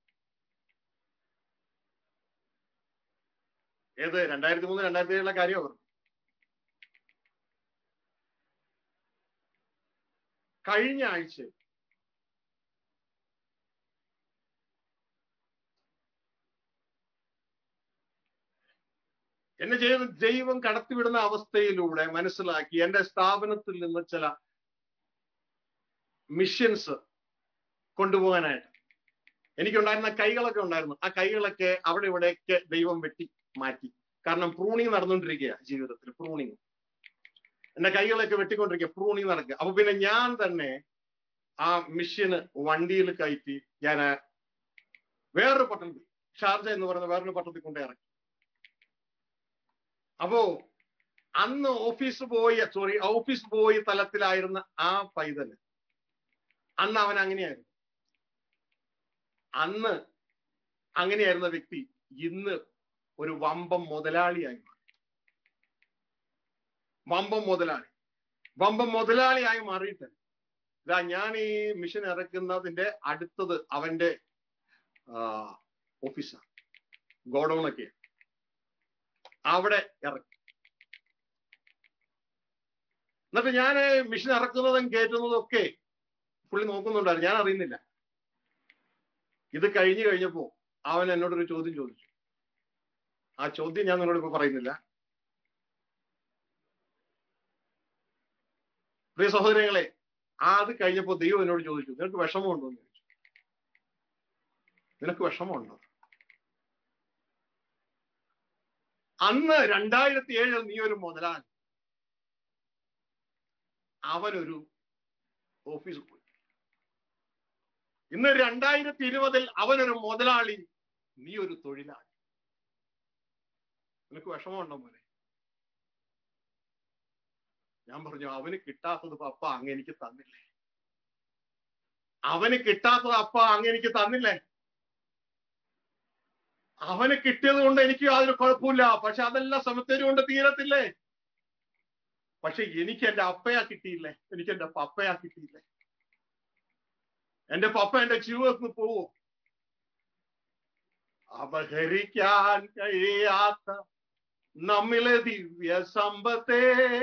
ഏത് രണ്ടായിരത്തി മൂന്ന് രണ്ടായിരത്തി ഏഴിലെ കാര്യം പറഞ്ഞു കഴിഞ്ഞ ആഴ്ച എന്നെ ചെയ്ത് ദൈവം കടത്തിവിടുന്ന അവസ്ഥയിലൂടെ മനസ്സിലാക്കി എന്റെ സ്ഥാപനത്തിൽ നിന്ന് ചില മിഷൻസ് കൊണ്ടുപോകാനായിട്ട് എനിക്കുണ്ടായിരുന്ന കൈകളൊക്കെ ഉണ്ടായിരുന്നു ആ കൈകളൊക്കെ അവിടെ ഇവിടെയൊക്കെ ദൈവം വെട്ടി മാറ്റി കാരണം പ്രൂണിങ് നടന്നുകൊണ്ടിരിക്കുക ജീവിതത്തിൽ പ്രൂണിങ് എന്റെ കൈകളൊക്കെ വെട്ടിക്കൊണ്ടിരിക്കുക പ്രൂണിങ് നടക്കുക അപ്പൊ പിന്നെ ഞാൻ തന്നെ ആ മിഷ്യന് വണ്ടിയിൽ കയറ്റി ഞാൻ വേറൊരു പട്ടണത്തിൽ ഷാർജ എന്ന് പറയുന്ന വേറൊരു പട്ടണത്തിൽ കൊണ്ട് ഇറക്കി അപ്പോ അന്ന് office boy sorry office boy തലത്തിലായിരുന്ന ആ പൈതല് അന്ന് അവൻ അങ്ങനെയായിരുന്നു അന്ന് അങ്ങനെയായിരുന്ന വ്യക്തി ഇന്ന് ഒരു വമ്പം മുതലാളിയായി മാറി വമ്പം മുതലാളി വമ്പം മുതലാളിയായി മാറിയിട്ട് ഇതാ ഞാൻ ഈ മിഷൻ ഇറക്കുന്നതിന്റെ അടുത്തത് അവന്റെ ഓഫീസാണ് ഗോഡൌണൊക്കെ അവിടെ ഇറക്കി എന്നിട്ട് ഞാൻ മിഷൻ ഇറക്കുന്നതും കയറ്റുന്നതും ഒക്കെ പുള്ളി നോക്കുന്നുണ്ടായിരുന്നു ഞാൻ അറിയുന്നില്ല ഇത് കഴിഞ്ഞു കഴിഞ്ഞപ്പോ അവൻ എന്നോടൊരു ചോദ്യം ചോദിച്ചു ആ ചോദ്യം ഞാൻ നിങ്ങളോട് ഇപ്പൊ പറയുന്നില്ല പ്രിയ സഹോദരങ്ങളെ ആ അത് കഴിഞ്ഞപ്പോ ദൈവം എന്നോട് ചോദിച്ചു നിനക്ക് വിഷമമുണ്ടോ എന്ന് ചോദിച്ചു നിനക്ക് വിഷമമുണ്ടോ അന്ന് രണ്ടായിരത്തി ഏഴിൽ നീ ഒരു മുതലാളി അവനൊരു ഓഫീസ് പോയി ഇന്ന് രണ്ടായിരത്തി ഇരുപതിൽ അവനൊരു മുതലാളി നീ ഒരു തൊഴിലാളി നിനക്ക് വിഷമമുണ്ടോ മോനെ ഞാൻ പറഞ്ഞു അവന് കിട്ടാത്തത് അപ്പ അങ്ങ് എനിക്ക് തന്നില്ലേ അവന് കിട്ടാത്തത് അപ്പ അങ്ങ് എനിക്ക് തന്നില്ലേ അവന് കിട്ടിയത് കൊണ്ട് എനിക്ക് യാതൊരു കുഴപ്പമില്ല പക്ഷെ അതെല്ലാം സമത്തേര് കൊണ്ട് തീരത്തില്ലേ പക്ഷെ എനിക്ക് എന്റെ അപ്പയാ കിട്ടിയില്ലേ എനിക്ക് എന്റെ പപ്പയാ കിട്ടിയില്ലേ എന്റെ പപ്പ എന്റെ ജീവിതത്തിൽ പോവോ അപഹരിക്കാൻ കഴിയാത്ത നമ്മിലെ ദിവ്യ സമ്പത്തെ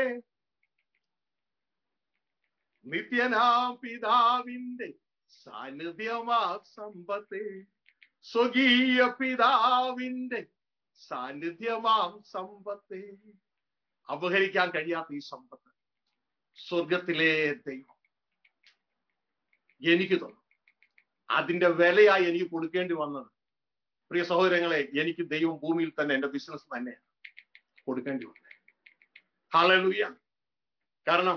നിത്യനാം പിതാവിന്റെ സാന്നിധ്യമാ സമ്പത്തെ സ്വകീയ പിതാവിന്റെ സാന്നിധ്യമാം സമ്പത്തെ അപഹരിക്കാൻ കഴിയാത്ത ഈ സമ്പത്ത് സ്വർഗത്തിലെ ദൈവം എനിക്ക് തന്നു അതിന്റെ വിലയായി എനിക്ക് കൊടുക്കേണ്ടി വന്നത് പ്രിയ സഹോദരങ്ങളെ എനിക്ക് ദൈവം ഭൂമിയിൽ തന്നെ എന്റെ ബിസിനസ് തന്നെയാണ് കൊടുക്കേണ്ടി വന്നത് ഹളലുയ കാരണം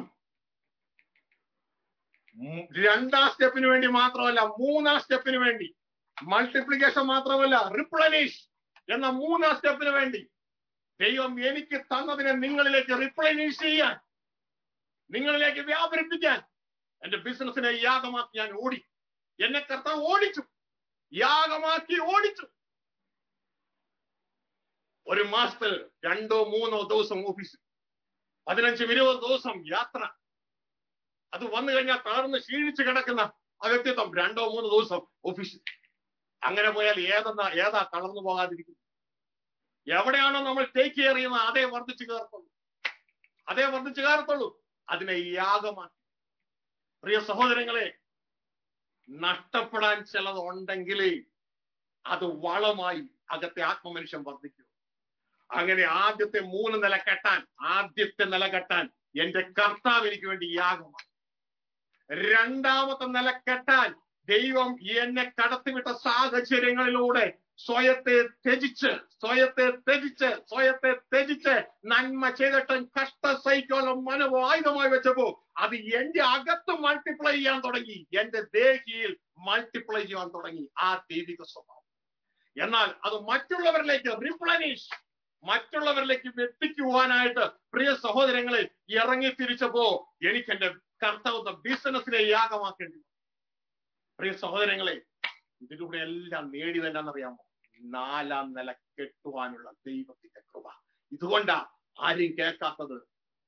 രണ്ടാം സ്റ്റെപ്പിന് വേണ്ടി മാത്രമല്ല മൂന്നാം സ്റ്റെപ്പിന് വേണ്ടി മൾട്ടിപ്ലിക്കേഷൻ മാത്രമല്ല റിപ്ലനീഷ് എന്ന മൂന്നാം സ്റ്റെപ്പിന് വേണ്ടി ദൈവം എനിക്ക് തന്നതിനെ നിങ്ങളിലേക്ക് റിപ്ലൈനീഷ് ചെയ്യാൻ നിങ്ങളിലേക്ക് വ്യാപരിപ്പിക്കാൻ എന്റെ ബിസിനസിനെ യാഗമാക്കി ഞാൻ ഓടി എന്നെ കർത്താവ് ഓടിച്ചു യാഗമാക്കി ഓടിച്ചു ഒരു മാസത്തിൽ രണ്ടോ മൂന്നോ ദിവസം ഓഫീസ് പതിനഞ്ചും ഇരുപത് ദിവസം യാത്ര അത് വന്നു കഴിഞ്ഞാൽ തളർന്ന് ക്ഷീണിച്ച് കിടക്കുന്ന ആ വ്യക്തിത്വം രണ്ടോ മൂന്നോ ദിവസം ഓഫീസ് അങ്ങനെ പോയാൽ ഏതെന്നാ ഏതാ തളർന്നു പോകാതിരിക്കും എവിടെയാണോ നമ്മൾ ടേക്ക് കെയർ ചെയ്യുന്നത് അതേ വർദ്ധിച്ചു കയറത്തുള്ളൂ അതേ വർദ്ധിച്ചു കയറത്തുള്ളൂ അതിനെ യാഗമാക്കി പ്രിയ സഹോദരങ്ങളെ നഷ്ടപ്പെടാൻ ചിലത് ഉണ്ടെങ്കിൽ അത് വളമായി അകത്തെ ആത്മമനുഷ്യൻ വർദ്ധിക്കും അങ്ങനെ ആദ്യത്തെ മൂന്ന് നില കെട്ടാൻ ആദ്യത്തെ നില കെട്ടാൻ എന്റെ കർത്താവ് എനിക്ക് വേണ്ടി യാഗമാണ് രണ്ടാമത്തെ നില കെട്ടാൻ ദൈവം എന്നെ കടത്തിവിട്ട സാഹചര്യങ്ങളിലൂടെ സ്വയത്തെ ത്യജിച്ച് സ്വയത്തെ ത്യജിച്ച് സ്വയത്തെ ത്യജിച്ച് നന്മ ചെയ്തിട്ടും കഷ്ട സഹിക്കാനുള്ള മനവ് ആയുധമായി വെച്ചപ്പോ അത് എന്റെ അകത്ത് മൾട്ടിപ്ലൈ ചെയ്യാൻ തുടങ്ങി എന്റെ ദേഹിയിൽ മൾട്ടിപ്ലൈ ചെയ്യാൻ തുടങ്ങി ആ ദൈവിക സ്വഭാവം എന്നാൽ അത് മറ്റുള്ളവരിലേക്ക് റിപ്ലനീഷ് മറ്റുള്ളവരിലേക്ക് എത്തിക്കുവാനായിട്ട് പ്രിയ സഹോദരങ്ങളെ ഇറങ്ങി തിരിച്ചപ്പോ എനിക്ക് എന്റെ കർത്തവ്യ ബിസിനസ്സിനെ യാഗമാക്കേണ്ടി വന്നു. പ്രിയ സഹോദരങ്ങളെ ഇതിലൂടെ എല്ലാം നേടിയത് എന്നാണെന്നറിയാമോ നാലാം നില കെട്ടുവാനുള്ള ദൈവത്തിന്റെ കൃപ ഇതുകൊണ്ടാ ആരും കേൾക്കാത്തത്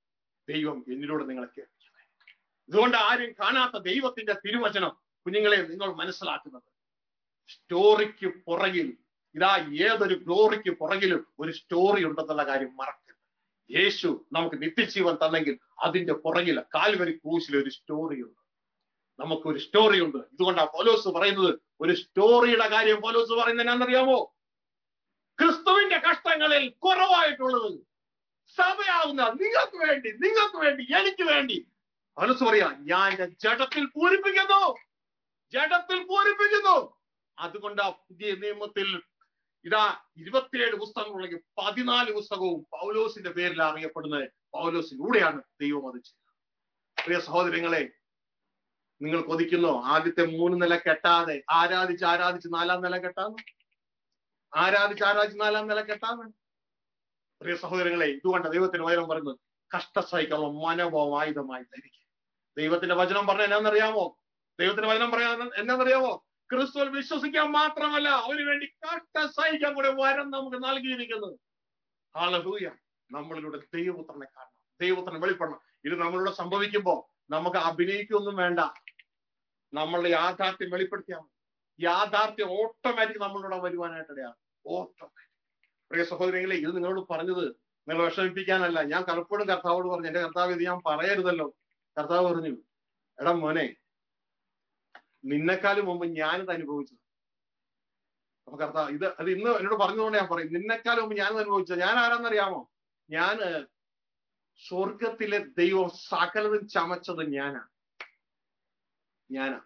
ദൈവം എന്നിലൂടെ നിങ്ങളെ കേൾപ്പിക്കുന്നത് ഇതുകൊണ്ട് ആരും കാണാത്ത ദൈവത്തിന്റെ തിരുവചനം കുഞ്ഞുങ്ങളെ നിങ്ങൾ മനസ്സിലാക്കുന്നത് സ്റ്റോറിക്ക് പുറകിൽ ഇതാ ഏതൊരു ഗ്ലോറിക്ക് പുറകിലും ഒരു സ്റ്റോറി ഉണ്ടെന്നുള്ള കാര്യം മറക്കരുത് യേശു നമുക്ക് നിത്യജീവൻ തന്നെങ്കിൽ അതിന്റെ പുറകിൽ കാൽവരി ക്രൂശിൽ ഒരു സ്റ്റോറി ഉണ്ട് നമുക്കൊരു സ്റ്റോറി ഉണ്ട് ഇതുകൊണ്ടാണ് പോലോസ് പറയുന്നത് ഒരു സ്റ്റോറിയുടെ കാര്യം പോലോസ് പറയുന്നത് എന്നാണെന്നറിയാമോ ക്രിസ്തുവിന്റെ കഷ്ടങ്ങളിൽ കുറവായിട്ടുള്ളത് സഭയാവുന്ന നിങ്ങൾക്ക് വേണ്ടി നിങ്ങൾക്ക് വേണ്ടി എനിക്ക് വേണ്ടി മനസ്സ് പറയാ ഞാൻ എന്റെ ജഡത്തിൽ പൂരിപ്പിക്കുന്നു ജഡത്തിൽ പൂരിപ്പിക്കുന്നു അതുകൊണ്ട് ആ പുതിയ നിയമത്തിൽ ഇതാ ഇരുപത്തിയേഴ് പുസ്തകങ്ങളുണ്ടെങ്കിൽ പതിനാല് പുസ്തകവും പൗലോസിന്റെ പേരിൽ അറിയപ്പെടുന്നത് പൗലോസിലൂടെയാണ് ദൈവം അത് ചെയ്യുന്നത് പ്രിയ സഹോദരങ്ങളെ നിങ്ങൾ കൊതിക്കുന്നോ ആദ്യത്തെ മൂന്ന് നില കെട്ടാതെ ആരാധിച്ച് ആരാധിച്ച് നാലാം നില കെട്ടാന്ന് ആരാധിച്ച് ആരാധിച്ച് നാലാം നില കെട്ടാന്ന് പ്രിയ സഹോദരങ്ങളെ ഇതുകൊണ്ട് ദൈവത്തിന് വചനം പറയുന്നത് കഷ്ടസഹിക്കാനുള്ള മനോഭാവം ആയുധമായി ധരിക്കുക ദൈവത്തിന്റെ വചനം പറഞ്ഞ എന്നാന്നറിയാമോ ദൈവത്തിന്റെ വചനം പറയാൻ എന്നാന്നറിയാമോ ക്രിസ്തുവിൽ വിശ്വസിക്കാൻ മാത്രമല്ല അവന് വേണ്ടി കഷ്ട സഹിക്കാൻ കൂടെ വരം നമുക്ക് നൽകിയിരിക്കുന്നത് ഹാലഹൂയ നമ്മളിലൂടെ ദൈവപുത്രനെ കാണണം ദൈവപുത്രനെ വെളിപ്പെടണം ഇത് നമ്മളിലൂടെ സംഭവിക്കുമ്പോ നമുക്ക് അഭിനയിക്കൊന്നും വേണ്ട നമ്മളുടെ യാഥാർത്ഥ്യം വെളിപ്പെടുത്തിയാൽ മതി യാഥാർത്ഥ്യം ഓട്ടോമാറ്റിക് നമ്മളിലൂടെ വരുവാനായിട്ടിടയാണ് ഓട്ടോമാറ്റിക് പ്രിയ സഹോദരങ്ങളെ ഇത് നിങ്ങളോട് പറഞ്ഞത് നിങ്ങൾ വിഷമിപ്പിക്കാനല്ല ഞാൻ പലപ്പോഴും കർത്താവോട് പറഞ്ഞു എന്റെ കർത്താവ് ഇത് ഞാൻ പറയരുതല്ലോ കർത്താവ് പറഞ്ഞു എടാ മോനെ നിന്നെക്കാളും മുമ്പ് ഞാനിത് അനുഭവിച്ചത് അപ്പൊ കർത്താവ് ഇത് അത് ഇന്ന് എന്നോട് പറഞ്ഞതുകൊണ്ട് ഞാൻ പറയും നിന്നെക്കാളും മുമ്പ് ഞാനിത് അനുഭവിച്ചത് ഞാൻ ആരാന്നറിയാമോ ഞാന് സ്വർഗത്തിലെ ദൈവം സകലതും ചമച്ചത് ഞാനാ ഞാനാ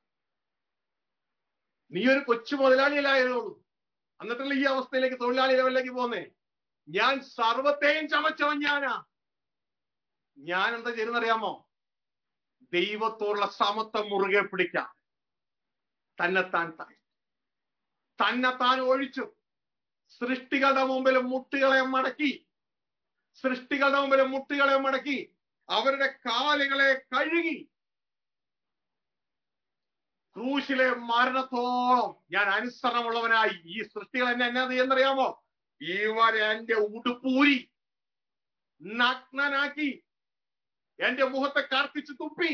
നീ ഒരു കൊച്ചു മുതലാളിയല്ലായതുള്ളൂ എന്നിട്ടുള്ള ഈ അവസ്ഥയിലേക്ക് തൊഴിലാളി ലെവലിലേക്ക് പോന്നേ ഞാൻ സർവത്തെയും ചമച്ചവൻ ഞാനാ ഞാൻ എന്താ ചെയ്യുന്നറിയാമോ ദൈവത്തോടുള്ള സമത്വം മുറുകെ പിടിക്കാം തന്നെത്താൻ തായി തന്നെത്താൻ ഒഴിച്ചു സൃഷ്ടികളുടെ മുമ്പിൽ മുട്ടുകളെ മടക്കി സൃഷ്ടികളുടെ മുമ്പിൽ മുട്ടുകളെ മടക്കി അവരുടെ കാലുകളെ കഴുകി ക്രൂശിലെ മരണത്തോളം ഞാൻ അനുസരണമുള്ളവനായി ഈ സൃഷ്ടികൾ എന്നെ എന്നാ ചെയ്യുന്നറിയാമോ ഇവരെ എന്റെ ഉടുപ്പൂരി നഗ്നനാക്കി എന്റെ മുഖത്തെ കാർത്തിച്ച് തുപ്പി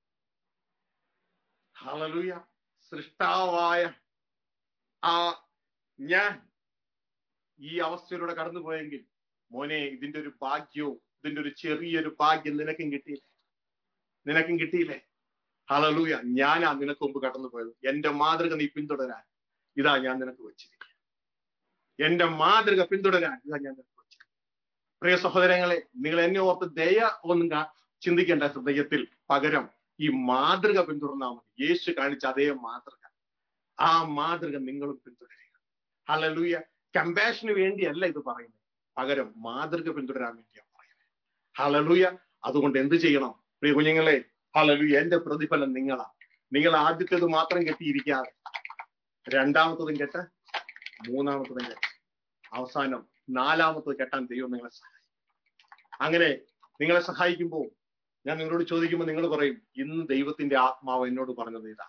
ഹലലുയ സൃഷ്ടാവായ ആ ഞാൻ ഈ അവസ്ഥയിലൂടെ കടന്നുപോയെങ്കിൽ മോനെ ഇതിന്റെ ഒരു ഭാഗ്യവും ഇതിന്റെ ഒരു ചെറിയൊരു ഭാഗ്യം നിനക്കും കിട്ടിയില്ലേ നിനക്കും കിട്ടിയില്ലേ ഹലലൂയ ഞാനാ നിനക്ക് മുമ്പ് കടന്നു പോയത് എന്റെ മാതൃക നീ പിന്തുടരാൻ ഇതാ ഞാൻ നിനക്ക് വെച്ചിരിക്കുക എന്റെ മാതൃക പിന്തുടരാൻ ഇതാ ഞാൻ നിനക്ക് വെച്ചിരിക്കുക പ്രിയ സഹോദരങ്ങളെ നിങ്ങൾ എന്നെ ഓർത്ത് ദയ ഒന്നും കാ- ചിന്തിക്കേണ്ട ഹൃദയത്തിൽ പകരം ഈ മാതൃക പിന്തുടർന്നാൽ മതി യേശു കാണിച്ച അതേ മാതൃക ആ മാതൃക നിങ്ങളും പിന്തുടരുക ഹലലൂയ കമ്പാഷന് വേണ്ടിയല്ല ഇത് പറയുന്നത് പകരം മാതൃക പിന്തുടരാൻ വേണ്ടിയാണ് പറയുന്നത് ഹലലൂയ അതുകൊണ്ട് എന്ത് ചെയ്യണം പ്രിയ കുഞ്ഞുങ്ങളെ ഹലലൂയ എന്റെ പ്രതിഫലം നിങ്ങളാ നിങ്ങൾ ആദ്യത്തേത് മാത്രം കെട്ടിയിരിക്കാതെ രണ്ടാമത്തതും കെട്ട് മൂന്നാമത്തതും കെട്ട് അവസാനം നാലാമത്തത് കെട്ടാൻ ദൈവം നിങ്ങളെ സഹായിക്കും അങ്ങനെ നിങ്ങളെ സഹായിക്കുമ്പോൾ ഞാൻ നിങ്ങളോട് ചോദിക്കുമ്പോൾ നിങ്ങൾ പറയും ഇന്ന് ദൈവത്തിന്റെ ആത്മാവ് എന്നോട് പറഞ്ഞത് ഇതാ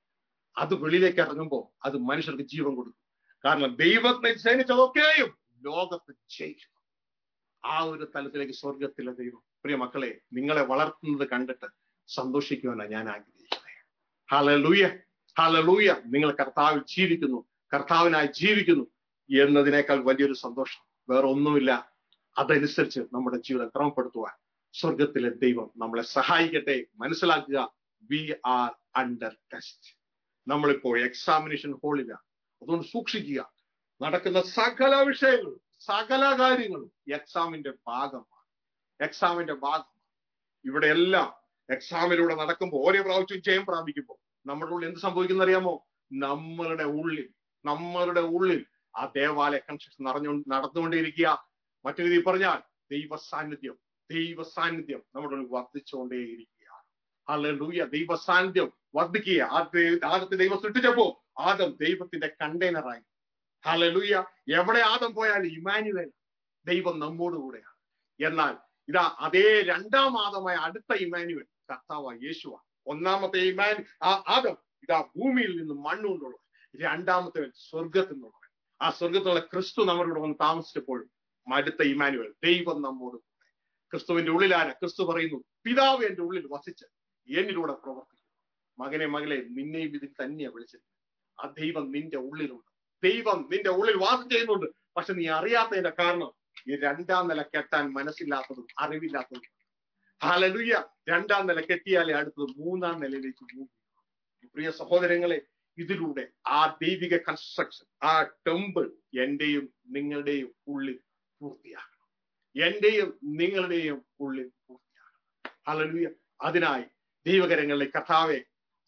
അത് വെളിയിലേക്ക് ഇറങ്ങുമ്പോൾ അത് മനുഷ്യർക്ക് ജീവൻ കൊടുക്കും കാരണം ദൈവത്തെ സേനിച്ചതൊക്കെയും ലോകത്ത് ജയിക്കും ആ ഒരു തലത്തിലേക്ക് സ്വർഗത്തിലെ ദൈവം പ്രിയ മക്കളെ നിങ്ങളെ വളർത്തുന്നത് കണ്ടിട്ട് സന്തോഷിക്കുവാനാണ് ഞാൻ ആഗ്രഹിക്കുന്നത് ഹലലൂയ ഹലലൂയ നിങ്ങൾ കർത്താവിൽ ജീവിക്കുന്നു കർത്താവിനായി ജീവിക്കുന്നു എന്നതിനേക്കാൾ വലിയൊരു സന്തോഷം വേറെ ഒന്നുമില്ല അതനുസരിച്ച് നമ്മുടെ ജീവിതം ക്രമപ്പെടുത്തുവാൻ സ്വർഗത്തിലെ ദൈവം നമ്മളെ സഹായിക്കട്ടെ മനസ്സിലാക്കുക വി ആർ അണ്ടർ ടെസ്റ്റ് നമ്മളിപ്പോൾ എക്സാമിനേഷൻ ഹോളില്ല അതുകൊണ്ട് സൂക്ഷിക്കുക നടക്കുന്ന സകല വിഷയങ്ങളും സകല കാര്യങ്ങളും എക്സാമിന്റെ ഭാഗമാണ് എക്സാമിന്റെ ഭാഗമാണ് ഇവിടെ എല്ലാം എക്സാമിലൂടെ നടക്കുമ്പോൾ ഓരോ പ്രാവശ്യം ജയം പ്രാപിക്കുമ്പോൾ നമ്മുടെ ഉള്ളിൽ എന്ത് സംഭവിക്കുന്ന അറിയാമോ നമ്മളുടെ ഉള്ളിൽ നമ്മളുടെ ഉള്ളിൽ ആ ദേവാലയ കൺസ്ട്രക്ഷൻ നടന്നു നടന്നുകൊണ്ടേയിരിക്കുക മറ്റു രീതിയിൽ പറഞ്ഞാൽ ദൈവ സാന്നിധ്യം ദൈവ സാന്നിധ്യം നമ്മുടെ ഉള്ളിൽ വർദ്ധിച്ചുകൊണ്ടേയിരിക്കുകയാണ് ഹല്ലേലൂയ ദൈവ സാന്നിധ്യം വർദ്ധിക്കുക ആദ്യത്തെ ദൈവം സൃഷ്ടിച്ചപ്പോ ആദം ദൈവത്തിന്റെ കണ്ടെയ്നറായി ഹല്ലേലൂയ എവിടെ ആദം പോയാലും ഇമാനുവൽ ദൈവം നമ്മോട് കൂടെയാണ് എന്നാൽ ഇതാ അതേ രണ്ടാം ആദമായ അടുത്ത ഇമാനുവൽ കർത്താവ യേശുവ ഒന്നാമത്തെ ഇമാൻ ആ ആദം ഇതാ ഭൂമിയിൽ നിന്ന് മണ്ണുകൊണ്ടുള്ള രണ്ടാമത്തെ സ്വർഗത്തിൽ നിന്നുള്ളവൻ ആ സ്വർഗത്തിലുള്ള ക്രിസ്തു നമ്മുടെ കൂടെ വന്ന് താമസിച്ചപ്പോഴും അടുത്ത ഇമാനുവൽ ദൈവം നമ്മോട് കൂടെ ക്രിസ്തുവിന്റെ ഉള്ളിലാര ക്രിസ്തു പറയുന്നു പിതാവ് എന്റെ ഉള്ളിൽ വസിച്ച് എന്നിലൂടെ പ്രവർത്തിക്കുന്നു മകനെ മകളെ നിന്നെയും ഇതിൽ തന്നെയാ വിളിച്ചത് ആ ദൈവം നിന്റെ ഉള്ളിലുണ്ട് ദൈവം നിന്റെ ഉള്ളിൽ വാസം ചെയ്യുന്നുണ്ട് പക്ഷെ നീ അറിയാത്തതിന്റെ കാരണം ഈ രണ്ടാം നില കെട്ടാൻ മനസ്സില്ലാത്തതും അറിവില്ലാത്തതും ഹാലലുയ്യ രണ്ടാം നില കെട്ടിയാലേ അടുത്തത് മൂന്നാം നിലയിലേക്ക് മൂവ് പ്രിയ സഹോദരങ്ങളെ ഇതിലൂടെ ആ ദൈവിക കൺസ്ട്രക്ഷൻ ആ ടെമ്പിൾ എന്റെയും നിങ്ങളുടെയും ഉള്ളിൽ പൂർത്തിയാകണം എന്റെയും നിങ്ങളുടെയും ഉള്ളിൽ പൂർത്തിയാകണം ഹാലലുയ്യ അതിനായി ദൈവകരങ്ങളിലെ കർത്താവെ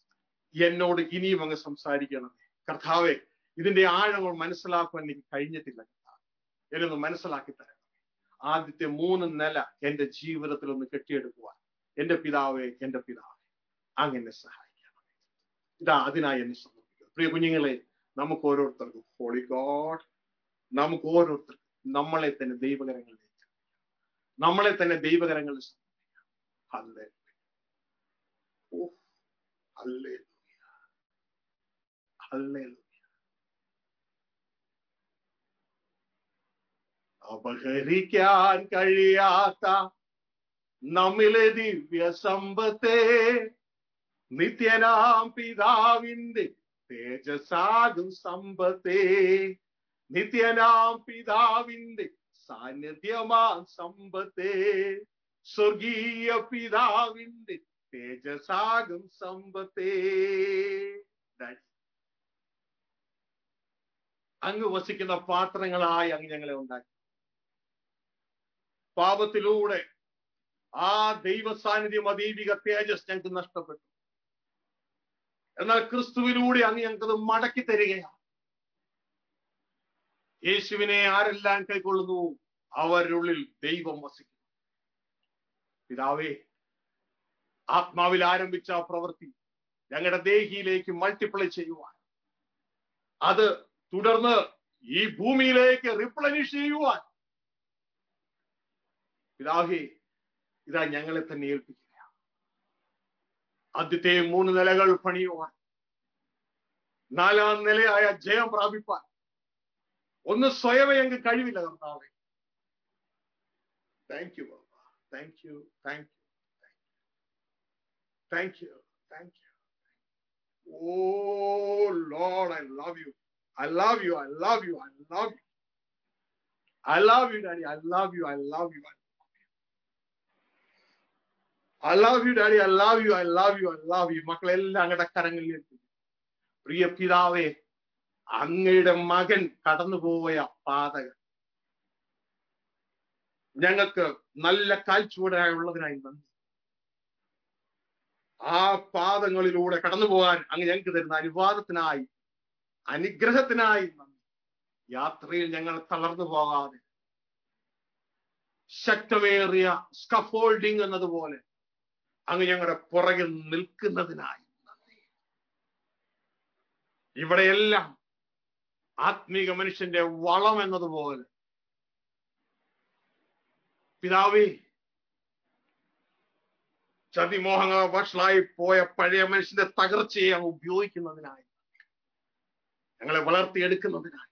എന്നോട് ഇനിയും അങ്ങ് സംസാരിക്കണം കർത്താവെ ഇതിന്റെ ആഴങ്ങൾ മനസ്സിലാക്കുവാൻ എനിക്ക് കഴിഞ്ഞിട്ടില്ല കർത്താവ് എന്നൊന്ന് മനസ്സിലാക്കി തരണം ആദ്യത്തെ മൂന്ന് നില എന്റെ ജീവിതത്തിൽ ഒന്ന് കെട്ടിയെടുക്കുവാൻ എന്റെ പിതാവെ എന്റെ പിതാവെ അങ്ങനെ സഹായിക്കണം ഇതാ അതിനായി എന്നെ സമർപ്പിക്കുന്നു പ്രിയ കുഞ്ഞുങ്ങളെ നമുക്ക് ഓരോരുത്തർക്കും ഹോളി ഗോഡ് നമുക്ക് ഓരോരുത്തർക്കും നമ്മളെ തന്നെ ദൈവകരങ്ങളിലേക്ക് നമ്മളെ തന്നെ ദൈവകരങ്ങളിൽ സമർപ്പിക്കാം അല്ലേ അല്ലേ അല്ലേ അപഹരിക്കാൻ കഴിയാത്ത നമ്മിലെ ദിവ്യ സമ്പത്തെ നിത്യനാം പിതാവിന്റെ തേജസാകും സമ്പത്തെ നിത്യനാം പിതാവിന്റെ സാന്നിധ്യമാം സമ്പത്തെ സ്വർഗീയ പിതാവിന്റെ തേജസാകും സമ്പത്തെ അങ്ങ് വസിക്കുന്ന പാത്രങ്ങളായി അങ്ങ് ഞങ്ങളെ ഉണ്ടാക്കി പാപത്തിലൂടെ ആ ദൈവ സാന്നിധ്യം അതീവിക തേജസ് ഞങ്ങൾക്ക് നഷ്ടപ്പെട്ടു എന്നാൽ ക്രിസ്തുവിലൂടെ അങ്ങ് ഞങ്ങൾക്കത് മടക്കി തരികയാണ് യേശുവിനെ ആരെല്ലാം കൈക്കൊള്ളുന്നു അവരുള്ളിൽ ദൈവം വസിക്കുന്നു പിതാവേ ആത്മാവിൽ ആരംഭിച്ച ആ പ്രവൃത്തി ഞങ്ങളുടെ ദേഹിയിലേക്ക് മൾട്ടിപ്ലൈ ചെയ്യുവാൻ അത് തുടർന്ന് ഈ ഭൂമിയിലേക്ക് റിപ്ലനിഷ് ചെയ്യുവാൻ പിതാഹേ ഇതാ ഞങ്ങളെ തന്നെ ഏൽപ്പിക്കുകയാണ് ആദ്യത്തെ മൂന്ന് നിലകൾ പണിയുവാൻ നാലാം നിലയായ ജയം പ്രാപിപ്പാൻ ഒന്ന് സ്വയമേ ഞങ്ങൾക്ക് കഴിവില്ല കർത്താവേ thank you thank you thank you thank you thank you O load I love you I love you. I love you. I love you. I love you, Daddy. I love you. I love you. I love you, Daddy. I love you. I love you. I love you. മക്കളെല്ലാം അങ്ങയുടെ കരങ്ങളിൽ പ്രിയ പിതാവേ അങ്ങയുടെ മകൻ കടന്നുപോയ പാതകൾ ഞങ്ങൾക്ക് നല്ല കാൽച്ചുവടായുള്ളതിനായി നന്ദി ആ പാദങ്ങളിലൂടെ കടന്നു പോകാൻ അങ്ങ് ഞങ്ങൾക്ക് തരുന്ന അനുവാദത്തിനായി അനുഗ്രഹത്തിനായി നന്ദി യാത്രയിൽ ഞങ്ങൾ തളർന്നു പോകാതെ ശക്തമേറിയ സ്കഫോൾഡിംഗ് എന്നതുപോലെ അങ്ങ് ഞങ്ങളുടെ പുറകിൽ നിൽക്കുന്നതിനായി നന്ദി ഇവിടെയെല്ലാം ആത്മീക മനുഷ്യന്റെ വളം എന്നതുപോലെ പിതാവേ ചതിമോഹങ്ങളെ വഷളായി പോയ പഴയ മനുഷ്യന്റെ തകർച്ചയെ അങ്ങ് ഉപയോഗിക്കുന്നതിനായി ഞങ്ങളെ വളർത്തിയെടുക്കുന്നതിനായി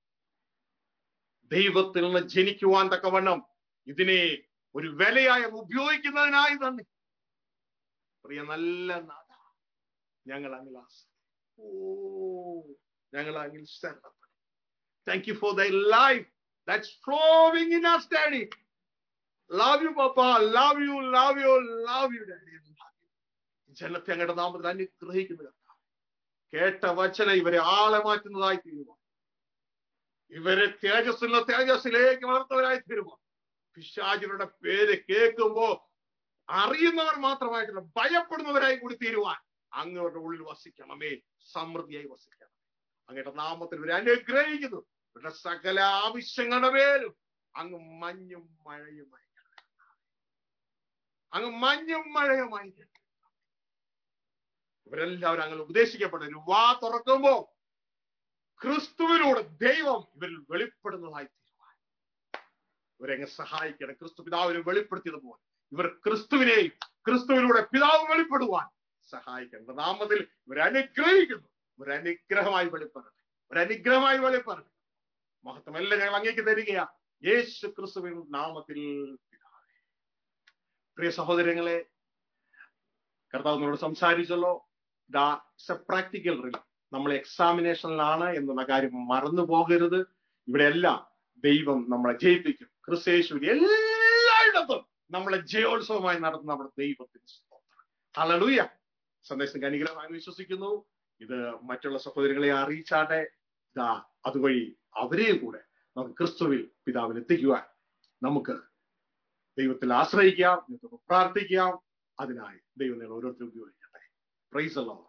ദൈവത്തിൽ നിന്ന് ജനിക്കുവാൻ തക്കവണ്ണം ഇതിനെ ഒരു വിലയായി അങ്ങ് ഉപയോഗിക്കുന്നതിനായി തന്നെ പ്രിയ നല്ല നാഥ ഞങ്ങൾ അങ്ങിൽ ആശ്രയിക്കും. ഓ ഞങ്ങൾ അങ്ങിൽ ശരണപ്പെടും thank you for the life that's flowing in us daddy love you papa love you love you love you daddy ജനത്തെ അങ്ങയുടെ നാമത്തിൽ അനുഗ്രഹിക്കുന്ന കർത്താവേ. കേട്ട വചന ഇവരെ ആളെ മാറ്റുന്നതായി തീരുമാനം ഇവരെ തേജസ്സിൽ നിന്ന് തേജസ്സിലേക്ക് വളർത്തവരായി തീരുമാനം പിശാചികളുടെ പേര് കേൾക്കുമ്പോ അറിയുന്നവർ മാത്രമായിട്ടില്ല ഭയപ്പെടുന്നവരായി കൂടി തീരുവാൻ അങ്ങയുടെ ഉള്ളിൽ വസിക്കണമേ സമൃദ്ധിയായി വസിക്കണം അങ്ങയുടെ നാമത്തിൽ ഇവരെ അനുഗ്രഹിക്കുന്നു ഇവരുടെ സകല ആവശ്യങ്ങളുടെ പേരും അങ്ങ് മഞ്ഞും മഴയുമായി അങ്ങ് മഞ്ഞും മഴയുമായി ഇവരെല്ലാവരും അങ്ങനെ ഉപദേശിക്കപ്പെട്ടു വാ തുറക്കുമ്പോ ക്രിസ്തുവിലൂടെ ദൈവം ഇവരിൽ വെളിപ്പെടുന്നതായി തീരുവാൻ ഇവരെങ്ങ് സഹായിക്കണം ക്രിസ്തു പിതാവിനെ വെളിപ്പെടുത്തിയതുപോലെ ഇവർ ക്രിസ്തുവിനെയും ക്രിസ്തുവിലൂടെ പിതാവ് വെളിപ്പെടുവാൻ സഹായിക്കണം നാമത്തിൽ ഇവരെ അനുഗ്രഹിക്കുന്നു ഒരു അനുഗ്രഹമായി വെളിപ്പെടട്ടെ ഒരു അനുഗ്രഹമായി വെളിപ്പെടട്ടെ മഹത്വം എല്ലാം ഞങ്ങൾ അങ്ങേക്ക് തരികയാ യേശു ക്രിസ്തുവിൻ നാമത്തിൽ പിതാവേ. പ്രിയ സഹോദരങ്ങളെ കർത്താവ് നമ്മളോട് സംസാരിച്ചല്ലോ ദാ ഇറ്റ്സ് എ പ്രാക്ടിക്കൽ റിലം നമ്മൾ എക്സാമിനേഷനിലാണ് എന്നുള്ള കാര്യം മറന്നു പോകരുത് ഇവിടെ എല്ലാം ദൈവം നമ്മളെ ജയിപ്പിക്കും ക്രിസ്തേശുവിൽ എല്ലായിടത്തും നമ്മളെ ജയോത്സവമായി നടത്തുന്ന നമ്മുടെ ദൈവത്തിന് സ്തോത്രം ഹല്ലേലൂയ സന്ദേശത്തിന് അനുഗ്രഹമായി വിശ്വസിക്കുന്നു ഇത് മറ്റുള്ള സഹോദരങ്ങളെ അറിയിച്ചാട്ടെ ദാ അതുവഴി അവരെയും കൂടെ നമുക്ക് ക്രിസ്തുവിൽ പിതാവിൽ എത്തിക്കുവാൻ നമുക്ക് ദൈവത്തിൽ ആശ്രയിക്കാം ദൈവത്തോട് പ്രാർത്ഥിക്കാം അതിനായി ദൈവം നിങ്ങൾ ഓരോരുത്തരും ഉപയോഗിക്കട്ടെ പ്രൈസ് അല്ലോ